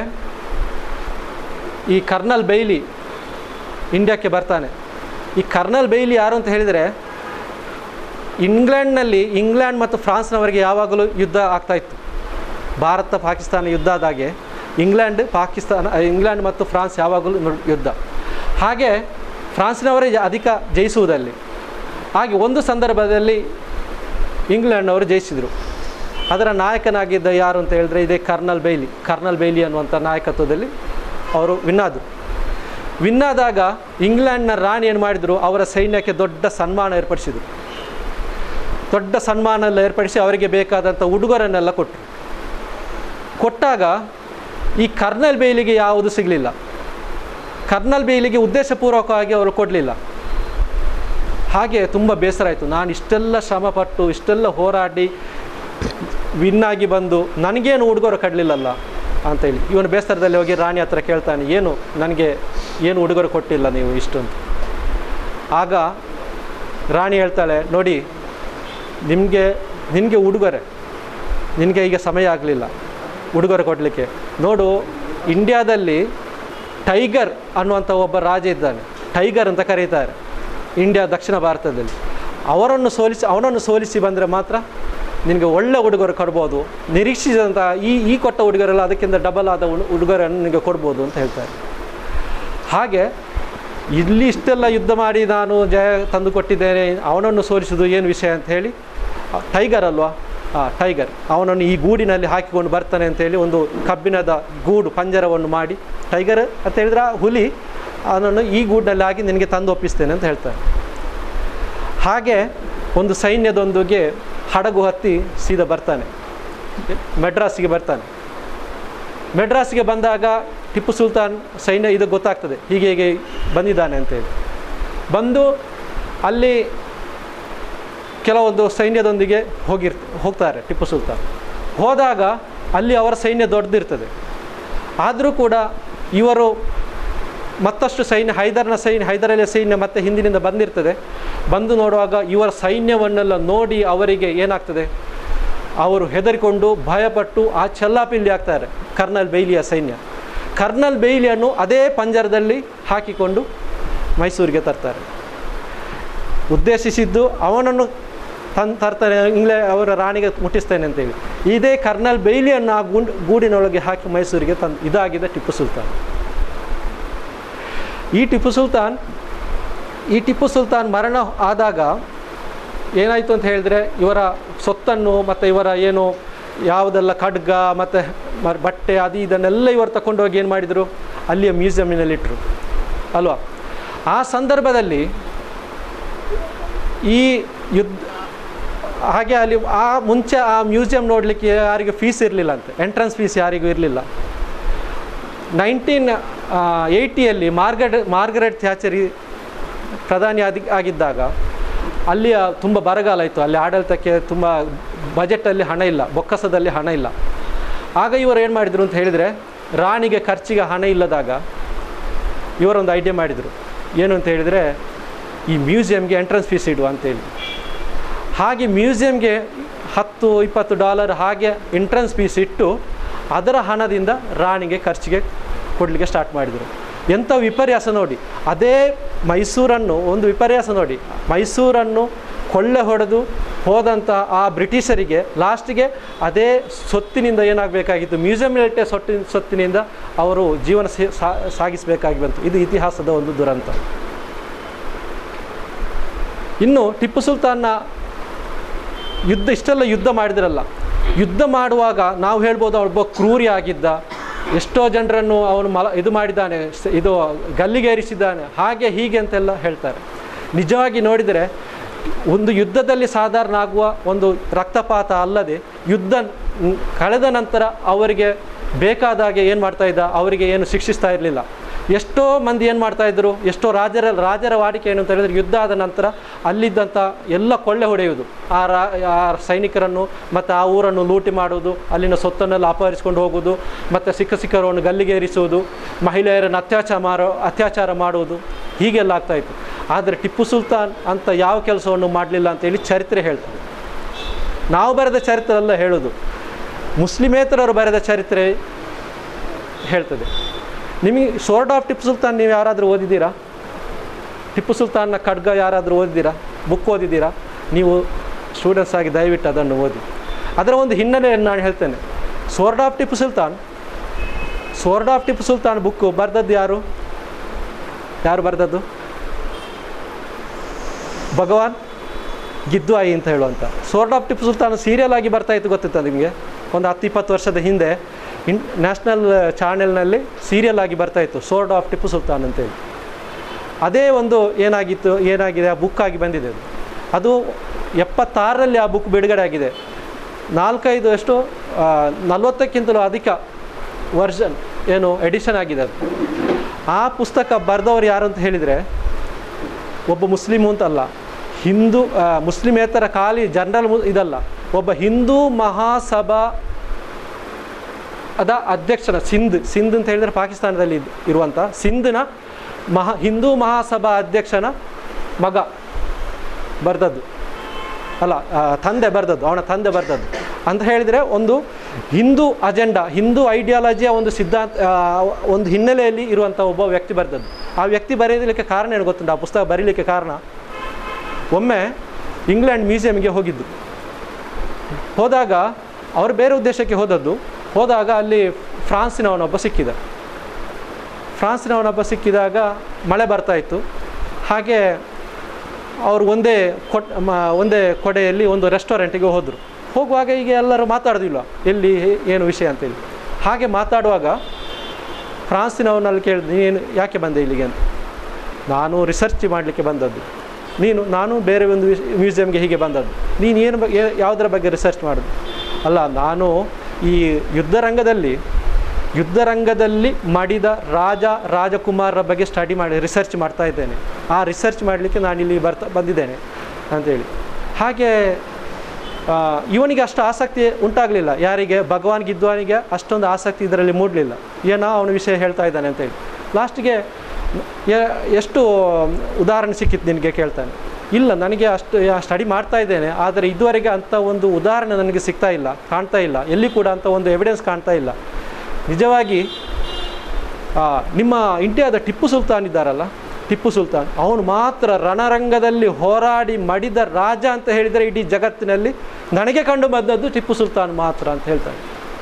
ಈ ಕರ್ನಲ್ ಬೈಲಿ ಇಂಡಿಯಾಕ್ಕೆ ಬರ್ತಾನೆ ಈ ಕರ್ನಲ್ ಬೈಲಿ ಯಾರು ಅಂತ ಹೇಳಿದರೆ ಇಂಗ್ಲೆಂಡ್ನಲ್ಲಿ ಇಂಗ್ಲೆಂಡ್ ಮತ್ತು ಫ್ರಾನ್ಸ್ನವರಿಗೆ ಯಾವಾಗಲೂ ಯುದ್ಧ ಆಗ್ತಾ ಇತ್ತು ಭಾರತ ಪಾಕಿಸ್ತಾನ ಯುದ್ಧ ಆದಾಗೆ ಇಂಗ್ಲೆಂಡ್ ಪಾಕಿಸ್ತಾನ ಇಂಗ್ಲೆಂಡ್ ಮತ್ತು ಫ್ರಾನ್ಸ್ ಯಾವಾಗಲೂ ನು- ಯುದ್ಧ ಹಾಗೆ ಫ್ರಾನ್ಸ್ನವರೇ ಜ- ಅಧಿಕ ಜಯಿಸುವುದಲ್ಲಿ ಹಾಗೆ ಒಂದು ಸಂದರ್ಭದಲ್ಲಿ ಇಂಗ್ಲೆಂಡ್ನವರು ಜಯಿಸಿದರು ಅದರ ನಾಯಕನಾಗಿದ್ದ ಯಾರು ಅಂತ ಹೇಳಿದ್ರೆ ಇದೇ ಕರ್ನಲ್ ಬೈಲಿ ಕರ್ನಲ್ ಬೈಲಿ ಅನ್ನುವಂಥ ನಾಯಕತ್ವದಲ್ಲಿ ಅವರು ವಿನ್ನಾದರು ವಿನ್ನಾದಾಗ ಇಂಗ್ಲೆಂಡ್ನ ರಾಣಿ ಏನು ಮಾಡಿದರು ಅವರ ಸೈನ್ಯಕ್ಕೆ ದೊಡ್ಡ ಸನ್ಮಾನ ಏರ್ಪಡಿಸಿದರು ದೊಡ್ಡ ಸನ್ಮಾನ ಎಲ್ಲ ಏರ್ಪಡಿಸಿ ಅವರಿಗೆ ಬೇಕಾದಂಥ ಉಡುಗೊರೆನ್ನೆಲ್ಲ ಕೊಟ್ಟರು ಕೊಟ್ಟಾಗ ಈ ಕರ್ನಲ್ ಬೇಲಿಗೆ ಯಾವುದು ಸಿಗಲಿಲ್ಲ ಕರ್ನಲ್ ಬೇಲಿಗೆ ಉದ್ದೇಶಪೂರ್ವಕವಾಗಿ ಅವರು ಕೊಡಲಿಲ್ಲ ಹಾಗೆ ತುಂಬ ಬೇಸರ ಆಯಿತು ನಾನು ಇಷ್ಟೆಲ್ಲ ಶ್ರಮಪಟ್ಟು ಇಷ್ಟೆಲ್ಲ ಹೋರಾಡಿ ವಿನ್ ಆಗಿ ಬಂದು ನನಗೇನು ಉಡುಗೊರೆ ಕಡಲಿಲ್ಲಲ್ಲ ಅಂತೇಳಿ ಇವನು ಬೇಸರದಲ್ಲಿ ಹೋಗಿ ರಾಣಿ ಹತ್ರ ಕೇಳ್ತಾನೆ ಏನು ನನಗೆ ಏನು ಉಡುಗೊರೆ ಕೊಟ್ಟಿಲ್ಲ ನೀವು ಇಷ್ಟು ಅಂತ ಆಗ ರಾಣಿ ಹೇಳ್ತಾಳೆ ನೋಡಿ ನಿಮಗೆ ನಿನಗೆ ಉಡುಗೊರೆ ನಿನಗೆ ಈಗ ಸಮಯ ಆಗಲಿಲ್ಲ ಉಡುಗೊರೆ ಕೊಡಲಿಕ್ಕೆ ನೋಡು ಇಂಡಿಯಾದಲ್ಲಿ ಟೈಗರ್ ಅನ್ನುವಂಥ ಒಬ್ಬ ರಾಜ ಇದ್ದಾನೆ ಟೈಗರ್ ಅಂತ ಕರೀತಾರೆ ಇಂಡಿಯಾ ದಕ್ಷಿಣ ಭಾರತದಲ್ಲಿ ಅವರನ್ನು ಸೋಲಿಸಿ ಅವನನ್ನು ಸೋಲಿಸಿ ಬಂದರೆ ಮಾತ್ರ ನಿನಗೆ ಒಳ್ಳೆ ಉಡುಗೊರೆ ಕೊಡ್ಬೋದು ನಿರೀಕ್ಷಿಸಿದಂಥ ಈ ಈ ಕೊಟ್ಟ ಉಡುಗೊರೆಲ್ಲ ಅದಕ್ಕಿಂತ ಡಬಲ್ ಆದ ಉಡು- ಉಡುಗೊರೆಯನ್ನು ನಿನಗೆ ಕೊಡ್ಬೋದು ಅಂತ ಹೇಳ್ತಾರೆ ಹಾಗೆ ಇಲ್ಲಿ ಇಷ್ಟೆಲ್ಲ ಯುದ್ಧ ಮಾಡಿ ನಾನು ಜಯ ತಂದು ಕೊಟ್ಟಿದ್ದೇನೆ ಅವನನ್ನು ಸೋಲಿಸೋದು ಏನು ವಿಷಯ ಅಂತ ಹೇಳಿ ಆ, ಟೈಗರ್ ಅಲ್ವಾ ಆ ಟೈಗರ್ ಅವನನ್ನು ಈ ಗೂಡಿನಲ್ಲಿ ಹಾಕಿಕೊಂಡು ಬರ್ತಾನೆ ಅಂತ ಹೇಳಿ ಒಂದು ಕಬ್ಬಿಣದ ಗೂಡು ಪಂಜರವನ್ನು ಮಾಡಿ ಟೈಗರ್ ಅಂತ ಹೇಳಿದ್ರೆ ಆ ಹುಲಿ ಅವನನ್ನು ಈ ಗೂಡಿನಲ್ಲಿ ಹಾಕಿ ನಿನಗೆ ತಂದು ಒಪ್ಪಿಸ್ತೇನೆ ಅಂತ ಹೇಳ್ತಾರೆ ಹಾಗೆ ಒಂದು ಸೈನ್ಯದೊಂದಿಗೆ ಹಡಗು ಹತ್ತಿ ಸೀದಾ ಬರ್ತಾನೆ ಮೆಡ್ರಾಸಿಗೆ ಬರ್ತಾನೆ ಮೆಡ್ರಾಸ್ಗೆ ಬಂದಾಗ ಟಿಪ್ಪು ಸುಲ್ತಾನ್ ಸೈನ್ಯ ಇದು ಗೊತ್ತಾಗ್ತದೆ ಹೀಗೆ ಹೀಗೆ ಬಂದಿದ್ದಾನೆ ಅಂತೇಳಿ ಬಂದು ಅಲ್ಲಿ ಕೆಲವೊಂದು ಸೈನ್ಯದೊಂದಿಗೆ ಹೋಗಿರ್ ಹೋಗ್ತಾರೆ ಟಿಪ್ಪು ಸುಲ್ತಾನ್ ಹೋದಾಗ ಅಲ್ಲಿ ಅವರ ಸೈನ್ಯ ದೊಡ್ಡದಿರ್ತದೆ ಆದರೂ ಕೂಡ ಇವರು ಮತ್ತಷ್ಟು ಸೈನ್ಯ ಹೈದರ್ನ ಸೈನ್ಯ ಹೈದರಲಿಯ ಸೈನ್ಯ ಮತ್ತೆ ಹಿಂದಿನಿಂದ ಬಂದಿರ್ತದೆ ಬಂದು ನೋಡುವಾಗ ಇವರ ಸೈನ್ಯವನ್ನೆಲ್ಲ ನೋಡಿ ಅವರಿಗೆ ಏನಾಗ್ತದೆ ಅವರು ಹೆದರಿಕೊಂಡು ಭಯಪಟ್ಟು ಆ ಚೆಲ್ಲಾಪಿಲ್ಲಿ ಆಗ್ತಾರೆ ಕರ್ನಲ್ ಬೈಲಿಯ ಸೈನ್ಯ ಕರ್ನಲ್ ಬೈಲಿಯನ್ನು ಅದೇ ಪಂಜರದಲ್ಲಿ ಹಾಕಿಕೊಂಡು ಮೈಸೂರಿಗೆ ತರ್ತಾರೆ ಉದ್ದೇಶಿಸಿದ್ದು ಅವನನ್ನು ತನ್ ತರ್ತಾನೆ ಇಂಗ್ಲೇ ಅವರ ರಾಣಿಗೆ ಮುಟ್ಟಿಸ್ತೇನೆ ಅಂತೇಳಿ ಇದೇ ಕರ್ನಲ್ ಬೈಲಿಯನ್ನು ಆ ಗುಂಡ್ ಗೂಡಿನೊಳಗೆ ಹಾಕಿ ಮೈಸೂರಿಗೆ ತಂದು ಇದಾಗಿದೆ ಟಿಪ್ಪು ಸುಲ್ತಾನ್ ಈ ಟಿಪ್ಪು ಸುಲ್ತಾನ್ ಈ ಟಿಪ್ಪು ಸುಲ್ತಾನ್ ಮರಣ ಆದಾಗ ಏನಾಯಿತು ಅಂತ ಹೇಳಿದ್ರೆ ಇವರ ಸೊತ್ತನ್ನು ಮತ್ತು ಇವರ ಏನು ಯಾವುದೆಲ್ಲ ಖಡ್ಗ ಮತ್ತು ಮ- ಬಟ್ಟೆ ಅದು ಇದನ್ನೆಲ್ಲ ಇವರು ತಗೊಂಡೋಗಿ ಏನು ಮಾಡಿದರು ಅಲ್ಲಿಯ ಮ್ಯೂಸಿಯಮ್ಮಿನಲ್ಲಿಟ್ಟರು ಅಲ್ವಾ ಆ ಸಂದರ್ಭದಲ್ಲಿ ಈ ಯುದ್ಧ ಹಾಗೆ ಅಲ್ಲಿ ಆ ಮುಂಚೆ ಆ ಮ್ಯೂಸಿಯಂ ನೋಡಲಿಕ್ಕೆ ಯಾರಿಗೂ ಫೀಸ್ ಇರಲಿಲ್ಲ ಅಂತೆ ಎಂಟ್ರೆನ್ಸ್ ಫೀಸ್ ಯಾರಿಗೂ ಇರಲಿಲ್ಲ ನೈನ್ಟೀನ್ ಏಯ್ಟಿಯಲ್ಲಿ ಮಾರ್ಗರೆಟ್ ಮಾರ್ಗರೆಟ್ ಥ್ಯಾಚರಿ ಪ್ರಧಾನಿ ಆದಿ ಆಗಿದ್ದಾಗ ಅಲ್ಲಿಯ ತುಂಬ ಬರಗಾಲ ಇತ್ತು ಅಲ್ಲಿ ಆಡಳಿತಕ್ಕೆ ತುಂಬ ಬಜೆಟಲ್ಲಿ ಹಣ ಇಲ್ಲ ಬೊಕ್ಕಸದಲ್ಲಿ ಹಣ ಇಲ್ಲ ಆಗ ಇವರು ಏನು ಮಾಡಿದರು ಅಂತ ಹೇಳಿದರೆ ರಾಣಿಗೆ ಖರ್ಚಿಗೆ ಹಣ ಇಲ್ಲದಾಗ ಇವರೊಂದು ಐಡಿಯಾ ಮಾಡಿದರು ಏನು ಅಂತ ಹೇಳಿದರೆ ಈ ಮ್ಯೂಸಿಯಮ್ಗೆ ಎಂಟ್ರೆನ್ಸ್ ಫೀಸ್ ಇಡುವ ಅಂತೇಳಿ ಹಾಗೆ ಮ್ಯೂಸಿಯಮ್ಗೆ ಹತ್ತು ಇಪ್ಪತ್ತು ಡಾಲರ್ ಹಾಗೆ ಎಂಟ್ರೆನ್ಸ್ ಫೀಸ್ ಇಟ್ಟು ಅದರ ಹಣದಿಂದ ರಾಣಿಗೆ ಖರ್ಚಿಗೆ ಕೊಡಲಿಕ್ಕೆ ಸ್ಟಾರ್ಟ್ ಮಾಡಿದರು ಎಂಥ ವಿಪರ್ಯಾಸ ನೋಡಿ ಅದೇ ಮೈಸೂರನ್ನು ಒಂದು ವಿಪರ್ಯಾಸ ನೋಡಿ ಮೈಸೂರನ್ನು ಕೊಳ್ಳೆ ಹೊಡೆದು ಹೋದಂಥ ಆ ಬ್ರಿಟಿಷರಿಗೆ ಲಾಸ್ಟಿಗೆ ಅದೇ ಸೊತ್ತಿನಿಂದ ಏನಾಗಬೇಕಾಗಿತ್ತು ಮ್ಯೂಸಿಯಂನಲ್ಲಿಟ್ಟೆ ಸೊಟ್ಟಿನ ಸೊತ್ತಿನಿಂದ ಅವರು ಜೀವನ ಸೇ- ಸಾ- ಸಾಗಿಸಬೇಕಾಗಿ ಬಂತು ಇದು ಇತಿಹಾಸದ ಒಂದು ದುರಂತ ಇನ್ನು ಟಿಪ್ಪು ಸುಲ್ತಾನ್ನ ಯುದ್ಧ ಇಷ್ಟೆಲ್ಲ ಯುದ್ಧ ಮಾಡಿದ್ರಲ್ಲ ಯುದ್ಧ ಮಾಡುವಾಗ ನಾವು ಹೇಳ್ಬೋದು ಒಬ್ಬ ಕ್ರೂರಿ ಆಗಿದ್ದ ಎಷ್ಟೋ ಜನರನ್ನು ಅವನು ಮಲ ಇದು ಮಾಡಿದ್ದಾನೆ ಸ- ಇದು ಗಲ್ಲಿಗೇರಿಸಿದ್ದಾನೆ ಹಾಗೆ ಹೀಗೆ ಅಂತೆಲ್ಲ ಹೇಳ್ತಾರೆ ನಿಜವಾಗಿ ನೋಡಿದರೆ ಒಂದು ಯುದ್ಧದಲ್ಲಿ ಸಾಧಾರಣ ಆಗುವ ಒಂದು ರಕ್ತಪಾತ ಅಲ್ಲದೆ ಯುದ್ಧ ನ್- ಕಳೆದ ನಂತರ ಅವರಿಗೆ ಬೇಕಾದಾಗೆ ಏನು ಮಾಡ್ತಾ ಇದ್ದ ಅವರಿಗೆ ಏನು ಶಿಕ್ಷಿಸ್ತಾ ಇರಲಿಲ್ಲ ಎಷ್ಟೋ ಮಂದಿ ಏನು ಮಾಡ್ತಾ ಇದ್ರು ಎಷ್ಟೋ ರಾಜರ ರಾಜರ ವಾಡಿಕೆ ಏನು ಅಂತ ಹೇಳಿದ್ರೆ ಯುದ್ಧ ಆದ ನಂತರ ಅಲ್ಲಿದ್ದಂಥ ಎಲ್ಲ ಕೊಳ್ಳೆ ಹೊಡೆಯುವುದು ಆ ರಾ ಆ ಸೈನಿಕರನ್ನು ಮತ್ತು ಆ ಊರನ್ನು ಲೂಟಿ ಮಾಡುವುದು ಅಲ್ಲಿನ ಸೊತ್ತನ್ನೆಲ್ಲ ಅಪಹರಿಸ್ಕೊಂಡು ಹೋಗುವುದು ಮತ್ತು ಸಿಕ್ಕ ಸಿಕ್ಕರವನ್ನು ಗಲ್ಲಿಗೇರಿಸುವುದು ಮಹಿಳೆಯರನ್ನು ಅತ್ಯಾಚಾರ ಮಾರೋ ಅತ್ಯಾಚಾರ ಮಾಡುವುದು ಹೀಗೆಲ್ಲ ಆಗ್ತಾಯಿತ್ತು ಆದರೆ ಟಿಪ್ಪು ಸುಲ್ತಾನ್ ಅಂತ ಯಾವ ಕೆಲಸವನ್ನು ಮಾಡಲಿಲ್ಲ ಅಂತೇಳಿ ಚರಿತ್ರೆ ಹೇಳ್ತದೆ ನಾವು ಬರೆದ ಚರಿತ್ರೆ ಅಲ್ಲ ಹೇಳೋದು ಮುಸ್ಲಿಮೇತರರು ಬರೆದ ಚರಿತ್ರೆ ಹೇಳ್ತದೆ ನಿಮಗೆ ಸೋರ್ಡ್ ಆಫ್ ಟಿಪ್ಪು ಸುಲ್ತಾನ್ ನೀವು ಯಾರಾದರೂ ಓದಿದ್ದೀರಾ ಟಿಪ್ಪು ಸುಲ್ತಾನ್ನ ಖಡ್ಗ ಯಾರಾದರೂ ಓದಿದ್ದೀರಾ ಬುಕ್ ಓದಿದ್ದೀರಾ ನೀವು ಸ್ಟೂಡೆಂಟ್ಸ್ ಆಗಿ ದಯವಿಟ್ಟು ಅದನ್ನು ಓದಿ ಅದರ ಒಂದು ಹಿನ್ನೆಲೆಯನ್ನು ನಾನು ಹೇಳ್ತೇನೆ sword of Tipu Sultan sword of Tipu Sultan book ಬರೆದದ್ದು ಯಾರು ಯಾರು ಬರೆದದ್ದು ಭಗವಾನ್ ಗಿದ್ವಾಯಿ ಅಂತ ಹೇಳುವಂಥ sword of Tipu Sultan serial ಆಗಿ ಬರ್ತಾ ಇತ್ತು ಗೊತ್ತಿತ್ತ ನಿಮಗೆ ಒಂದು ಹತ್ತು ಇಪ್ಪತ್ತು ವರ್ಷದ ಹಿಂದೆ ಇನ್ ನ್ಯಾಷನಲ್ ಚಾನೆಲ್ನಲ್ಲಿ ಸೀರಿಯಲ್ ಆಗಿ ಬರ್ತಾ ಇತ್ತು ಸೋರ್ಡ್ ಆಫ್ ಟಿಪ್ಪು ಸುಲ್ತಾನ್ ಅಂತೇಳಿ ಅದೇ ಒಂದು ಏನಾಗಿತ್ತು ಏನಾಗಿದೆ ಆ ಬುಕ್ ಆಗಿ ಬಂದಿದೆ ಅದು ಅದು ಎಪ್ಪತ್ತಾರರಲ್ಲಿ ಆ ಬುಕ್ ಬಿಡುಗಡೆ ಆಗಿದೆ ನಾಲ್ಕೈದು ಎಷ್ಟು ಆ, ನಲವತ್ತಕ್ಕಿಂತಲೂ ಅಧಿಕ ವರ್ಷನ್ ಏನು ಎಡಿಷನ್ ಆಗಿದೆ ಅದು ಆ ಪುಸ್ತಕ ಬರೆದವರು ಯಾರು ಅಂತ ಹೇಳಿದರೆ ಒಬ್ಬ ಮುಸ್ಲಿಮು ಅಂತಲ್ಲ ಹಿಂದೂ ಆ, ಮುಸ್ಲಿಮೇತರ ಖಾಲಿ ಜನರಲ್ ಮು ಇದಲ್ಲ ಒಬ್ಬ ಹಿಂದೂ ಮಹಾಸಭಾ ಅದ ಅಧ್ಯಕ್ಷನ ಸಿಂಧ್ ಸಿಂಧ್ ಅಂತ ಹೇಳಿದರೆ ಪಾಕಿಸ್ತಾನದಲ್ಲಿ ಇದ್- ಇರುವಂಥ ಸಿಂಧ್ನ ಮಹಾ ಹಿಂದೂ ಮಹಾಸಭಾ ಅಧ್ಯಕ್ಷನ ಮಗ ಬರೆದದ್ದು ಅಲ್ಲ ಆ, ತಂದೆ ಬರೆದದ್ದು ಅವನ ತಂದೆ ಬರೆದದ್ದು ಅಂತ ಹೇಳಿದರೆ ಒಂದು ಹಿಂದೂ ಅಜೆಂಡಾ ಹಿಂದೂ ಐಡಿಯಾಲಜಿಯ ಒಂದು ಸಿದ್ಧಾಂತ ಆ, ಒಂದು ಹಿನ್ನೆಲೆಯಲ್ಲಿ ಇರುವಂಥ ಒಬ್ಬ ವ್ಯಕ್ತಿ ಬರೆದದ್ದು ಆ ವ್ಯಕ್ತಿ ಬರೆಯಲಿಕ್ಕೆ ಕಾರಣ ಏನು ಗೊತ್ತುಂಟು ಆ ಪುಸ್ತಕ ಬರೀಲಿಕ್ಕೆ ಕಾರಣ ಒಮ್ಮೆ ಇಂಗ್ಲೆಂಡ್ ಮ್ಯೂಸಿಯಂಗೆ ಹೋಗಿದ್ದು ಹೋದಾಗ ಅವರು ಬೇರೆ ಉದ್ದೇಶಕ್ಕೆ ಹೋದದ್ದು ಹೋದಾಗ ಅಲ್ಲಿ ಫ್ರಾನ್ಸಿನವನೊಬ್ಬ ಸಿಕ್ಕಿದ ಫ್ರಾನ್ಸಿನವನೊಬ್ಬ ಸಿಕ್ಕಿದಾಗ ಮಳೆ ಬರ್ತಾ ಇತ್ತು ಹಾಗೆ ಅವರು ಒಂದೇ ಕೊಟ್ ಮ- ಒಂದೇ ಕೊಡೆಯಲ್ಲಿ ಒಂದು ರೆಸ್ಟೋರೆಂಟಿಗೆ ಹೋದರು ಹೋಗುವಾಗ ಈಗ ಎಲ್ಲರೂ ಮಾತಾಡೋದಿಲ್ಲ ಎಲ್ಲಿ ಹೇ- ಏನು ವಿಷಯ ಅಂತೇಳಿ ಹಾಗೆ ಮಾತಾಡುವಾಗ ಫ್ರಾನ್ಸಿನವನಲ್ಲಿ ಕೇಳಿದ ನೀನು ಯಾಕೆ ಬಂದೆ ಇಲ್ಲಿಗೆ ಅಂತ ನಾನು ರಿಸರ್ಚ್ ಮಾಡಲಿಕ್ಕೆ ಬಂದದ್ದು ನೀನು ನಾನು ಬೇರೆ ಒಂದು ವಿಷ- ಮ್ಯೂಸಿಯಂಗೆ ಹೀಗೆ ಬಂದದ್ದು ನೀನು ಏನು ಬಗ್ಗೆ ಯಾವುದರ ಬಗ್ಗೆ ರಿಸರ್ಚ್ ಮಾಡೋದು ಅಲ್ಲ ನಾನು ಈ ಯುದ್ಧರಂಗದಲ್ಲಿ ಯುದ್ಧರಂಗದಲ್ಲಿ ಮಡಿದ ರಾಜ ರಾಜಕುಮಾರರ ಬಗ್ಗೆ ಸ್ಟಡಿ ಮಾಡಿ ರಿಸರ್ಚ್ ಮಾಡ್ತಾ ಇದ್ದೇನೆ ಆ ರಿಸರ್ಚ್ ಮಾಡಲಿಕ್ಕೆ ನಾನು ಇಲ್ಲಿ ಬರ್ತಾ ಬಂದಿದ್ದೇನೆ ಅಂತೇಳಿ ಹಾಗೆ ಆ, ಇವನಿಗೆ ಅಷ್ಟು ಆಸಕ್ತಿ ಉಂಟಾಗಲಿಲ್ಲ ಯಾರಿಗೆ ಭಗವಾನ್ ಗಿದ್ವಾನಿಗೆ ಅಷ್ಟೊಂದು ಆಸಕ್ತಿ ಇದರಲ್ಲಿ ಮೂಡಲಿಲ್ಲ ಏನೋ ಅವನ ವಿಷಯ ಹೇಳ್ತಾ ಇದ್ದಾನೆ ಅಂತೇಳಿ ಲಾಸ್ಟಿಗೆ ಎ- ಎಷ್ಟು ಉದಾಹರಣೆ ಸಿಕ್ಕಿತ್ತು ನಿನಗೆ ಕೇಳ್ತಾನೆ ಇಲ್ಲ ನನಗೆ ಅಷ್ಟು ಸ್ಟಡಿ ಮಾಡ್ತಾ ಇದ್ದೇನೆ ಆದರೆ ಇದುವರೆಗೆ ಅಂಥ ಒಂದು ಉದಾಹರಣೆ ನನಗೆ ಸಿಗ್ತಾ ಇಲ್ಲ ಕಾಣ್ತಾ ಇಲ್ಲ ಎಲ್ಲಿ ಕೂಡ ಅಂಥ ಒಂದು ಎವಿಡೆನ್ಸ್ ಕಾಣ್ತಾ ಇಲ್ಲ ನಿಜವಾಗಿ ಆ, ನಿಮ್ಮ ಇಂಡಿಯಾದ ಟಿಪ್ಪು ಸುಲ್ತಾನ್ ಇದ್ದಾರಲ್ಲ ಟಿಪ್ಪು ಸುಲ್ತಾನ್ ಅವನು ಮಾತ್ರ ರಣರಂಗದಲ್ಲಿ ಹೋರಾಡಿ ಮಡಿದ ರಾಜ ಅಂತ ಹೇಳಿದರೆ ಇಡೀ ಜಗತ್ತಿನಲ್ಲಿ ನನಗೆ ಕಂಡು ಬಂದದ್ದು ಟಿಪ್ಪು ಸುಲ್ತಾನ್ ಮಾತ್ರ ಅಂತ ಹೇಳ್ತಾರೆ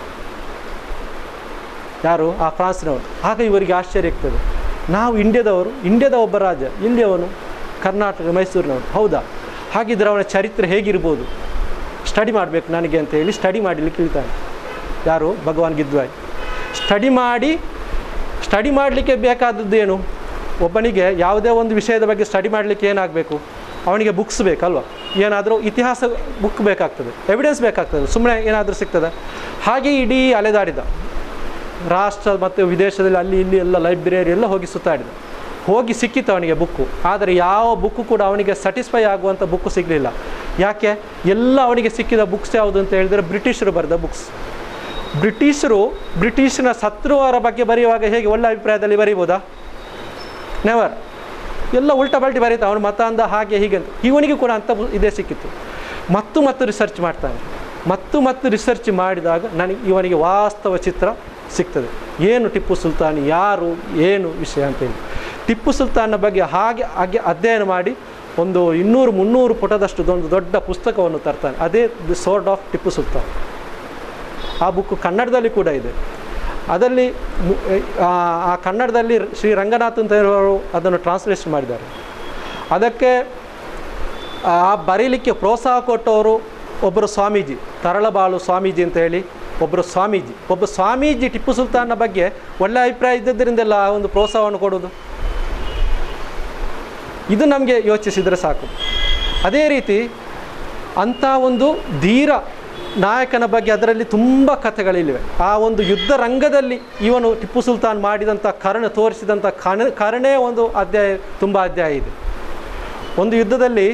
ಯಾರು ಆ ಫ್ರಾನ್ಸ್ನವರು ಆಗ ಇವರಿಗೆ ಆಶ್ಚರ್ಯ ಆಗ್ತದೆ ನಾವು ಇಂಡಿಯಾದವರು ಇಂಡಿಯಾದ ಒಬ್ಬ ರಾಜ ಎಲ್ಲಿಯವನು ಕರ್ನಾಟಕ ಮೈಸೂರಿನವನು ಹೌದಾ ಹಾಗಿದ್ರೆ ಅವನ ಚರಿತ್ರೆ ಹೇಗಿರ್ಬೋದು ಸ್ಟಡಿ ಮಾಡಬೇಕು ನನಗೆ ಅಂತ ಹೇಳಿ ಸ್ಟಡಿ ಮಾಡಲಿಕ್ಕೆ ಇಳ್ತಾನೆ ಯಾರು ಭಗವಾನ್ ಗಿದ್ವಾಯ್ ಸ್ಟಡಿ ಮಾಡಿ ಸ್ಟಡಿ ಮಾಡಲಿಕ್ಕೆ ಬೇಕಾದದ್ದು ಏನು ಒಬ್ಬನಿಗೆ ಯಾವುದೇ ಒಂದು ವಿಷಯದ ಬಗ್ಗೆ ಸ್ಟಡಿ ಮಾಡಲಿಕ್ಕೆ ಏನಾಗಬೇಕು ಅವನಿಗೆ ಬುಕ್ಸ್ ಬೇಕಲ್ವ ಏನಾದರೂ ಇತಿಹಾಸ ಬುಕ್ ಬೇಕಾಗ್ತದೆ ಎವಿಡೆನ್ಸ್ ಬೇಕಾಗ್ತದೆ ಸುಮ್ಮನೆ ಏನಾದರೂ ಸಿಗ್ತದೆ ಹಾಗೆ ಇಡೀ ಅಲೆದಾಡಿದ ರಾಷ್ಟ್ರ ಮತ್ತು ವಿದೇಶದಲ್ಲಿ ಅಲ್ಲಿ ಇಲ್ಲಿ ಎಲ್ಲ ಲೈಬ್ರರಿ ಎಲ್ಲ ಹೋಗಿ ಸುತ್ತಾಡಿದ ಹೋಗಿ ಸಿಕ್ಕಿತ್ತು ಅವನಿಗೆ ಬುಕ್ಕು ಆದರೆ ಯಾವ ಬುಕ್ಕು ಕೂಡ ಅವನಿಗೆ ಸ್ಯಾಟಿಸ್ಫೈ ಆಗುವಂಥ ಬುಕ್ಕು ಸಿಗಲಿಲ್ಲ ಯಾಕೆ ಎಲ್ಲ ಅವನಿಗೆ ಸಿಕ್ಕಿದ ಬುಕ್ಸ್ ಯಾವುದು ಅಂತ ಹೇಳಿದರೆ ಬ್ರಿಟಿಷರು ಬರೆದ ಬುಕ್ಸ್ ಬ್ರಿಟಿಷರು ಬ್ರಿಟಿಷ್ನ ಶತ್ರುವರ ಬಗ್ಗೆ ಬರೆಯುವಾಗ ಹೇಗೆ ಒಳ್ಳೆ ಅಭಿಪ್ರಾಯದಲ್ಲಿ ಬರೀಬೋದಾ ನೆವರ್ ಎಲ್ಲ ಉಲ್ಟಾ ಪಲ್ಟಿ ಬರೀತಾ ಅವನು ಮತ ಅಂದ ಹಾಗೆ ಹೀಗೆ ಅಂತ ಇವನಿಗೆ ಕೂಡ ಅಂಥ ಬು- ಇದೇ ಸಿಕ್ಕಿತ್ತು ಮತ್ತು ಮತ್ತು ರಿಸರ್ಚ್ ಮಾಡ್ತಾನೆ ಮತ್ತು ಮತ್ತು ರಿಸರ್ಚ್ ಮಾಡಿದಾಗ ನನಗೆ ಇವನಿಗೆ ವಾಸ್ತವ ಚಿತ್ರ ಸಿಗ್ತದೆ ಏನು ಟಿಪ್ಪು ಸುಲ್ತಾನ್ ಯಾರು ಏನು ವಿಷಯ ಅಂತೇಳಿ ಟಿಪ್ಪು ಸುಲ್ತಾನ್ನ ಬಗ್ಗೆ ಹಾಗೆ ಹಾಗೆ ಅಧ್ಯಯನ ಮಾಡಿ ಒಂದು ಇನ್ನೂರು ಮುನ್ನೂರು ಪುಟದಷ್ಟು ಒಂದು ದೊಡ್ಡ ಪುಸ್ತಕವನ್ನು ತರ್ತಾನೆ ಅದೇ the sword of Tipu Sultan ಆ ಬುಕ್ ಕನ್ನಡದಲ್ಲಿ ಕೂಡ ಇದೆ ಅದರಲ್ಲಿ ಮು- ಆ ಆ ಕನ್ನಡದಲ್ಲಿ ಶ್ರೀ ರಂಗನಾಥನ್ ಅವರು ಅದನ್ನು ಟ್ರಾನ್ಸ್ಲೇಷನ್ ಮಾಡಿದ್ದಾರೆ ಅದಕ್ಕೆ ಆ ಬರೀಲಿಕ್ಕೆ ಪ್ರೋತ್ಸಾಹ ಕೊಟ್ಟವರು ಒಬ್ಬರು ಸ್ವಾಮೀಜಿ ತರಳಬಾಳು ಸ್ವಾಮೀಜಿ ಅಂತ ಹೇಳಿ ಒಬ್ಬರು ಸ್ವಾಮೀಜಿ ಒಬ್ಬ ಸ್ವಾಮೀಜಿ ಟಿಪ್ಪು ಸುಲ್ತಾನ್ನ ಬಗ್ಗೆ ಒಳ್ಳೆ ಅಭಿಪ್ರಾಯ ಇದ್ದದ್ದರಿಂದೆಲ್ಲ ಆ ಒಂದು ಪ್ರೋತ್ಸಾಹವನ್ನು ಕೊಡೋದು ಇದು ನಮಗೆ ಯೋಚಿಸಿದರೆ ಸಾಕು ಅದೇ ರೀತಿ ಅಂಥ ಒಂದು ಧೀರ ನಾಯಕನ ಬಗ್ಗೆ ಅದರಲ್ಲಿ ತುಂಬ ಕಥೆಗಳಿವೆ ಆ ಒಂದು ಯುದ್ಧ ರಂಗದಲ್ಲಿ ಇವನು ಟಿಪ್ಪು ಸುಲ್ತಾನ್ ಮಾಡಿದಂಥ ಕರ್ಣ ತೋರಿಸಿದಂಥ ಕಣ ಕರುಣೆ ಒಂದು ಅಧ್ಯಾಯ ತುಂಬ ಅಧ್ಯಾಯ ಇದೆ ಒಂದು ಯುದ್ಧದಲ್ಲಿ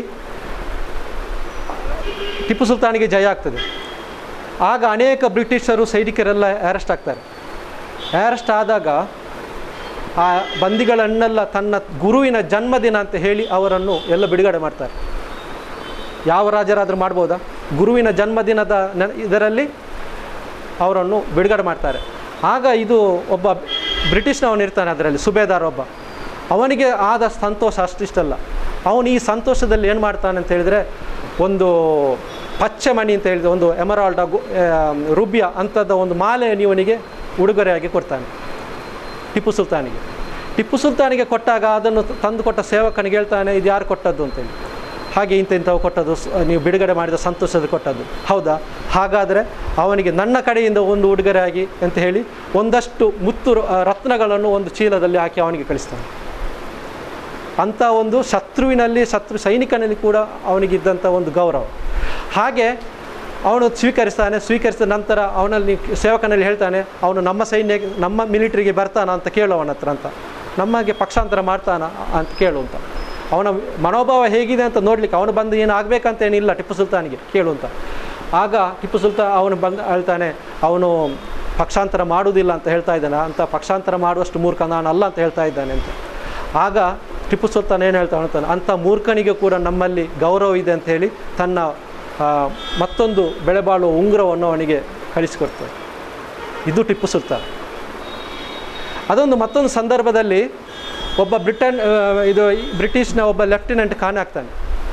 ಟಿಪ್ಪು ಸುಲ್ತಾನಿಗೆ ಜಯ ಆಗ್ತದೆ ಆಗ ಅನೇಕ ಬ್ರಿಟಿಷರು ಸೈನಿಕರೆಲ್ಲ ಅರೆಸ್ಟ್ ಆಗ್ತಾರೆ ಅರೆಸ್ಟ್ ಆದಾಗ ಆ ಬಂದಿಗಳನ್ನೆಲ್ಲ ತನ್ನ ಗುರುವಿನ ಜನ್ಮದಿನ ಅಂತ ಹೇಳಿ ಅವರನ್ನು ಎಲ್ಲ ಬಿಡುಗಡೆ ಮಾಡ್ತಾರೆ ಯಾವ ರಾಜರಾದರೂ ಮಾಡ್ಬೋದಾ ಗುರುವಿನ ಜನ್ಮದಿನದ ನ- ಇದರಲ್ಲಿ ಅವರನ್ನು ಬಿಡುಗಡೆ ಮಾಡ್ತಾರೆ ಆಗ ಇದು ಒಬ್ಬ ಬ್ರಿಟಿಷ್ನವನು ಇರ್ತಾನೆ ಅದರಲ್ಲಿ ಸುಬೇದಾರ್ ಒಬ್ಬ ಅವನಿಗೆ ಆದ ಸಂತೋಷ ಅಷ್ಟಿಷ್ಟಲ್ಲ ಅವನು ಈ ಸಂತೋಷದಲ್ಲಿ ಏನು ಮಾಡ್ತಾನೆ ಅಂತ ಹೇಳಿದರೆ ಒಂದು ಪಚ್ಚೆ ಮಣಿ ಅಂತ ಹೇಳಿದ್ರೆ ಒಂದು ಎಮರಾಲ್ಡ ರುಬಿಯ ಅಂಥದ್ದು ಒಂದು ಮಾಲೆಯನ್ನು ಇವನಿಗೆ ಉಡುಗೊರೆಯಾಗಿ ಕೊಡ್ತಾನೆ ಟಿಪ್ಪು ಸುಲ್ತಾನಿಗೆ ಟಿಪ್ಪು ಸುಲ್ತಾನಿಗೆ ಕೊಟ್ಟಾಗ ಅದನ್ನು ತಂದು ಕೊಟ್ಟ ಸೇವಕನಿಗೆ ಹೇಳ್ತಾನೆ ಇದು ಯಾರು ಕೊಟ್ಟದ್ದು ಅಂತೇಳಿ ಹಾಗೆ ಇಂಥ ಇಂಥವು ಕೊಟ್ಟದ್ದು ಸ- ನೀವು ಬಿಡುಗಡೆ ಮಾಡಿದ ಸಂತೋಷದ ಕೊಟ್ಟದ್ದು ಹೌದಾ ಹಾಗಾದರೆ ಅವನಿಗೆ ನನ್ನ ಕಡೆಯಿಂದ ಒಂದು ಉಡುಗೊರೆಯಾಗಿ ಅಂತ ಹೇಳಿ ಒಂದಷ್ಟು ಮುತ್ತು ರ- ರತ್ನಗಳನ್ನು ಒಂದು ಚೀಲದಲ್ಲಿ ಹಾಕಿ ಅವನಿಗೆ ಕಳಿಸ್ತಾನೆ ಅಂಥ ಒಂದು ಶತ್ರುವಿನಲ್ಲಿ ಶತ್ರು ಸೈನಿಕನಲ್ಲಿ ಕೂಡ ಅವನಿಗಿದ್ದಂಥ ಒಂದು ಗೌರವ ಹಾಗೆ ಅವನು ಸ್ವೀಕರಿಸ್ತಾನೆ ಸ್ವೀಕರಿಸಿದ ನಂತರ ಅವನಲ್ಲಿ ಸೇವಕನಲ್ಲಿ ಹೇಳ್ತಾನೆ ಅವನು ನಮ್ಮ ಸೈನ್ಯ ನಮ್ಮ ಮಿಲಿಟ್ರಿಗೆ ಬರ್ತಾನ ಅಂತ ಕೇಳು ಅವನ ಹತ್ರ ಅಂತ ನಮಗೆ ಪಕ್ಷಾಂತರ ಮಾಡ್ತಾನ ಅಂತ ಕೇಳು ಅಂತ ಅವನ ಮನೋಭಾವ ಹೇಗಿದೆ ಅಂತ ನೋಡ್ಲಿಕ್ಕೆ ಅವನು ಬಂದು ಏನು ಆಗಬೇಕಂತ ಏನಿಲ್ಲ ಟಿಪ್ಪು ಸುಲ್ತಾನಿಗೆ ಕೇಳು ಅಂತ ಆಗ ಟಿಪ್ಪು ಸುಲ್ತಾನ್ ಅವನು ಬಂದು ಹೇಳ್ತಾನೆ ಅವನು ಪಕ್ಷಾಂತರ ಮಾಡುವುದಿಲ್ಲ ಅಂತ ಹೇಳ್ತಾ ಇದ್ದಾನೆ ಅಂತ ಪಕ್ಷಾಂತರ ಮಾಡುವಷ್ಟು ಮೂರ್ಖ ನಾನು ಅಲ್ಲ ಅಂತ ಹೇಳ್ತಾ ಇದ್ದಾನೆ ಅಂತ ಆಗ ಟಿಪ್ಪು ಸುಲ್ತಾನ್ ಏನು ಹೇಳ್ತಾ ಹೇಳ್ತಾನೆ ಅಂಥ ಮೂರ್ಖನಿಗೆ ಕೂಡ ನಮ್ಮಲ್ಲಿ ಗೌರವ ಇದೆ ಅಂತ ಹೇಳಿ ತನ್ನ ಆ, ಮತ್ತೊಂದು ಬೆಳೆಬಾಳುವ ಉಂಗುರವನ್ನು ಅವನಿಗೆ ಕಳಿಸಿಕೊಡ್ತಾರೆ ಇದು ಟಿಪ್ಪು ಸುಲ್ತಾನ್ ಅದೊಂದು ಮತ್ತೊಂದು ಸಂದರ್ಭದಲ್ಲಿ ಒಬ್ಬ ಬ್ರಿಟನ್ ಆ, ಇದು ಬ್ರಿಟಿಷ್ನ ಒಬ್ಬ ಲೆಫ್ಟಿನೆಂಟ್ ಕಾಣೆ ಆಗ್ತಾನೆ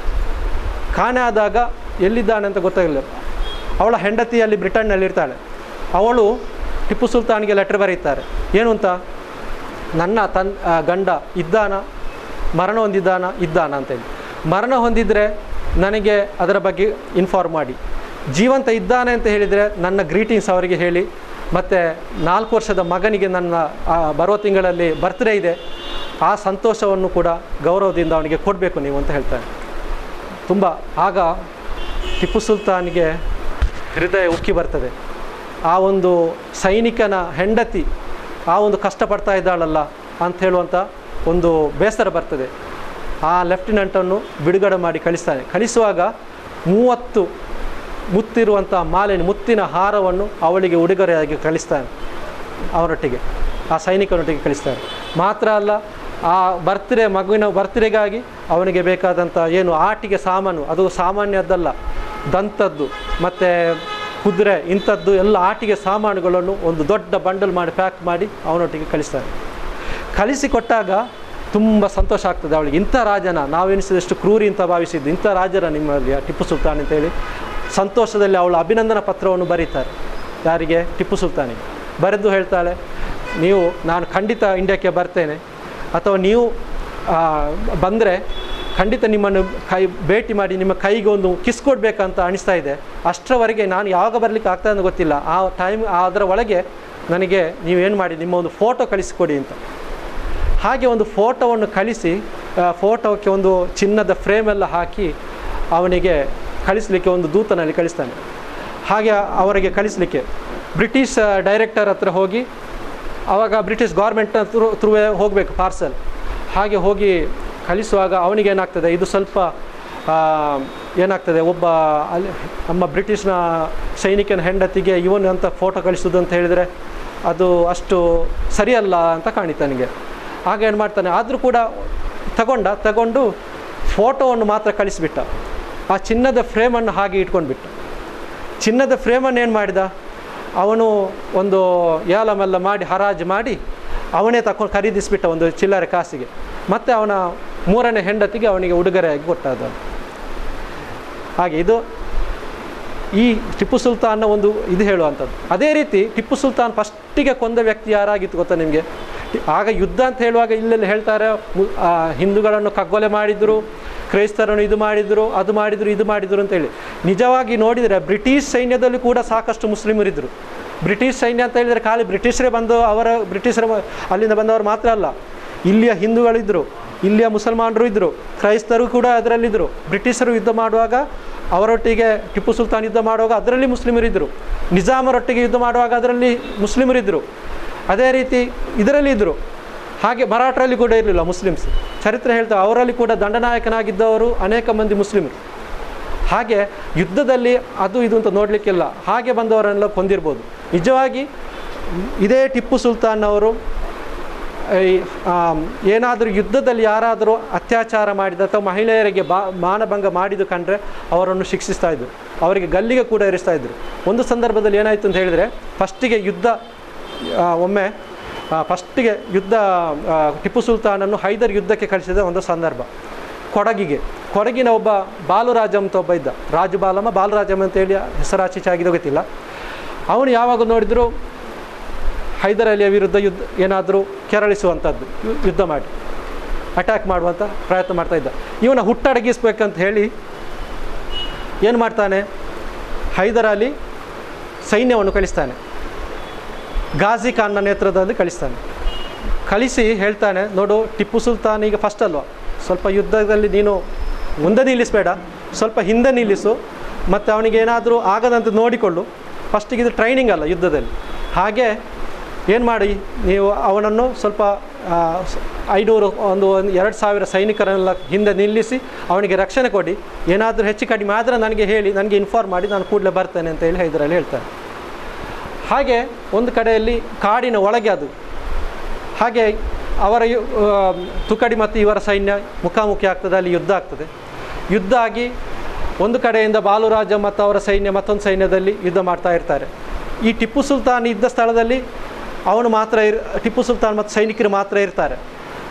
ಕಾಣೆ ಆದಾಗ ಎಲ್ಲಿದ್ದಾನೆ ಅಂತ ಗೊತ್ತಾಗಲಿಲ್ಲ ಅವಳ ಹೆಂಡತಿ ಅಲ್ಲಿ ಬ್ರಿಟನ್ನಲ್ಲಿ ಇರ್ತಾಳೆ ಅವಳು ಟಿಪ್ಪು ಸುಲ್ತಾನ್ಗೆ ಲೆಟರ್ ಬರೀತಾರೆ ಏನು ಅಂತ ನನ್ನ ತನ್ ಆ, ಗಂಡ ಇದ್ದಾನ ಮರಣ ಹೊಂದಿದ್ದಾನ ಇದ್ದಾನ ಅಂತೇಳಿ ಮರಣ ಹೊಂದಿದರೆ ನನಗೆ ಅದರ ಬಗ್ಗೆ ಇನ್ಫಾರ್ಮ್ ಮಾಡಿ ಜೀವಂತ ಇದ್ದಾನೆ ಅಂತ ಹೇಳಿದರೆ ನನ್ನ ಗ್ರೀಟಿಂಗ್ಸ್ ಅವರಿಗೆ ಹೇಳಿ ಮತ್ತು ನಾಲ್ಕು ವರ್ಷದ ಮಗನಿಗೆ ನನ್ನ ಆ, ಬರುವ ತಿಂಗಳಲ್ಲಿ ಬರ್ತ್ಡೇ ಇದೆ ಆ ಸಂತೋಷವನ್ನು ಕೂಡ ಗೌರವದಿಂದ ಅವನಿಗೆ ಕೊಡಬೇಕು ನೀವು ಅಂತ ಹೇಳ್ತಾರೆ ತುಂಬ ಆಗ ಟಿಪ್ಪು ಸುಲ್ತಾನ್ಗೆ ಹೃದಯ ಉಕ್ಕಿ ಬರ್ತದೆ ಆ ಒಂದು ಸೈನಿಕನ ಹೆಂಡತಿ ಆ ಒಂದು ಕಷ್ಟಪಡ್ತಾ ಇದ್ದಾಳಲ್ಲ ಅಂತ ಹೇಳುವಂಥ ಒಂದು ಬೇಸರ ಬರ್ತದೆ ಆ ಲೆಫ್ಟಿನೆಂಟನ್ನು ಬಿಡುಗಡೆ ಮಾಡಿ ಕಳಿಸ್ತಾನೆ ಕಳಿಸುವಾಗ ಮೂವತ್ತು ಮುತ್ತಿರುವಂಥ ಮಾಲಿನ ಮುತ್ತಿನ ಹಾರವನ್ನು ಅವಳಿಗೆ ಉಡುಗೊರೆಯಾಗಿ ಕಳಿಸ್ತಾನೆ ಅವರೊಟ್ಟಿಗೆ ಆ ಸೈನಿಕನೊಟ್ಟಿಗೆ ಕಳಿಸ್ತಾರೆ ಮಾತ್ರ ಅಲ್ಲ ಆ ಬರ್ತ್ಡೇ ಮಗುವಿನ ಬರ್ತ್ಡೇಗಾಗಿ ಅವನಿಗೆ ಬೇಕಾದಂಥ ಏನು ಆಟಿಕೆ ಸಾಮಾನು ಅದು ಸಾಮಾನ್ಯದ್ದಲ್ಲ ದಂಥದ್ದು ಮತ್ತು ಕುದುರೆ ಇಂಥದ್ದು ಎಲ್ಲ ಆಟಿಕೆ ಸಾಮಾನುಗಳನ್ನು ಒಂದು ದೊಡ್ಡ ಬಂಡಲ್ ಮಾಡಿ ಪ್ಯಾಕ್ ಮಾಡಿ ಅವನೊಟ್ಟಿಗೆ ಕಳಿಸ್ತಾರೆ ಕಳಿಸಿಕೊಟ್ಟಾಗ ತುಂಬ ಸಂತೋಷ ಆಗ್ತದೆ ಅವಳಿಗೆ ಇಂಥ ರಾಜನ ನಾವೆನಿಸಿದಷ್ಟು ಕ್ರೂರಿ ಅಂತ ಭಾವಿಸಿದ್ದು ಇಂಥ ರಾಜರ ನಿಮ್ಮಲ್ಲಿ ಆ ಟಿಪ್ಪು ಸುಲ್ತಾನ್ ಅಂತೇಳಿ ಸಂತೋಷದಲ್ಲಿ ಅವಳು ಅಭಿನಂದನಾ ಪತ್ರವನ್ನು ಬರೀತಾರೆ ಯಾರಿಗೆ ಟಿಪ್ಪು ಸುಲ್ತಾನಿಗೆ ಬರೆದು ಹೇಳ್ತಾಳೆ ನೀವು ನಾನು ಖಂಡಿತ ಇಂಡಿಯಾಕ್ಕೆ ಬರ್ತೇನೆ ಅಥವಾ ನೀವು ಬಂದರೆ ಖಂಡಿತ ನಿಮ್ಮನ್ನು ಕೈ ಭೇಟಿ ಮಾಡಿ ನಿಮ್ಮ ಕೈಗೆ ಒಂದು ಕಿಸ್ ಕೊಡಬೇಕಂತ ಅನಿಸ್ತಾ ಇದೆ ಅಷ್ಟರವರೆಗೆ ನಾನು ಯಾವಾಗ ಬರಲಿಕ್ಕೆ ಆಗ್ತದೆ ಅಂತ ಗೊತ್ತಿಲ್ಲ ಆ ಟೈಮ್ ಅದರ ಒಳಗೆ ನನಗೆ ನೀವೇನು ಮಾಡಿ ನಿಮ್ಮ ಒಂದು ಫೋಟೋ ಕಳಿಸಿಕೊಡಿ ಅಂತ ಹಾಗೆ ಒಂದು ಫೋಟೋವನ್ನು ಕಳಿಸಿ ಆ ಫೋಟೋಕ್ಕೆ ಒಂದು ಚಿನ್ನದ ಫ್ರೇಮ್ ಎಲ್ಲ ಹಾಕಿ ಅವನಿಗೆ ಕಳಿಸಲಿಕ್ಕೆ ಒಂದು ದೂತನಲ್ಲಿ ಕಳಿಸ್ತಾನೆ ಹಾಗೆ ಅವರಿಗೆ ಕಳಿಸಲಿಕ್ಕೆ ಬ್ರಿಟಿಷ್ ಡೈರೆಕ್ಟರ್ ಹತ್ರ ಹೋಗಿ ಆವಾಗ ಬ್ರಿಟಿಷ್ ಗೌರ್ಮೆಂಟ್ನ ಥ್ರೂ ಥ್ರೂವೇ ಹೋಗಬೇಕು ಪಾರ್ಸಲ್ ಹಾಗೆ ಹೋಗಿ ಕಳಿಸುವಾಗ ಅವನಿಗೆ ಏನಾಗ್ತದೆ ಇದು ಸ್ವಲ್ಪ ಆ, ಏನಾಗ್ತದೆ ಒಬ್ಬ ಅಲ್ಲಿ ನಮ್ಮ ಬ್ರಿಟಿಷ್ನ ಸೈನಿಕನ ಹೆಂಡತಿಗೆ ಇವನು ಅಂತ ಫೋಟೋ ಕಳಿಸೋದು ಅಂತ ಹೇಳಿದರೆ ಅದು ಅಷ್ಟು ಸರಿಯಲ್ಲ ಅಂತ ಕಾಣಿತು ನನಗೆ ಆಗ ಏನು ಮಾಡ್ತಾನೆ ಆದರೂ ಕೂಡ ತಗೊಂಡ ತಗೊಂಡು ಫೋಟೋವನ್ನು ಮಾತ್ರ ಕಳಿಸಿಬಿಟ್ಟ ಆ ಚಿನ್ನದ ಫ್ರೇಮನ್ನು ಹಾಗೆ ಇಟ್ಕೊಂಡ್ಬಿಟ್ಟ ಚಿನ್ನದ ಫ್ರೇಮನ್ನು ಏನು ಮಾಡಿದ ಅವನು ಒಂದು ಏಲಮೆಲ್ಲ ಮಾಡಿ ಹರಾಜು ಮಾಡಿ ಅವನೇ ತಕೊಂಡು ಖರೀದಿಸಿಬಿಟ್ಟ ಒಂದು ಚಿಲ್ಲರೆ ಕಾಸಿಗೆ ಮತ್ತು ಅವನ ಮೂರನೇ ಹೆಂಡತಿಗೆ ಅವನಿಗೆ ಉಡುಗೊರೆಯಾಗಿ ಕೊಟ್ಟದ ಹಾಗೆ ಇದು ಈ ಟಿಪ್ಪು ಸುಲ್ತಾನ್ನ ಒಂದು ಇದು ಹೇಳುವಂಥದ್ದು ಅದೇ ರೀತಿ ಟಿಪ್ಪು ಸುಲ್ತಾನ್ ಫಸ್ಟಿಗೆ ಕೊಂದ ವ್ಯಕ್ತಿ ಯಾರಾಗಿತ್ತು ಗೊತ್ತಾ ನಿಮಗೆ ಆಗ ಯುದ್ಧ ಅಂತ ಹೇಳುವಾಗ ಇಲ್ಲೆಲ್ಲ ಹೇಳ್ತಾರೆ ಮು- ಆ, ಹಿಂದೂಗಳನ್ನು ಕಗ್ಗೊಲೆ ಮಾಡಿದರು ಕ್ರೈಸ್ತರನ್ನು ಇದು ಮಾಡಿದರು ಅದು ಮಾಡಿದರು ಇದು ಮಾಡಿದರು ಅಂತೇಳಿ ನಿಜವಾಗಿ ನೋಡಿದರೆ ಬ್ರಿಟಿಷ್ ಸೈನ್ಯದಲ್ಲಿ ಕೂಡ ಸಾಕಷ್ಟು ಮುಸ್ಲಿಮರಿದ್ದರು ಬ್ರಿಟಿಷ್ ಸೈನ್ಯ ಅಂತ ಹೇಳಿದರೆ ಖಾಲಿ ಬ್ರಿಟಿಷರೇ ಬಂದು ಅವರ ಬ್ರಿಟಿಷರ ಮ- ಅಲ್ಲಿಂದ ಬಂದವರು ಮಾತ್ರ ಅಲ್ಲ ಇಲ್ಲಿಯ ಹಿಂದೂಗಳಿದ್ದರು ಇಲ್ಲಿಯ ಮುಸಲ್ಮಾನರು ಇದ್ದರು ಕ್ರೈಸ್ತರು ಕೂಡ ಅದರಲ್ಲಿದ್ದರು ಬ್ರಿಟಿಷರು ಯುದ್ಧ ಮಾಡುವಾಗ ಅವರೊಟ್ಟಿಗೆ ಟಿಪ್ಪು ಸುಲ್ತಾನ್ ಯುದ್ಧ ಮಾಡುವಾಗ ಅದರಲ್ಲಿ ಮುಸ್ಲಿಮರಿದ್ದರು ನಿಜಾಮರೊಟ್ಟಿಗೆ ಯುದ್ಧ ಮಾಡುವಾಗ ಅದರಲ್ಲಿ ಮುಸ್ಲಿಮರಿದ್ದರು ಅದೇ ರೀತಿ ಇದರಲ್ಲಿ ಇದ್ದರು ಹಾಗೆ ಮರಾಠರಲ್ಲಿ ಕೂಡ ಇರಲಿಲ್ಲ ಮುಸ್ಲಿಮ್ಸ್ ಚರಿತ್ರೆ ಹೇಳ್ತಾ ಅವರಲ್ಲಿ ಕೂಡ ದಂಡನಾಯಕನಾಗಿದ್ದವರು ಅನೇಕ ಮಂದಿ ಮುಸ್ಲಿಮರು ಹಾಗೆ ಯುದ್ಧದಲ್ಲಿ ಅದು ಇದು ಅಂತ ನೋಡಲಿಕ್ಕಿಲ್ಲ ಹಾಗೆ ಬಂದವರನ್ನೆಲ್ಲ ಕೊಂದಿರ್ಬೋದು ನಿಜವಾಗಿ ಇದೇ ಟಿಪ್ಪು ಸುಲ್ತಾನ್ ಅವರು ಏನಾದರೂ ಯುದ್ಧದಲ್ಲಿ ಯಾರಾದರೂ ಅತ್ಯಾಚಾರ ಮಾಡಿದ ಅಥವಾ ಮಹಿಳೆಯರಿಗೆ ಬಾ ಮಾನಭಂಗ ಮಾಡಿದ್ದು ಕಂಡ್ರೆ ಅವರನ್ನು ಶಿಕ್ಷಿಸ್ತಾ ಇದ್ದರು ಅವರಿಗೆ ಗಲ್ಲಿಗೆ ಕೂಡ ಇರಿಸ್ತಾ ಇದ್ದರು ಒಂದು ಸಂದರ್ಭದಲ್ಲಿ ಏನಾಯಿತು ಅಂತ ಹೇಳಿದರೆ ಫಸ್ಟಿಗೆ ಯುದ್ಧ ಆ, ಒಮ್ಮೆ ಫಸ್ಟಿಗೆ ಯುದ್ಧ ಆ, ಟಿಪ್ಪು ಸುಲ್ತಾನನ್ನು ಹೈದರ್ ಯುದ್ಧಕ್ಕೆ ಕಳಿಸಿದ ಒಂದು ಸಂದರ್ಭ ಕೊಡಗಿಗೆ ಕೊಡಗಿನ ಒಬ್ಬ ಬಾಲುರಾಜಂ ಅಂತ ಒಬ್ಬ ಇದ್ದ ರಾಜು ಬಾಲಮ್ಮ ಬಾಲರಾಜಂ ಅಂತೇಳಿ ಹೆಸರಾಚೀಚೆ ಆಗಿದೆ ಗೊತ್ತಿಲ್ಲ ಅವನು ಯಾವಾಗ ನೋಡಿದರೂ ಹೈದರ್ ಅಲಿಯ ವಿರುದ್ಧ ಯುದ್ಧ ಏನಾದರೂ ಕೆರಳಿಸುವಂಥದ್ದು ಯು- ಯುದ್ಧ ಮಾಡಿ ಅಟ್ಯಾಕ್ ಮಾಡುವಂಥ ಪ್ರಯತ್ನ ಮಾಡ್ತಾ ಇದ್ದ ಇವನ ಹುಟ್ಟಡಗಿಸ್ಬೇಕಂತ ಹೇಳಿ ಏನು ಮಾಡ್ತಾನೆ ಹೈದರ್ ಅಲಿ ಸೈನ್ಯವನ್ನು ಕಳಿಸ್ತಾನೆ ಗಾಜಿ ಖಾನ್ನ ನೇತೃತ್ವದಲ್ಲಿ ಕಳಿಸ್ತಾನೆ ಕಳಿಸಿ ಹೇಳ್ತಾನೆ ನೋಡು ಟಿಪ್ಪು ಸುಲ್ತಾನ್ ಈಗ ಫಸ್ಟ್ ಅಲ್ವಾ ಸ್ವಲ್ಪ ಯುದ್ಧದಲ್ಲಿ ನೀನು ಮುಂದೆ ನಿಲ್ಲಿಸಬೇಡ ಸ್ವಲ್ಪ ಹಿಂದೆ ನಿಲ್ಲಿಸು ಮತ್ತು ಅವನಿಗೆ ಏನಾದರೂ ಆಗದಂತೆ ನೋಡಿಕೊಳ್ಳು ಫಸ್ಟಿಗೆ ಇದು ಟ್ರೈನಿಂಗ್ ಅಲ್ಲ ಯುದ್ಧದಲ್ಲಿ ಹಾಗೆ ಏನು ಮಾಡಿ ನೀವು ಅವನನ್ನು ಸ್ವಲ್ಪ ಆ, ಸ- ಐನೂರು ಒಂದು ಒಂದು ಎರಡು ಸಾವಿರ ಸೈನಿಕರನ್ನೆಲ್ಲ ಹಿಂದೆ ನಿಲ್ಲಿಸಿ ಅವನಿಗೆ ರಕ್ಷಣೆ ಕೊಡಿ ಏನಾದರೂ ಹೆಚ್ಚು ಕಡಿಮೆ ಆದರೆ ನನಗೆ ಹೇಳಿ ನನಗೆ ಇನ್ಫಾರ್ಮ್ ಮಾಡಿ ನಾನು ಕೂಡಲೇ ಬರ್ತೇನೆ ಅಂತ ಹೇಳಿ ಹೈದರಲ್ಲಿ ಹೇಳ್ತಾರೆ ಹಾಗೆ ಒಂದು ಕಡೆಯಲ್ಲಿ ಕಾಡಿನ ಒಳಗೆ ಅದು ಹಾಗೆ ಅವರ ಯು- ಆ, ತುಕಡಿ ಮತ್ತು ಇವರ ಸೈನ್ಯ ಮುಖಾಮುಖಿ ಆಗ್ತದೆ ಅಲ್ಲಿ ಯುದ್ಧ ಆಗ್ತದೆ ಯುದ್ಧ ಆಗಿ ಒಂದು ಕಡೆಯಿಂದ ಬಾಲುರಾಜ ಮತ್ತು ಅವರ ಸೈನ್ಯ ಮತ್ತೊಂದು ಸೈನ್ಯದಲ್ಲಿ ಯುದ್ಧ ಮಾಡ್ತಾ ಇರ್ತಾರೆ ಈ ಟಿಪ್ಪು ಸುಲ್ತಾನ್ ಇದ್ದ ಸ್ಥಳದಲ್ಲಿ ಅವನು ಮಾತ್ರ ಇರ್ ಟಿಪ್ಪು ಸುಲ್ತಾನ್ ಮತ್ತು ಸೈನಿಕರು ಮಾತ್ರ ಇರ್ತಾರೆ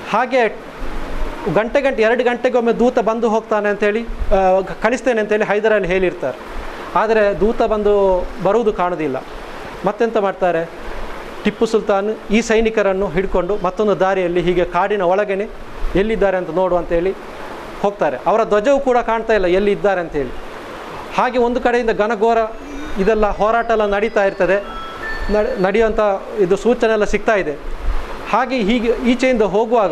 ಹಾಗೆ ಗಂಟೆ ಗಂಟೆ ಎರಡು ಗಂಟೆಗೊಮ್ಮೆ ದೂತ ಬಂದು ಹೋಗ್ತಾನೆ ಅಂತೇಳಿ ಆ, ಗ- ಕಳಿಸ್ತೇನೆ ಅಂತೇಳಿ ಹೈದರಲ್ಲಿ ಹೇಳಿರ್ತಾರೆ ಆದರೆ ದೂತ ಬಂದು ಬರುವುದು ಕಾಣೋದಿಲ್ಲ ಮತ್ತೆಂತ ಮಾಡ್ತಾರೆ ಟಿಪ್ಪು ಸುಲ್ತಾನ್ ಈ ಸೈನಿಕರನ್ನು ಹಿಡ್ಕೊಂಡು ಮತ್ತೊಂದು ದಾರಿಯಲ್ಲಿ ಹೀಗೆ ಕಾಡಿನ ಒಳಗೇನೆ ಎಲ್ಲಿದ್ದಾರೆ ಅಂತ ನೋಡು ಅಂತೇಳಿ ಹೋಗ್ತಾರೆ ಅವರ ಧ್ವಜವು ಕೂಡ ಕಾಣ್ತಾ ಇಲ್ಲ ಎಲ್ಲಿ ಇದ್ದಾರೆ ಅಂತೇಳಿ ಹಾಗೆ ಒಂದು ಕಡೆಯಿಂದ ಘನಘೋರ ಇದೆಲ್ಲ ಹೋರಾಟ ಎಲ್ಲ ನಡೀತಾ ಇರ್ತದೆ ನಡೆ ನಡೆಯುವಂಥ ಇದು ಸೂಚನೆ ಎಲ್ಲ ಸಿಗ್ತಾ ಇದೆ ಹಾಗೆ ಹೀಗೆ ಈಚೆಯಿಂದ ಹೋಗುವಾಗ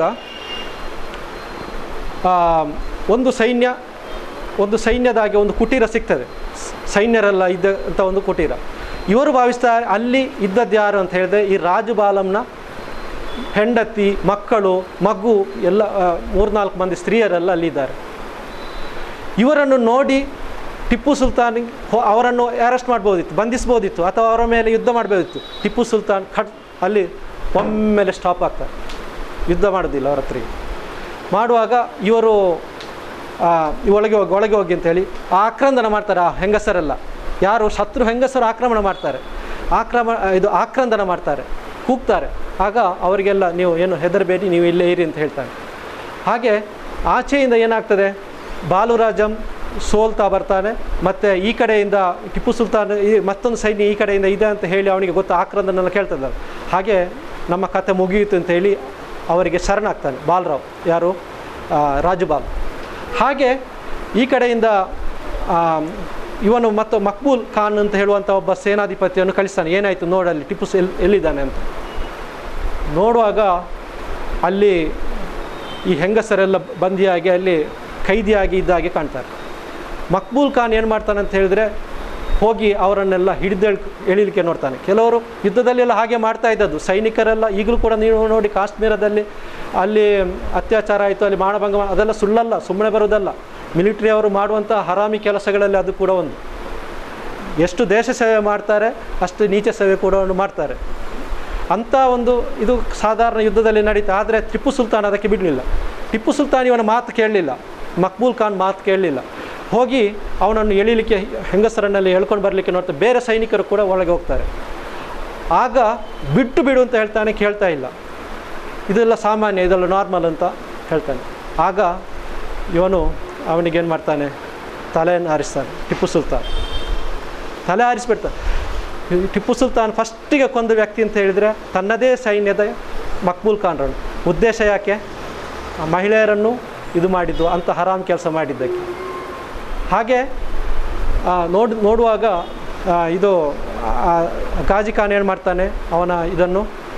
ಆ, ಒಂದು ಸೈನ್ಯ ಒಂದು ಸೈನ್ಯದಾಗೆ ಒಂದು ಕುಟೀರ ಸಿಗ್ತದೆ ಸ್- ಸೈನ್ಯರೆಲ್ಲ ಇದ್ದ ಅಂತ ಒಂದು ಕುಟೀರ ಇವರು ಭಾವಿಸ್ತಾರೆ ಅಲ್ಲಿ ಇದ್ದದ್ದು ಯಾರು ಅಂತ ಹೇಳಿದ್ರೆ ಈ ರಾಜುಬಾಲಂನ ಹೆಂಡತಿ ಮಕ್ಕಳು ಮಗು ಎಲ್ಲ ಆ, ಮೂರ್ನಾಲ್ಕು ಮಂದಿ ಸ್ತ್ರೀಯರೆಲ್ಲ ಅಲ್ಲಿದ್ದಾರೆ ಇವರನ್ನು ನೋಡಿ ಟಿಪ್ಪು ಸುಲ್ತಾನ್ ಹೊ- ಅವರನ್ನು ಅರೆಸ್ಟ್ ಮಾಡ್ಬೋದಿತ್ತು ಬಂಧಿಸ್ಬೋದಿತ್ತು ಅಥವಾ ಅವರ ಮೇಲೆ ಯುದ್ಧ ಮಾಡಬೋದಿತ್ತು ಟಿಪ್ಪು ಸುಲ್ತಾನ್ ಖಟ್ ಅಲ್ಲಿ ಒಮ್ಮೆಲೆ ಸ್ಟಾಪ್ ಆಗ್ತಾರೆ ಯುದ್ಧ ಮಾಡೋದಿಲ್ಲ ಅವರ ಹತ್ರ ಮಾಡುವಾಗ ಇವರು ಆ, ಈ ಒಳಗೆ ಹೋಗಿ ಒಳಗೆ ಹೋಗಿ ಅಂತೇಳಿ ಆಕ್ರಂದನ ಮಾಡ್ತಾರೆ ಆ ಹೆಂಗಸರೆಲ್ಲ ಯಾರು ಶತ್ರು ಹೆಂಗಸರು ಆಕ್ರಮಣ ಮಾಡ್ತಾರೆ ಆಕ್ರಮಣ ಇದು ಆಕ್ರಂದನ ಮಾಡ್ತಾರೆ ಕೂಗ್ತಾರೆ ಆಗ ಅವರಿಗೆಲ್ಲ ನೀವು ಏನು ಹೆದರಬೇಡಿ ನೀವು ಇಲ್ಲೇ ಇರಿ ಅಂತ ಹೇಳ್ತಾರೆ ಹಾಗೆ ಆಚೆಯಿಂದ ಏನಾಗ್ತದೆ ಬಾಲುರಾಜಂ ಸೋಲ್ತಾ ಬರ್ತಾನೆ ಮತ್ತು ಈ ಕಡೆಯಿಂದ ಟಿಪ್ಪು ಸುಲ್ತಾನ್ ಈ ಮತ್ತೊಂದು ಸೈನ್ಯ ಈ ಕಡೆಯಿಂದ ಇದೆ ಅಂತ ಹೇಳಿ ಅವನಿಗೆ ಗೊತ್ತು ಆಕ್ರಂದನೆಲ್ಲ ಕೇಳ್ತದ ಹಾಗೆ ನಮ್ಮ ಕತೆ ಮುಗಿಯಿತು ಅಂತ ಹೇಳಿ ಅವರಿಗೆ ಶರಣಾಗ್ತಾನೆ ಬಾಲರಾವ್ ಯಾರು ಆ, ರಾಜುಬಾಲ್ ಹಾಗೆ ಈ ಕಡೆಯಿಂದ ಆ, ಇವನು ಮತ್ತು ಮಕ್ಬೂಲ್ ಖಾನ್ ಅಂತ ಹೇಳುವಂಥ ಒಬ್ಬ ಸೇನಾಧಿಪತಿಯನ್ನು ಕಳಿಸ್ತಾನೆ ಏನಾಯಿತು ನೋಡಲ್ಲಿ ಟಿಪ್ಪು ಸು ಎಲ್ ಎಲ್ಲಿದ್ದಾನೆ ಅಂತ ನೋಡುವಾಗ ಅಲ್ಲಿ ಈ ಹೆಂಗಸರೆಲ್ಲ ಬಂದಿಯಾಗಿ ಅಲ್ಲಿ ಕೈದಿಯಾಗಿ ಇದ್ದಾಗೆ ಕಾಣ್ತಾರೆ ಮಕ್ಬೂಲ್ ಖಾನ್ ಏನು ಮಾಡ್ತಾನೆ ಅಂತ ಹೇಳಿದ್ರೆ ಹೋಗಿ ಅವರನ್ನೆಲ್ಲ ಹಿಡಿದೇಳ್ ಎಳಿಲಿಕ್ಕೆ ನೋಡ್ತಾನೆ ಕೆಲವರು ಯುದ್ಧದಲ್ಲೆಲ್ಲ ಹಾಗೆ ಮಾಡ್ತಾ ಇದ್ದದ್ದು ಸೈನಿಕರೆಲ್ಲ ಈಗಲೂ ಕೂಡ ನೀವು ನೋಡಿ ಕಾಶ್ಮೀರದಲ್ಲಿ ಅಲ್ಲಿ ಅತ್ಯಾಚಾರ ಆಯಿತು ಅಲ್ಲಿ ಮಾನಭಂಗ ಮಾ- ಅದೆಲ್ಲ ಸುಳ್ಳಲ್ಲ ಸುಮ್ಮನೆ ಬರೋದಲ್ಲ ಮಿಲಿಟ್ರಿ ಅವರು ಮಾಡುವಂಥ ಹರಾಮಿ ಕೆಲಸಗಳಲ್ಲಿ ಅದು ಕೂಡ ಒಂದು ಎಷ್ಟು ದೇಶ ಸೇವೆ ಮಾಡ್ತಾರೆ ಅಷ್ಟು ನೀಚ ಸೇವೆ ಕೂಡ ಮಾಡ್ತಾರೆ ಅಂಥ ಒಂದು ಇದು ಸಾಧಾರಣ ಯುದ್ಧದಲ್ಲಿ ನಡೀತಾ ಆದರೆ ಟಿಪ್ಪು ಸುಲ್ತಾನ್ ಅದಕ್ಕೆ ಬಿಡಲಿಲ್ಲ ಟಿಪ್ಪು ಸುಲ್ತಾನ್ ಇವನ ಮಾತು ಕೇಳಲಿಲ್ಲ ಮಕ್ಬೂಲ್ ಖಾನ್ ಮಾತು ಕೇಳಲಿಲ್ಲ ಹೋಗಿ ಅವನನ್ನು ಎಳಿಲಿಕ್ಕೆ ಹೆಂಗಸರನ್ನೆಲ್ಲ ಎಳ್ಕೊಂಡು ಬರಲಿಕ್ಕೆ ನೋಡ್ತಾರೆ ಬೇರೆ ಸೈನಿಕರು ಕೂಡ ಒಳಗೆ ಹೋಗ್ತಾರೆ ಆಗ ಬಿಟ್ಟು ಬಿಡು ಅಂತ ಹೇಳ್ತಾನೆ ಕೇಳ್ತಾ ಇಲ್ಲ ಇದೆಲ್ಲ ಸಾಮಾನ್ಯ ಇದೆಲ್ಲ ನಾರ್ಮಲ್ ಅಂತ ಹೇಳ್ತಾನೆ ಆಗ ಇವನು ಅವನಿಗೇನು ಮಾಡ್ತಾನೆ ತಲೆಯನ್ನು ಹಾರಿಸ್ತಾನೆ ಟಿಪ್ಪು ಸುಲ್ತಾನ್ ತಲೆ ಹಾರಿಸ್ಬಿಡ್ತಾನೆ ಈ ಟಿಪ್ಪು ಸುಲ್ತಾನ್ ಫಸ್ಟಿಗೆ ಕೊಂದ ವ್ಯಕ್ತಿ ಅಂತ ಹೇಳಿದರೆ ತನ್ನದೇ ಸೈನ್ಯದ ಮಕ್ಬೂಲ್ ಖಾನ್ರನ್ನು ಉದ್ದೇಶ ಯಾಕೆ ಆ ಮಹಿಳೆಯರನ್ನು ಇದು ಮಾಡಿದ್ದು ಅಂತ ಹರಾಮ್ ಕೆಲಸ ಮಾಡಿದ್ದಕ್ಕೆ ಹಾಗೆ ಆ, ನೋಡ್ ನೋಡುವಾಗ ಆ, ಇದು ಆ, ಗಾಜಿ ಖಾನ್ ಏನು ಮಾಡ್ತಾನೆ ಅವನ ಇದನ್ನು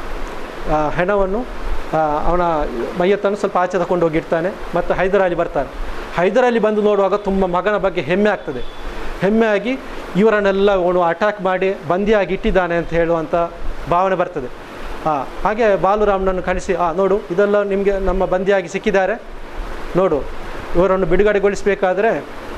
ಆ, ಹೆಣವನ್ನು ಆ, ಅವನ ಮೈಯತ್ತನ್ನು ಸ್ವಲ್ಪ ಆಚೆ ತಗೊಂಡು ಹೋಗಿರ್ತಾನೆ ಮತ್ತು ಹೈದರಾಲಿ ಬರ್ತಾನೆ ಹೈದರಾಲಿ ಬಂದು ನೋಡುವಾಗ ತುಂಬ ಮಗನ ಬಗ್ಗೆ ಹೆಮ್ಮೆ ಆಗ್ತದೆ ಹೆಮ್ಮೆ ಆಗಿ ಇವರನ್ನೆಲ್ಲ ಅವನು ಅಟ್ಯಾಕ್ ಮಾಡಿ ಬಂದಿಯಾಗಿ ಇಟ್ಟಿದ್ದಾನೆ ಅಂತ ಹೇಳುವಂಥ ಭಾವನೆ ಬರ್ತದೆ ಹಾಂ ಹಾಗೆ ಬಾಲುರಾಮ್ನನ್ನು ಕಳಿಸಿ ಆ ನೋಡು ಇದೆಲ್ಲ ನಿಮಗೆ ನಮ್ಮ ಬಂದಿಯಾಗಿ ಸಿಕ್ಕಿದ್ದಾರೆ ನೋಡು ಇವರನ್ನು ಬಿಡುಗಡೆಗೊಳಿಸಬೇಕಾದ್ರೆ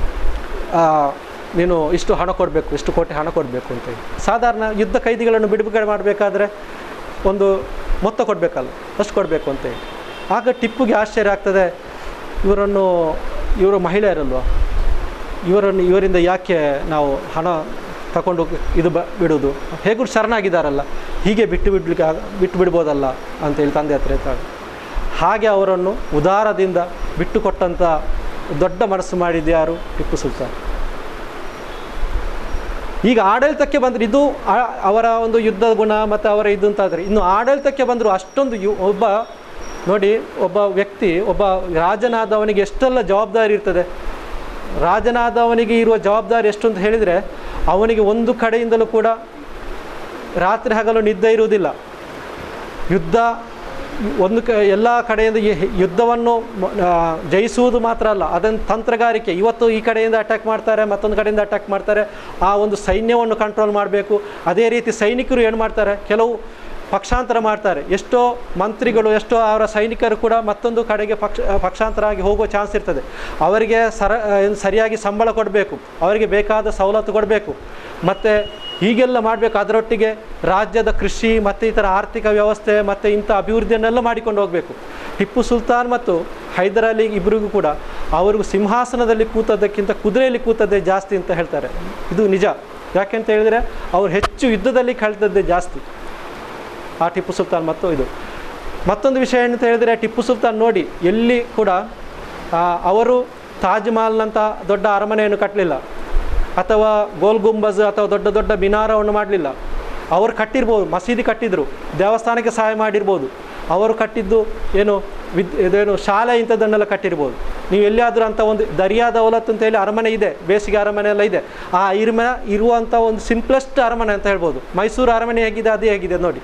ಆ, ನೀನು ಇಷ್ಟು ಹಣ ಕೊಡಬೇಕು ಇಷ್ಟು ಕೋಟಿ ಹಣ ಕೊಡಬೇಕು ಅಂತ ಹೇಳಿ ಸಾಧಾರಣ ಯುದ್ಧ ಕೈದಿಗಳನ್ನು ಬಿಡುಗಡೆ ಮಾಡಬೇಕಾದ್ರೆ ಒಂದು ಮೊತ್ತ ಕೊಡಬೇಕಲ್ಲ ಅಷ್ಟು ಕೊಡಬೇಕು ಅಂತ ಹೇಳಿ ಆಗ ಟಿಪ್ಪುಗೆ ಆಶ್ಚರ್ಯ ಆಗ್ತದೆ ಇವರನ್ನು ಇವರು ಮಹಿಳೆಯರಲ್ವ ಇವರನ್ನು ಇವರಿಂದ ಯಾಕೆ ನಾವು ಹಣ ತಗೊಂಡು ಇದು ಬ ಬಿಡೋದು ಹೇಗೂ ಶರಣಾಗಿದ್ದಾರಲ್ಲ ಹೀಗೆ ಬಿಟ್ಟು ಬಿಡ್ಲಿಕ್ಕೆ ಆಗ ಬಿಟ್ಟು ಬಿಡ್ಬೋದಲ್ಲ ಅಂತೇಳಿ ತಂದೆ ಹತ್ರ ಹೇಳ್ತಾಳೆ ಹಾಗೆ ಅವರನ್ನು ಉದಾರದಿಂದ ಬಿಟ್ಟು ಕೊಟ್ಟಂಥ ದೊಡ್ಡ ಮನಸ್ಸು ಮಾಡಿದ್ದು ಯಾರು ಟಿಪ್ಪು ಸುಲ್ತಾನ್ ಈಗ ಆಡಳಿತಕ್ಕೆ ಬಂದರೆ ಇದು ಆ- ಅವರ ಒಂದು ಯುದ್ಧ ಗುಣ ಮತ್ತು ಅವರ ಇದು ಅಂತಾದರೆ ಇನ್ನು ಆಡಳಿತಕ್ಕೆ ಬಂದರೂ ಅಷ್ಟೊಂದು ಯು ಒಬ್ಬ ನೋಡಿ ಒಬ್ಬ ವ್ಯಕ್ತಿ ಒಬ್ಬ ರಾಜನಾದವನಿಗೆ ಎಷ್ಟೆಲ್ಲ ಜವಾಬ್ದಾರಿ ಇರ್ತದೆ ರಾಜನಾದವನಿಗೆ ಇರುವ ಜವಾಬ್ದಾರಿ ಎಷ್ಟು ಅಂತ ಹೇಳಿದರೆ ಅವನಿಗೆ ಒಂದು ಕಡೆಯಿಂದಲೂ ಕೂಡ ರಾತ್ರಿ ಹಗಲು ನಿದ್ದೆ ಇರುವುದಿಲ್ಲ ಯುದ್ಧ ಒಂದು ಕ ಎಲ್ಲ ಕಡೆಯಿಂದ ಈ ಯುದ್ಧವನ್ನು ಮ- ಆ, ಜಯಿಸುವುದು ಮಾತ್ರ ಅಲ್ಲ ಅದನ್ನು ತಂತ್ರಗಾರಿಕೆ ಇವತ್ತು ಈ ಕಡೆಯಿಂದ ಅಟ್ಯಾಕ್ ಮಾಡ್ತಾರೆ ಮತ್ತೊಂದು ಕಡೆಯಿಂದ ಅಟ್ಯಾಕ್ ಮಾಡ್ತಾರೆ ಆ ಒಂದು ಸೈನ್ಯವನ್ನು ಕಂಟ್ರೋಲ್ ಮಾಡಬೇಕು ಅದೇ ರೀತಿ ಸೈನಿಕರು ಏನು ಮಾಡ್ತಾರೆ ಕೆಲವು ಪಕ್ಷಾಂತರ ಮಾಡ್ತಾರೆ ಎಷ್ಟೋ ಮಂತ್ರಿಗಳು ಎಷ್ಟೋ ಅವರ ಸೈನಿಕರು ಕೂಡ ಮತ್ತೊಂದು ಕಡೆಗೆ ಪಕ್ಷ ಪಕ್ಷಾಂತರ ಆಗಿ ಹೋಗೋ ಚಾನ್ಸ್ ಇರ್ತದೆ ಅವರಿಗೆ ಸರ ಏನು ಸರಿಯಾಗಿ ಸಂಬಳ ಕೊಡಬೇಕು ಅವರಿಗೆ ಬೇಕಾದ ಸವಲತ್ತು ಕೊಡಬೇಕು ಮತ್ತು ಹೀಗೆಲ್ಲ ಮಾಡಬೇಕು ಅದರೊಟ್ಟಿಗೆ ರಾಜ್ಯದ ಕೃಷಿ ಮತ್ತು ಇತರ ಆರ್ಥಿಕ ವ್ಯವಸ್ಥೆ ಮತ್ತು ಇಂಥ ಅಭಿವೃದ್ಧಿಯನ್ನೆಲ್ಲ ಮಾಡಿಕೊಂಡು ಹೋಗಬೇಕು ಟಿಪ್ಪು ಸುಲ್ತಾನ್ ಮತ್ತು ಹೈದರ್ ಅಲಿ ಇಬ್ಬರಿಗೂ ಕೂಡ ಅವರಿಗೂ ಸಿಂಹಾಸನದಲ್ಲಿ ಕೂತದ್ದಕ್ಕಿಂತ ಕುದುರೆಯಲ್ಲಿ ಕೂತದ್ದೇ ಜಾಸ್ತಿ ಅಂತ ಹೇಳ್ತಾರೆ ಇದು ನಿಜ ಯಾಕೆಂತ ಹೇಳಿದರೆ ಅವರು ಹೆಚ್ಚು ಯುದ್ಧದಲ್ಲಿ ಕಳೆದದ್ದೇ ಜಾಸ್ತಿ ಆ ಟಿಪ್ಪು ಸುಲ್ತಾನ್ ಮತ್ತು ಇದು ಮತ್ತೊಂದು ವಿಷಯ ಏನಂತ ಹೇಳಿದರೆ ಟಿಪ್ಪು ಸುಲ್ತಾನ್ ನೋಡಿ ಎಲ್ಲಿ ಕೂಡ ಆ, ಅವರು ತಾಜ್ ಮಹಲ್ನಂಥ ದೊಡ್ಡ ಅರಮನೆಯನ್ನು ಕಟ್ಟಲಿಲ್ಲ ಅಥವಾ ಗೋಲ್ ಗುಂಬಜ್ ಅಥವಾ ದೊಡ್ಡ ದೊಡ್ಡ ಮಿನಾರವನ್ನು ಮಾಡಲಿಲ್ಲ ಅವರು ಕಟ್ಟಿರ್ಬೋದು ಮಸೀದಿ ಕಟ್ಟಿದ್ರು ದೇವಸ್ಥಾನಕ್ಕೆ ಸಹಾಯ ಮಾಡಿರ್ಬೋದು ಅವರು ಕಟ್ಟಿದ್ದು ಏನು ವಿದ್ ಇದೇನು ಶಾಲೆ ಇಂಥದ್ದನ್ನೆಲ್ಲ ಕಟ್ಟಿರ್ಬೋದು ನೀವು ಎಲ್ಲಿಯಾದರೂ ಅಂಥ ಒಂದು ದರಿಯಾ ದೌಲತ್ ಅಂತ ಹೇಳಿ ಅರಮನೆ ಇದೆ ಬೇಸಿಗೆ ಅರಮನೆ ಎಲ್ಲ ಇದೆ ಆ ಇರ್ಮನೆ ಇರುವಂಥ ಒಂದು ಸಿಂಪ್ಲೆಸ್ಟ್ ಅರಮನೆ ಅಂತ ಹೇಳ್ಬೋದು ಮೈಸೂರು ಅರಮನೆ ಹೇಗಿದೆ ಅದೇ ಹೇಗಿದೆ ನೋಡಿ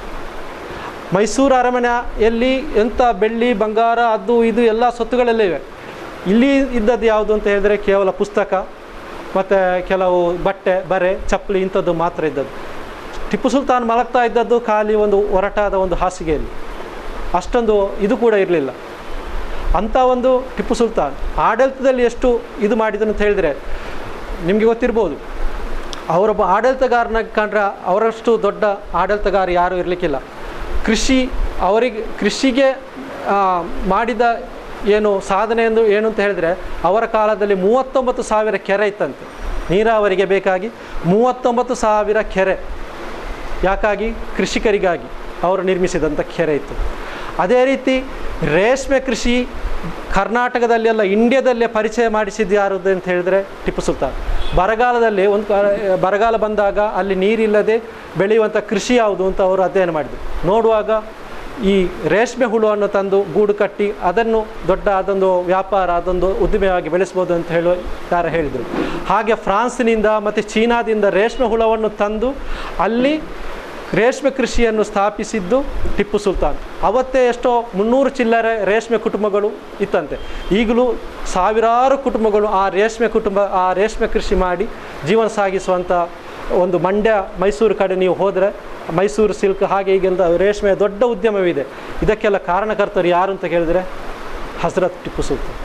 ಮೈಸೂರು ಅರಮನೆಯಲ್ಲಿ ಎಂಥ ಬೆಳ್ಳಿ ಬಂಗಾರ ಅದು ಇದು ಎಲ್ಲ ಸೊತ್ತುಗಳೆಲ್ಲ ಇವೆ ಇಲ್ಲಿ ಇದ್ದದ್ದು ಯಾವುದು ಅಂತ ಹೇಳಿದರೆ ಕೇವಲ ಪುಸ್ತಕ ಮತ್ತು ಕೆಲವು ಬಟ್ಟೆ ಬರೆ ಚಪ್ಪಲಿ ಇಂಥದ್ದು ಮಾತ್ರ ಇದ್ದದ್ದು ಟಿಪ್ಪು ಸುಲ್ತಾನ್ ಮಲಗ್ತಾ ಇದ್ದದ್ದು ಖಾಲಿ ಒಂದು ಒರಟಾದ ಒಂದು ಹಾಸಿಗೆಯಲ್ಲಿ ಅಷ್ಟೊಂದು ಇದು ಕೂಡ ಇರಲಿಲ್ಲ ಅಂಥ ಒಂದು ಟಿಪ್ಪು ಸುಲ್ತಾನ್ ಆಡಳಿತದಲ್ಲಿ ಎಷ್ಟು ಇದು ಮಾಡಿದನು ಅಂತ ಹೇಳಿದರೆ ನಿಮಗೆ ಗೊತ್ತಿರ್ಬೋದು ಅವರೊಬ್ಬ ಆಡಳಿತಗಾರನ ಕಂಡ್ರೆ ಅವರಷ್ಟು ದೊಡ್ಡ ಆಡಳಿತಗಾರ ಯಾರೂ ಇರಲಿಕ್ಕಿಲ್ಲ ಕೃಷಿ ಅವರಿಗೆ ಕೃಷಿಗೆ ಆ, ಮಾಡಿದ ಏನು ಸಾಧನೆ ಎಂದು ಏನು ಅಂತ ಹೇಳಿದರೆ ಅವರ ಕಾಲದಲ್ಲಿ ಮೂವತ್ತೊಂಬತ್ತು ಸಾವಿರ ಕೆರೆ ಇತ್ತಂತೆ ನೀರಾವರಿಗೆ ಬೇಕಾಗಿ ಮೂವತ್ತೊಂಬತ್ತು ಸಾವಿರ ಕೆರೆ ಯಾಕಾಗಿ ಕೃಷಿಕರಿಗಾಗಿ ಅವರು ನಿರ್ಮಿಸಿದಂಥ ಕೆರೆ ಇತ್ತು ಅದೇ ರೀತಿ ರೇಷ್ಮೆ ಕೃಷಿ ಕರ್ನಾಟಕದಲ್ಲೆಲ್ಲ ಇಂಡಿಯಾದಲ್ಲೇ ಪರಿಚಯ ಮಾಡಿಸಿದ್ದು ಯಾರು ಅಂತ ಹೇಳಿದರೆ ಟಿಪ್ಪು ಸುಲ್ತಾನ್ ಬರಗಾಲದಲ್ಲಿ ಒಂದು ಕಾ- ಬರಗಾಲ ಬಂದಾಗ ಅಲ್ಲಿ ನೀರಿಲ್ಲದೆ ಬೆಳೆಯುವಂಥ ಕೃಷಿ ಯಾವುದು ಅಂತ ಅವರು ಅಧ್ಯಯನ ಮಾಡಿದರು ನೋಡುವಾಗ ಈ ರೇಷ್ಮೆ ಹುಳುವನ್ನು ತಂದು ಗೂಡು ಕಟ್ಟಿ ಅದನ್ನು ದೊಡ್ಡ ಅದೊಂದು ವ್ಯಾಪಾರ ಅದೊಂದು ಉದ್ದಿಮೆಯಾಗಿ ಬೆಳೆಸ್ಬೋದು ಅಂತ ಹೇಳುವ ಯಾರು ಹೇಳಿದರು ಹಾಗೆ ಫ್ರಾನ್ಸ್ನಿಂದ ಮತ್ತು ಚೀನಾದಿಂದ ರೇಷ್ಮೆ ಹುಳವನ್ನು ತಂದು ಅಲ್ಲಿ ರೇಷ್ಮೆ ಕೃಷಿಯನ್ನು ಸ್ಥಾಪಿಸಿದ್ದು ಟಿಪ್ಪು ಸುಲ್ತಾನ್ ಅವತ್ತೇ ಎಷ್ಟೋ ಮುನ್ನೂರು ಚಿಲ್ಲರೆ ರೇಷ್ಮೆ ಕುಟುಂಬಗಳು ಇತ್ತಂತೆ ಈಗಲೂ ಸಾವಿರಾರು ಕುಟುಂಬಗಳು ಆ ರೇಷ್ಮೆ ಕುಟುಂಬ ಆ ರೇಷ್ಮೆ ಕೃಷಿ ಮಾಡಿ ಜೀವನ ಸಾಗಿಸುವಂಥ ಒಂದು ಮಂಡ್ಯ ಮೈಸೂರು ಕಡೆ ನೀವು ಹೋದರೆ ಮೈಸೂರು ಸಿಲ್ಕ್ ಹಾಗೆ ಹೀಗೆಂದ ರೇಷ್ಮೆಯ ದೊಡ್ಡ ಉದ್ಯಮವಿದೆ ಇದಕ್ಕೆಲ್ಲ ಕಾರಣಕರ್ತರು ಯಾರು ಅಂತ ಕೇಳಿದರೆ ಹಜರತ್ ಟಿಪ್ಪು ಸುಲ್ತಾನ್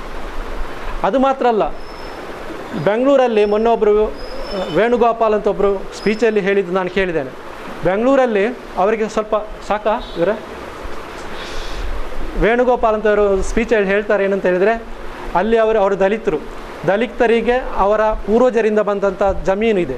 ಅದು ಮಾತ್ರ ಅಲ್ಲ ಬೆಂಗಳೂರಲ್ಲಿ ಮೊನ್ನೆ ಒಬ್ಬರು ವೇಣುಗೋಪಾಲ್ ಅಂತ ಒಬ್ಬರು ಸ್ಪೀಚಲ್ಲಿ ಹೇಳಿದ್ದು ನಾನು ಕೇಳಿದ್ದೇನೆ ಬೆಂಗಳೂರಲ್ಲಿ ಅವರಿಗೆ ಸ್ವಲ್ಪ ಸಾಕಾ ಇವರೇ ವೇಣುಗೋಪಾಲ್ ಅಂತ ಅವರು ಸ್ಪೀಚಲ್ಲಿ ಹೇಳ್ತಾರೆ ಏನಂತ ಹೇಳಿದರೆ ಅಲ್ಲಿ ಅವರು ಅವರು ದಲಿತರು ದಲಿತರಿಗೆ ಅವರ ಪೂರ್ವಜರಿಂದ ಬಂದಂಥ ಜಮೀನು ಇದೆ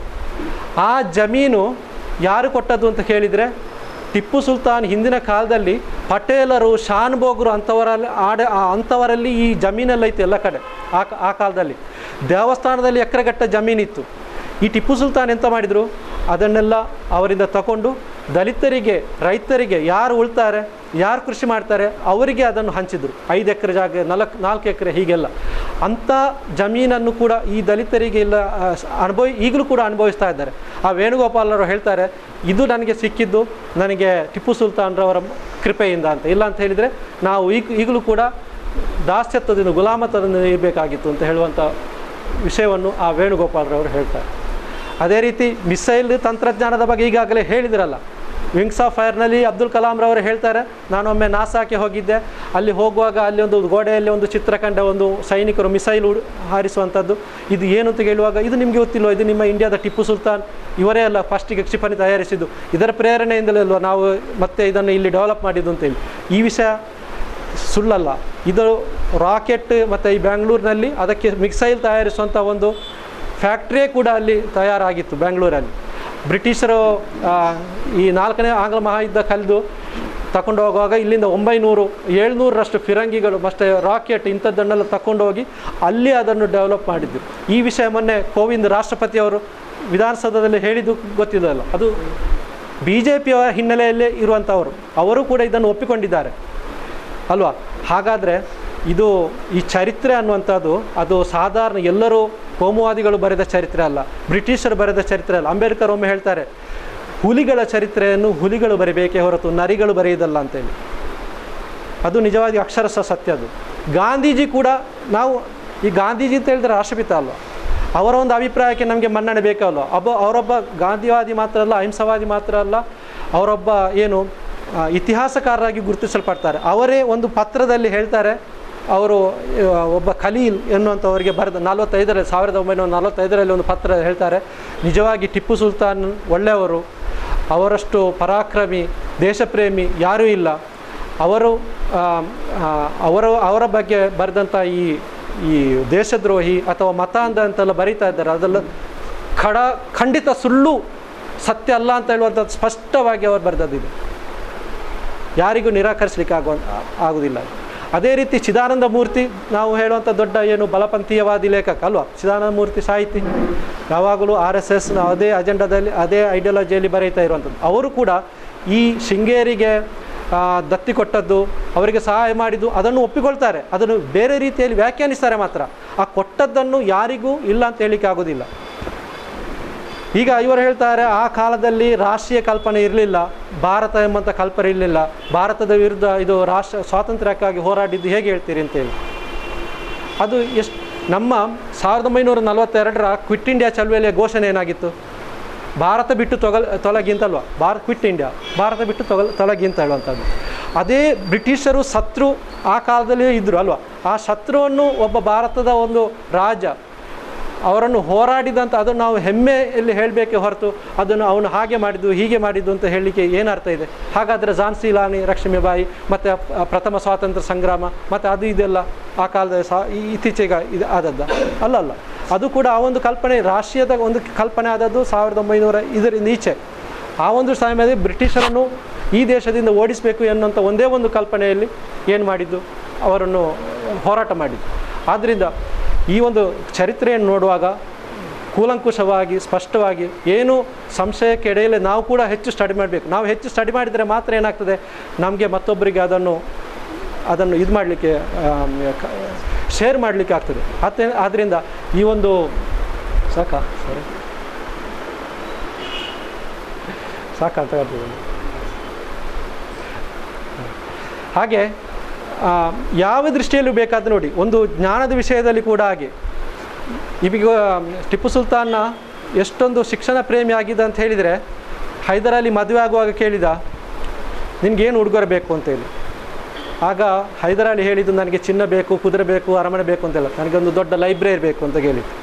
ಆ ಜಮೀನು ಯಾರು ಕೊಟ್ಟದ್ದು ಅಂತ ಕೇಳಿದರೆ ಟಿಪ್ಪು ಸುಲ್ತಾನ್ ಹಿಂದಿನ ಕಾಲದಲ್ಲಿ ಪಟೇಲರು ಶಾನ್ಭೋಗರು ಅಂಥವರಲ್ಲಿ ಆಡ ಆ- ಅಂಥವರಲ್ಲಿ ಈ ಜಮೀನೆಲ್ಲ ಇತ್ತು ಎಲ್ಲ ಕಡೆ ಆ ಕ- ಆ ಕಾಲದಲ್ಲಿ ದೇವಸ್ಥಾನದಲ್ಲಿ ಎಕರೆಗಟ್ಟ ಜಮೀನಿತ್ತು ಈ ಟಿಪ್ಪು ಸುಲ್ತಾನ್ ಎಂತ ಮಾಡಿದರು ಅದನ್ನೆಲ್ಲ ಅವರಿಂದ ತಗೊಂಡು ದಲಿತರಿಗೆ ರೈತರಿಗೆ ಯಾರು ಉಳ್ತಾರೆ ಯಾರು ಕೃಷಿ ಮಾಡ್ತಾರೆ ಅವರಿಗೆ ಅದನ್ನು ಹಂಚಿದ್ರು ಐದು ಎಕರೆ ಜಾಗ ನಾಲ್ಕು ನಾಲ್ಕು ಎಕರೆ ಹೀಗೆಲ್ಲ ಅಂಥ ಜಮೀನನ್ನು ಕೂಡ ಈ ದಲಿತರಿಗೆ ಇಲ್ಲ ಆ, ಸ- ಅನುಭವಿ ಈಗಲೂ ಕೂಡ ಅನುಭವಿಸ್ತಾ ಇದ್ದಾರೆ ಆ ವೇಣುಗೋಪಾಲರು ಹೇಳ್ತಾರೆ ಇದು ನನಗೆ ಸಿಕ್ಕಿದ್ದು ನನಗೆ ಟಿಪ್ಪು ಸುಲ್ತಾನ್ರವರ ಕೃಪೆಯಿಂದ ಅಂತ ಇಲ್ಲ ಅಂತ ಹೇಳಿದರೆ ನಾವು ಈಗ ಈಗಲೂ ಕೂಡ ದಾಸ್ಯತ್ವದಿಂದ ಗುಲಾಮತದಿಂದ ಇರಬೇಕಾಗಿತ್ತು ಅಂತ ಹೇಳುವಂಥ ವಿಷಯವನ್ನು ಆ ವೇಣುಗೋಪಾಲರವರು ಹೇಳ್ತಾರೆ ಅದೇ ರೀತಿ ಮಿಸೈಲ್ ತಂತ್ರಜ್ಞಾನದ ಬಗ್ಗೆ ಈಗಾಗಲೇ ಹೇಳಿದಿರಲ್ಲ ವಿಂಗ್ಸ್ ಆಫ್ ಫೈರ್ನಲ್ಲಿ ಅಬ್ದುಲ್ ಕಲಾಂರವರು ಹೇಳ್ತಾರೆ ನಾನೊಮ್ಮೆ ನಾಸಾಕ್ಕೆ ಹೋಗಿದ್ದೆ ಅಲ್ಲಿ ಹೋಗುವಾಗ ಅಲ್ಲಿ ಒಂದು ಗೋಡೆಯಲ್ಲಿ ಒಂದು ಚಿತ್ರ ಕಂಡ ಒಂದು ಸೈನಿಕರು ಮಿಸೈಲ್ ಉಡ್ ಹಾರಿಸುವಂಥದ್ದು ಇದು ಏನು ಅಂತ ಕೇಳುವಾಗ ಇದು ನಿಮಗೆ ಗೊತ್ತಿಲ್ವ ಇದು ನಿಮ್ಮ ಇಂಡಿಯಾದ ಟಿಪ್ಪು ಸುಲ್ತಾನ್ ಇವರೇ ಅಲ್ಲ ಫಸ್ಟಿಗೆ ಕ್ಷಿಪಣಿ ತಯಾರಿಸಿದ್ದು ಇದರ ಪ್ರೇರಣೆಯಿಂದಲೇ ಅಲ್ವಾ ನಾವು ಮತ್ತೆ ಇದನ್ನು ಇಲ್ಲಿ ಡೆವಲಪ್ ಮಾಡಿದ್ದು ಅಂತೇಳಿ ಈ ವಿಷಯ ಸುಳ್ಳಲ್ಲ ಇದು ರಾಕೆಟ್ ಮತ್ತು ಈ ಬೆಂಗಳೂರಿನಲ್ಲಿ ಅದಕ್ಕೆ ಮಿಕ್ಸೈಲ್ ತಯಾರಿಸುವಂಥ ಒಂದು ಫ್ಯಾಕ್ಟ್ರಿಯೇ ಕೂಡ ಅಲ್ಲಿ ತಯಾರಾಗಿತ್ತು ಬೆಂಗಳೂರಲ್ಲಿ ಬ್ರಿಟಿಷರು ಆ, ಈ ನಾಲ್ಕನೇ ಆಂಗ್ಲ ಮಹಾಯುದ್ಧ ಕಲಿದು ತಗೊಂಡು ಹೋಗುವಾಗ ಇಲ್ಲಿಂದ ಒಂಬೈನೂರು ಏಳ್ನೂರರಷ್ಟು ಫಿರಂಗಿಗಳು ಮತ್ತು ರಾಕೆಟ್ ಇಂಥದ್ದನ್ನೆಲ್ಲ ತಗೊಂಡು ಹೋಗಿ ಅಲ್ಲಿ ಅದನ್ನು ಡೆವಲಪ್ ಮಾಡಿದ್ರು ಈ ವಿಷಯ ಮೊನ್ನೆ ಕೋವಿಂದ್ ರಾಷ್ಟ್ರಪತಿಯವರು ವಿಧಾನಸೌಧದಲ್ಲಿ ಹೇಳಿದ್ದು ಗೊತ್ತಿಲ್ಲಲ್ಲ ಅದು ಬಿ ಜೆ ಪಿಯವರ ಹಿನ್ನೆಲೆಯಲ್ಲೇ ಇರುವಂಥವರು ಅವರು ಕೂಡ ಇದನ್ನು ಒಪ್ಪಿಕೊಂಡಿದ್ದಾರೆ ಅಲ್ವಾ ಹಾಗಾದರೆ ಇದು ಈ ಚರಿತ್ರೆ ಅನ್ನುವಂಥದ್ದು ಅದು ಸಾಧಾರಣ ಎಲ್ಲರೂ ಕೋಮುವಾದಿಗಳು ಬರೆದ ಚರಿತ್ರೆ ಅಲ್ಲ ಬ್ರಿಟಿಷರು ಬರೆದ ಚರಿತ್ರೆ ಅಲ್ಲ ಅಂಬೇಡ್ಕರ್ ಒಮ್ಮೆ ಹೇಳ್ತಾರೆ ಹುಲಿಗಳ ಚರಿತ್ರೆಯನ್ನು ಹುಲಿಗಳು ಬರಿಬೇಕೇ ಹೊರತು ನರಿಗಳು ಬರೆಯುವುದಲ್ಲ ಅಂತೇಳಿ ಅದು ನಿಜವಾಗಿ ಅಕ್ಷರಶಃ ಸತ್ಯ ಅದು ಗಾಂಧೀಜಿ ಕೂಡ ನಾವು ಈ ಗಾಂಧೀಜಿ ಅಂತ ಹೇಳಿದ್ರೆ ರಾಷ್ಟ್ರಪಿತ ಅಲ್ವಾ ಅವರ ಒಂದು ಅಭಿಪ್ರಾಯಕ್ಕೆ ನಮಗೆ ಮನ್ನಣೆ ಬೇಕಲ್ವ ಒಬ್ಬ ಅವರೊಬ್ಬ ಗಾಂಧಿವಾದಿ ಮಾತ್ರ ಅಲ್ಲ ಅಹಿಂಸವಾದಿ ಮಾತ್ರ ಅಲ್ಲ ಅವರೊಬ್ಬ ಏನು ಆ, ಇತಿಹಾಸಕಾರರಾಗಿ ಗುರುತಿಸಲ್ಪಡ್ತಾರೆ ಅವರೇ ಒಂದು ಪತ್ರದಲ್ಲಿ ಹೇಳ್ತಾರೆ ಅವರು ಆ, ಒಬ್ಬ ಖಲೀಲ್ ಎನ್ನುವಂಥವರಿಗೆ ಬರೆದ ನಲವತ್ತೈದರಲ್ಲಿ ಸಾವಿರದ ಒಂಬೈನೂರ ನಲವತ್ತೈದರಲ್ಲಿ ಒಂದು ಪತ್ರ ಹೇಳ್ತಾರೆ ನಿಜವಾಗಿ ಟಿಪ್ಪು ಸುಲ್ತಾನ್ ಒಳ್ಳೆಯವರು ಅವರಷ್ಟು ಪರಾಕ್ರಮಿ ದೇಶಪ್ರೇಮಿ ಯಾರೂ ಇಲ್ಲ ಅವರು ಆ, ಆ, ಅವರು ಅವರ ಬಗ್ಗೆ ಬರೆದಂಥ ಈ ಈ ದೇಶದ್ರೋಹಿ ಅಥವಾ ಮತ ಅಂತ ಅಂತೆಲ್ಲ ಬರೀತಾ ಇದ್ದಾರೆ ಅದೆಲ್ಲ ಖಡ ಖಂಡಿತ ಸುಳ್ಳು ಸತ್ಯ ಅಲ್ಲ ಅಂತ ಹೇಳುವಂಥದ್ದು ಸ್ಪಷ್ಟವಾಗಿ ಅವರು ಬರೆದದ್ದಿದೆ ಯಾರಿಗೂ ನಿರಾಕರಿಸಲಿಕ್ಕೆ ಆಗುವ ಆಗುವುದಿಲ್ಲ ಅದೇ ರೀತಿ ಚಿದಾನಂದ ಮೂರ್ತಿ ನಾವು ಹೇಳುವಂಥ ದೊಡ್ಡ ಏನು ಬಲಪಂಥೀಯವಾದಿ ಲೇಖಕ ಅಲ್ವಾ ಚಿದಾನಂದ ಮೂರ್ತಿ ಸಾಹಿತಿ ಯಾವಾಗಲೂ ಆರ್ ಎಸ್ ಎಸ್ನ ಅದೇ ಅಜೆಂಡಾದಲ್ಲಿ ಅದೇ ಐಡಿಯಾಲಜಿಯಲ್ಲಿ ಬರೀತಾ ಇರುವಂಥದ್ದು ಅವರು ಕೂಡ ಈ ಶೃಂಗೇರಿಗೆ ಆ, ದತ್ತಿ ಕೊಟ್ಟದ್ದು ಅವರಿಗೆ ಸಹಾಯ ಮಾಡಿದ್ದು ಅದನ್ನು ಒಪ್ಪಿಕೊಳ್ತಾರೆ ಅದನ್ನು ಬೇರೆ ರೀತಿಯಲ್ಲಿ ವ್ಯಾಖ್ಯಾನಿಸ್ತಾರೆ ಮಾತ್ರ ಆ ಕೊಟ್ಟದ್ದನ್ನು ಯಾರಿಗೂ ಇಲ್ಲ ಅಂತ ಹೇಳಲಿಕ್ಕೆ ಆಗೋದಿಲ್ಲ ಈಗ ಇವರು ಹೇಳ್ತಾರೆ ಆ ಕಾಲದಲ್ಲಿ ರಾಷ್ಟ್ರೀಯ ಕಲ್ಪನೆ ಇರಲಿಲ್ಲ ಭಾರತ ಎಂಬಂಥ ಕಲ್ಪನೆ ಇರಲಿಲ್ಲ ಭಾರತದ ವಿರುದ್ಧ ಇದು ರಾಷ್ಟ್ರ ಸ್ವಾತಂತ್ರ್ಯಕ್ಕಾಗಿ ಹೋರಾಡಿದ್ದು ಹೇಗೆ ಹೇಳ್ತೀರಿ ಅಂತೇಳಿ ಅದು ಎಷ್ಟು ನಮ್ಮ ಸಾವಿರದ ಒಂಬೈನೂರ ನಲವತ್ತೆರಡರ ಕ್ವಿಟ್ ಇಂಡಿಯಾ ಚಳವಳಿಯ ಘೋಷಣೆ ಏನಾಗಿತ್ತು ಭಾರತ ಬಿಟ್ಟು ತೊಗಲ್ ತೊಲಗಿ ಅಂತಲ್ವಾ ಭಾರತ ಕ್ವಿಟ್ ಇಂಡಿಯಾ ಭಾರತ ಬಿಟ್ಟು ತೊಗಲ್ ತೊಲಗಿ ಅಂತ ಹೇಳುವಂಥದ್ದು ಅದೇ ಬ್ರಿಟಿಷರು ಶತ್ರು ಆ ಕಾಲದಲ್ಲಿ ಇದ್ದರು ಅಲ್ವಾ ಆ ಶತ್ರುವನ್ನು ಒಬ್ಬ ಭಾರತದ ಒಂದು ರಾಜ ಅವರನ್ನು ಹೋರಾಡಿದಂಥ ಅದನ್ನು ನಾವು ಹೆಮ್ಮೆಯಲ್ಲಿ ಹೇಳಬೇಕೆ ಹೊರತು ಅದನ್ನು ಅವನು ಹಾಗೆ ಮಾಡಿದ್ದು ಹೀಗೆ ಮಾಡಿದ್ದು ಅಂತ ಹೇಳಲಿಕ್ಕೆ ಏನು ಅರ್ಥ ಇದೆ ಹಾಗಾದರೆ ಝಾನ್ಸಿ ಲಾನಿ ಲಕ್ಷ್ಮೀಬಾಯಿ ಮತ್ತು ಅಪ್- ಪ್ರಥಮ ಸ್ವಾತಂತ್ರ್ಯ ಸಂಗ್ರಾಮ ಮತ್ತು ಅದು ಇದೆಲ್ಲ ಆ ಕಾಲದ ಸಹ ಈ- ಇತ್ತೀಚೆಗೆ ಇದು ಆದದ್ದ ಅಲ್ಲ ಅಲ್ಲ ಅದು ಕೂಡ ಆ ಒಂದು ಕಲ್ಪನೆ ರಾಷ್ಟ್ರೀಯದ ಒಂದು ಕಲ್ಪನೆ ಆದದ್ದು ಸಾವಿರದ ಒಂಬೈನೂರ ಇದರಿಂದ ಈಚೆ ಆ ಒಂದು ಸಮಯದಲ್ಲಿ ಬ್ರಿಟಿಷರನ್ನು ಈ ದೇಶದಿಂದ ಓಡಿಸಬೇಕು ಎನ್ನುವಂಥ ಒಂದೇ ಒಂದು ಕಲ್ಪನೆಯಲ್ಲಿ ಏನು ಮಾಡಿದ್ದು ಅವರನ್ನು ಹೋರಾಟ ಮಾಡಿದ್ದು ಆದ್ದರಿಂದ ಈ ಒಂದು ಚರಿತ್ರೆಯನ್ನು ನೋಡುವಾಗ ಕೂಲಂಕುಷವಾಗಿ ಸ್ಪಷ್ಟವಾಗಿ ಏನು ಸಂಶಯಕ್ಕೆ ಎಡೆಯಲ್ಲೇ ನಾವು ಕೂಡ ಹೆಚ್ಚು ಸ್ಟಡಿ ಮಾಡಬೇಕು ನಾವು ಹೆಚ್ಚು ಸ್ಟಡಿ ಮಾಡಿದರೆ ಮಾತ್ರ ಏನಾಗ್ತದೆ ನಮಗೆ ಮತ್ತೊಬ್ಬರಿಗೆ ಅದನ್ನು ಅದನ್ನು ಇದು ಮಾಡಲಿಕ್ಕೆ ಶೇರ್ ಮಾಡಲಿಕ್ಕೆ ಆಗ್ತದೆ ಅತ್ತೆ ಆದ್ದರಿಂದ ಈ ಒಂದು ಸಾಕಾ ಸರಿ ಸಾಕಾ ಅಂತ ಹೇಳ್ಬೋದು ಹಾಗೆ ಆ, ಯಾವ ದೃಷ್ಟಿಯಲ್ಲೂ ಬೇಕಾದ್ರೆ ನೋಡಿ ಒಂದು ಜ್ಞಾನದ ವಿಷಯದಲ್ಲಿ ಕೂಡ ಹಾಗೆ ಈಗ ಟಿಪ್ಪು ಸುಲ್ತಾನ್ನ ಎಷ್ಟೊಂದು ಶಿಕ್ಷಣ ಪ್ರೇಮಿ ಆಗಿದ್ದ ಅಂತ ಹೇಳಿದರೆ ಹೈದರಾಲಿ ಮದುವೆ ಆಗುವಾಗ ಕೇಳಿದ ನಿನಗೇನು ಉಡುಗೊರೆ ಬೇಕು ಅಂತೇಳಿ ಆಗ ಹೈದರಾಲಿ ಹೇಳಿದ್ದು ನನಗೆ ಚಿನ್ನ ಬೇಕು ಕುದುರೆ ಬೇಕು ಅರಮನೆ ಬೇಕು ಅಂತೆಲ್ಲ ನನಗೊಂದು ದೊಡ್ಡ ಲೈಬ್ರರಿ ಬೇಕು ಅಂತ ಹೇಳಿದ್ದು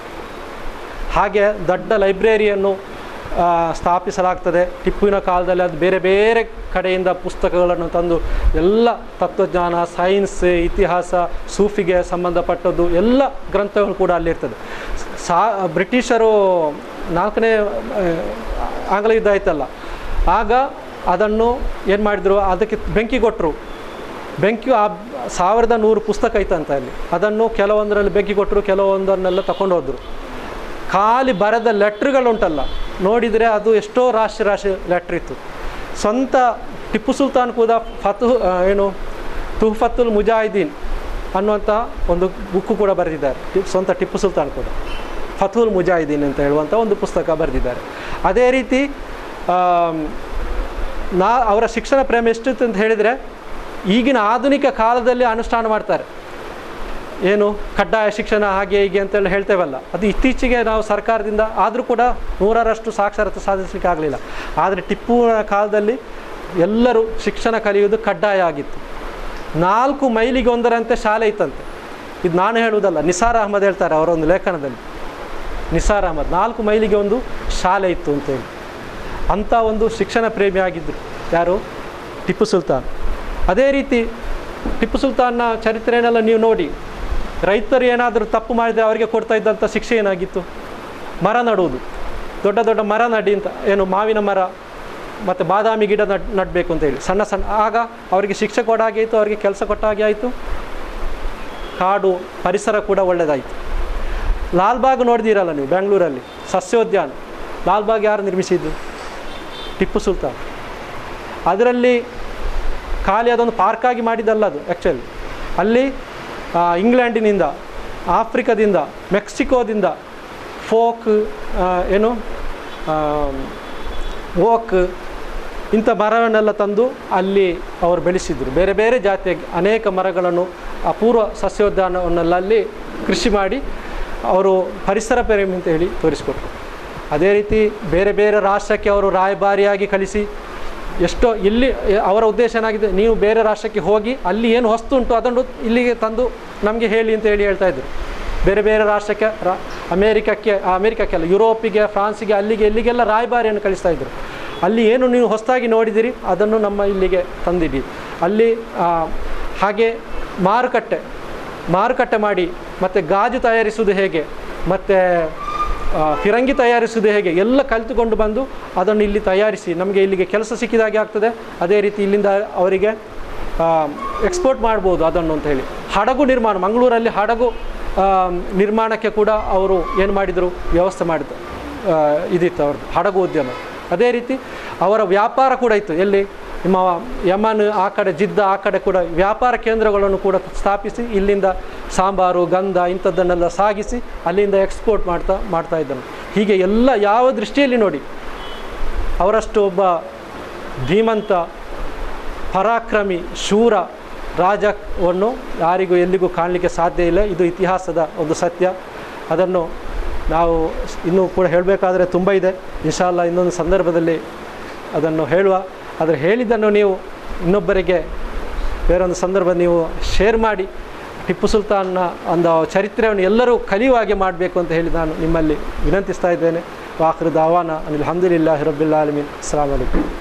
ಹಾಗೆ ದೊಡ್ಡ ಲೈಬ್ರರಿಯನ್ನು ಆ, ಸ್ಥಾಪಿಸಲಾಗ್ತದೆ ಟಿಪ್ಪುವಿನ ಕಾಲದಲ್ಲಿ ಅದು ಬೇರೆ ಬೇರೆ ಕಡೆಯಿಂದ ಪುಸ್ತಕಗಳನ್ನು ತಂದು ಎಲ್ಲ ತತ್ವಜ್ಞಾನ ಸೈನ್ಸ್ ಇತಿಹಾಸ ಸೂಫಿಗೆ ಸಂಬಂಧಪಟ್ಟದ್ದು ಎಲ್ಲ ಗ್ರಂಥಗಳು ಕೂಡ ಅಲ್ಲಿರ್ತದೆ ಸಾ ಬ್ರಿಟಿಷರು ನಾಲ್ಕನೇ ಆ, ಆಂಗ್ಲ ಯುದ್ಧ ಆಯ್ತಲ್ಲ ಆಗ ಅದನ್ನು ಏನು ಮಾಡಿದರು ಅದಕ್ಕೆ ಬೆಂಕಿ ಕೊಟ್ಟರು ಬೆಂಕಿ ಆ ಸಾವಿರದ ನೂರು ಪುಸ್ತಕ ಐತಂತ ಅಲ್ಲಿ ಅದನ್ನು ಕೆಲವೊಂದರಲ್ಲಿ ಬೆಂಕಿ ಕೊಟ್ಟರು ಕೆಲವೊಂದನ್ನೆಲ್ಲ ತಗೊಂಡು ಹೋದರು ಖಾಲಿ ಬರೆದ ಲೆಟ್ರ್ಗಳುಂಟಲ್ಲ ನೋಡಿದರೆ ಅದು ಎಷ್ಟೋ ರಾಶಿ ರಾಶಿ ಲೆಟ್ರ್ ಇತ್ತು ಸ್ವಂತ ಟಿಪ್ಪು ಸುಲ್ತಾನ್ ಕೂಡ ಫತು ಆ, ಏನು ತುಹಫತ್ತುಲ್ ಮುಜಾಹಿದೀನ್ ಅನ್ನುವಂಥ ಒಂದು ಬುಕ್ಕು ಕೂಡ ಬರೆದಿದ್ದಾರೆ ಟಿ- ಸ್ವಂತ ಟಿಪ್ಪು ಸುಲ್ತಾನ್ ಕೂಡ ಫತುಲ್ ಮುಜಾಹಿದೀನ್ ಅಂತ ಹೇಳುವಂಥ ಒಂದು ಪುಸ್ತಕ ಬರೆದಿದ್ದಾರೆ ಅದೇ ರೀತಿ ಆಮ್, ನಾ ಅವರ ಶಿಕ್ಷಣ ಪ್ರೇಮ ಎಷ್ಟಿತ್ತು ಅಂತ ಹೇಳಿದರೆ ಈಗಿನ ಆಧುನಿಕ ಕಾಲದಲ್ಲಿ ಅನುಷ್ಠಾನ ಮಾಡ್ತಾರೆ ಏನು ಕಡ್ಡಾಯ ಶಿಕ್ಷಣ ಹಾಗೆ ಹೀಗೆ ಅಂತೇಳಿ ಹೇಳ್ತೇವಲ್ಲ ಅದು ಇತ್ತೀಚೆಗೆ ನಾವು ಸರ್ಕಾರದಿಂದ ಆದರೂ ಕೂಡ ನೂರರಷ್ಟು ಸಾಕ್ಷರತೆ ಸಾಧಿಸಲಿಕ್ಕೆ ಆಗಲಿಲ್ಲ ಆದರೆ ಟಿಪ್ಪುವಿನ ಕಾಲದಲ್ಲಿ ಎಲ್ಲರೂ ಶಿಕ್ಷಣ ಕಲಿಯುವುದು ಕಡ್ಡಾಯ ಆಗಿತ್ತು ನಾಲ್ಕು ಮೈಲಿಗೆ ಒಂದರಂತೆ ಶಾಲೆ ಇತ್ತಂತೆ ಇದು ನಾನು ಹೇಳುವುದಲ್ಲ ನಿಸಾರ್ ಅಹಮದ್ ಹೇಳ್ತಾರೆ ಅವರ ಒಂದು ಲೇಖನದಲ್ಲಿ ನಿಸಾರ್ ಅಹಮದ್ ನಾಲ್ಕು ಮೈಲಿಗೆ ಒಂದು ಶಾಲೆ ಇತ್ತು ಅಂತೇಳಿ ಅಂಥ ಒಂದು ಶಿಕ್ಷಣ ಪ್ರೇಮಿ ಆಗಿದ್ದರು ಯಾರು ಟಿಪ್ಪು ಸುಲ್ತಾನ್ ಅದೇ ರೀತಿ ಟಿಪ್ಪು ಸುಲ್ತಾನ್ನ ಚರಿತ್ರೆಯನ್ನೆಲ್ಲ ನೀವು ನೋಡಿ ರೈತರು ಏನಾದರೂ ತಪ್ಪು ಮಾಡಿದರೆ ಅವರಿಗೆ ಕೊಡ್ತಾ ಇದ್ದಂಥ ಶಿಕ್ಷೆ ಏನಾಗಿತ್ತು ಮರ ನಡುವುದು ದೊಡ್ಡ ದೊಡ್ಡ ಮರ ನಡಿ ಅಂತ ಏನು ಮಾವಿನ ಮರ ಮತ್ತು ಬಾದಾಮಿ ಗಿಡ ನಡ್ ನಡಬೇಕು ಅಂತೇಳಿ ಸಣ್ಣ ಸಣ್ಣ ಆಗ ಅವರಿಗೆ ಶಿಕ್ಷೆ ಕೊಡ ಹಾಗೆ ಆಯಿತು ಅವರಿಗೆ ಕೆಲಸ ಕೊಟ್ಟ ಹಾಗೆ ಆಯಿತು ಕಾಡು ಪರಿಸರ ಕೂಡ ಒಳ್ಳೆಯದಾಯಿತು ಲಾಲ್ಬಾಗ್ ನೋಡಿದಿರಲ್ಲ ನೀವು ಬೆಂಗಳೂರಲ್ಲಿ ಸಸ್ಯೋದ್ಯಾನ ಲಾಲ್ಬಾಗ್ ಯಾರು ನಿರ್ಮಿಸಿದ್ದು ಟಿಪ್ಪು ಸುಲ್ತಾನ್ ಅದರಲ್ಲಿ ಖಾಲಿ ಅದೊಂದು ಪಾರ್ಕಾಗಿ ಮಾಡಿದ್ದಲ್ಲ ಅದು ಆ್ಯಕ್ಚುಲಿ ಅಲ್ಲಿ ಆ, ಇಂಗ್ಲೆಂಡಿನಿಂದ ಆಫ್ರಿಕಾದಿಂದ ಮೆಕ್ಸಿಕೋದಿಂದ ಫೋಕ್ ಆ, ಏನು ಓಕ್ ಇಂಥ ಮರವನ್ನೆಲ್ಲ ತಂದು ಅಲ್ಲಿ ಅವರು ಬೆಳೆಸಿದರು ಬೇರೆ ಬೇರೆ ಜಾತಿಯ ಅನೇಕ ಮರಗಳನ್ನು ಅಪೂರ್ವ ಸಸ್ಯೋದ್ಯಾನವನ್ನೆಲ್ಲ ಅಲ್ಲಿ ಕೃಷಿ ಮಾಡಿ ಅವರು ಪರಿಸರ ಪ್ರೇಮಿ ಅಂತ ಹೇಳಿ ತೋರಿಸಿಕೊಟ್ರು ಅದೇ ರೀತಿ ಬೇರೆ ಬೇರೆ ರಾಷ್ಟ್ರಕ್ಕೆ ಅವರು ರಾಯಭಾರಿಯಾಗಿ ಕಳಿಸಿ ಎಷ್ಟೋ ಇಲ್ಲಿ ಅವರ ಉದ್ದೇಶ ಏನಾಗಿದೆ ನೀವು ಬೇರೆ ರಾಷ್ಟ್ರಕ್ಕೆ ಹೋಗಿ ಅಲ್ಲಿ ಏನು ವಸ್ತು ಉಂಟು ಅದನ್ನು ಇಲ್ಲಿಗೆ ತಂದು ನಮಗೆ ಹೇಳಿ ಅಂತ ಹೇಳಿ ಹೇಳ್ತಾ ಇದ್ರು ಬೇರೆ ಬೇರೆ ರಾಷ್ಟ್ರಕ್ಕೆ ರಾ ಅಮೇರಿಕಕ್ಕೆ ಆ, ಅಮೇರಿಕಕ್ಕೆ ಅಲ್ಲ ಯುರೋಪಿಗೆ ಫ್ರಾನ್ಸಿಗೆ ಅಲ್ಲಿಗೆ ಇಲ್ಲಿಗೆಲ್ಲ ರಾಯಭಾರಿಯನ್ನು ಕಳಿಸ್ತಾ ಇದ್ರು ಅಲ್ಲಿ ಏನು ನೀವು ಹೊಸದಾಗಿ ನೋಡಿದಿರಿ ಅದನ್ನು ನಮ್ಮ ಇಲ್ಲಿಗೆ ತಂದಿಡಿ ಅಲ್ಲಿ ಆ, ಹಾಗೆ ಮಾರುಕಟ್ಟೆ ಮಾರುಕಟ್ಟೆ ಮಾಡಿ ಮತ್ತು ಗಾಜು ತಯಾರಿಸುವುದು ಹೇಗೆ ಮತ್ತು ಆ, ಫಿರಂಗಿ ತಯಾರಿಸುವುದು ಹೇಗೆ ಎಲ್ಲ ಕಲಿತುಕೊಂಡು ಬಂದು ಅದನ್ನು ಇಲ್ಲಿ ತಯಾರಿಸಿ ನಮಗೆ ಇಲ್ಲಿಗೆ ಕೆಲಸ ಸಿಕ್ಕಿದಾಗೆ ಆಗ್ತದೆ ಅದೇ ರೀತಿ ಇಲ್ಲಿಂದ ಅವರಿಗೆ ಎಕ್ಸ್ಪೋರ್ಟ್ ಮಾಡ್ಬೋದು ಅದನ್ನು ಅಂತ ಹೇಳಿ ಹಡಗು ನಿರ್ಮಾಣ ಮಂಗಳೂರಲ್ಲಿ ಹಡಗು ಆ, ನಿರ್ಮಾಣಕ್ಕೆ ಕೂಡ ಅವರು ಏನು ಮಾಡಿದರು ವ್ಯವಸ್ಥೆ ಮಾಡಿದ್ರು ಆ, ಇದಿತ್ತು ಅವ್ರದ್ದು ಹಡಗು ಉದ್ಯಮ ಅದೇ ರೀತಿ ಅವರ ವ್ಯಾಪಾರ ಕೂಡ ಇತ್ತು ಎಲ್ಲಿ ನಿಮ್ಮ ಯಮನ್ ಆ ಕಡೆ ಜಿದ್ದ ಆ ಕಡೆ ಕೂಡ ವ್ಯಾಪಾರ ಕೇಂದ್ರಗಳನ್ನು ಕೂಡ ಸ್ಥಾಪಿಸಿ ಇಲ್ಲಿಂದ ಸಾಂಬಾರು ಗಂಧ ಇಂಥದ್ದನ್ನೆಲ್ಲ ಸಾಗಿಸಿ ಅಲ್ಲಿಂದ ಎಕ್ಸ್ಪೋರ್ಟ್ ಮಾಡ್ತಾ ಮಾಡ್ತಾ ಇದ್ದನು ಹೀಗೆ ಎಲ್ಲ ಯಾವ ದೃಷ್ಟಿಯಲ್ಲಿ ನೋಡಿ ಅವರಷ್ಟು ಒಬ್ಬ ಧೀಮಂತ ಪರಾಕ್ರಮಿ ಶೂರ ರಾಜವನ್ನು ಯಾರಿಗೂ ಎಲ್ಲಿಗೂ ಕಾಣಲಿಕ್ಕೆ ಸಾಧ್ಯ ಇಲ್ಲ ಇದು ಇತಿಹಾಸದ ಒಂದು ಸತ್ಯ ಅದನ್ನು ನಾವು ಇನ್ನೂ ಕೂಡ ಹೇಳಬೇಕಾದ್ರೆ ತುಂಬ ಇದೆ ಇನ್ಶಾಲ್ಲ ಇನ್ನೊಂದು ಸಂದರ್ಭದಲ್ಲಿ ಅದನ್ನು ಹೇಳುವ ಆದರೆ ಹೇಳಿದ್ದನ್ನು ನೀವು ಇನ್ನೊಬ್ಬರಿಗೆ ಬೇರೊಂದು ಸಂದರ್ಭ ನೀವು ಶೇರ್ ಮಾಡಿ ಟಿಪ್ಪು ಸುಲ್ತಾನ್ನ ಒಂದು ಚರಿತ್ರೆಯನ್ನು ಎಲ್ಲರೂ ಕಲಿಯುವ ಹಾಗೆ ಮಾಡಬೇಕು ಅಂತ ಹೇಳಿ ನಾನು ನಿಮ್ಮಲ್ಲಿ ವಿನಂತಿಸ್ತಾ ಇದ್ದೇನೆ ವಾಖ್ರ ದಾವಾನ ಅನಿಲ್ ಹಮ್ದುಲಿಲ್ಲಾಹಿ ರಬ್ಬಿಲ್ ಆಲಮೀನ್ ಅಸ್ಸಲಾಮ್ ಅಲೈಕುಮ್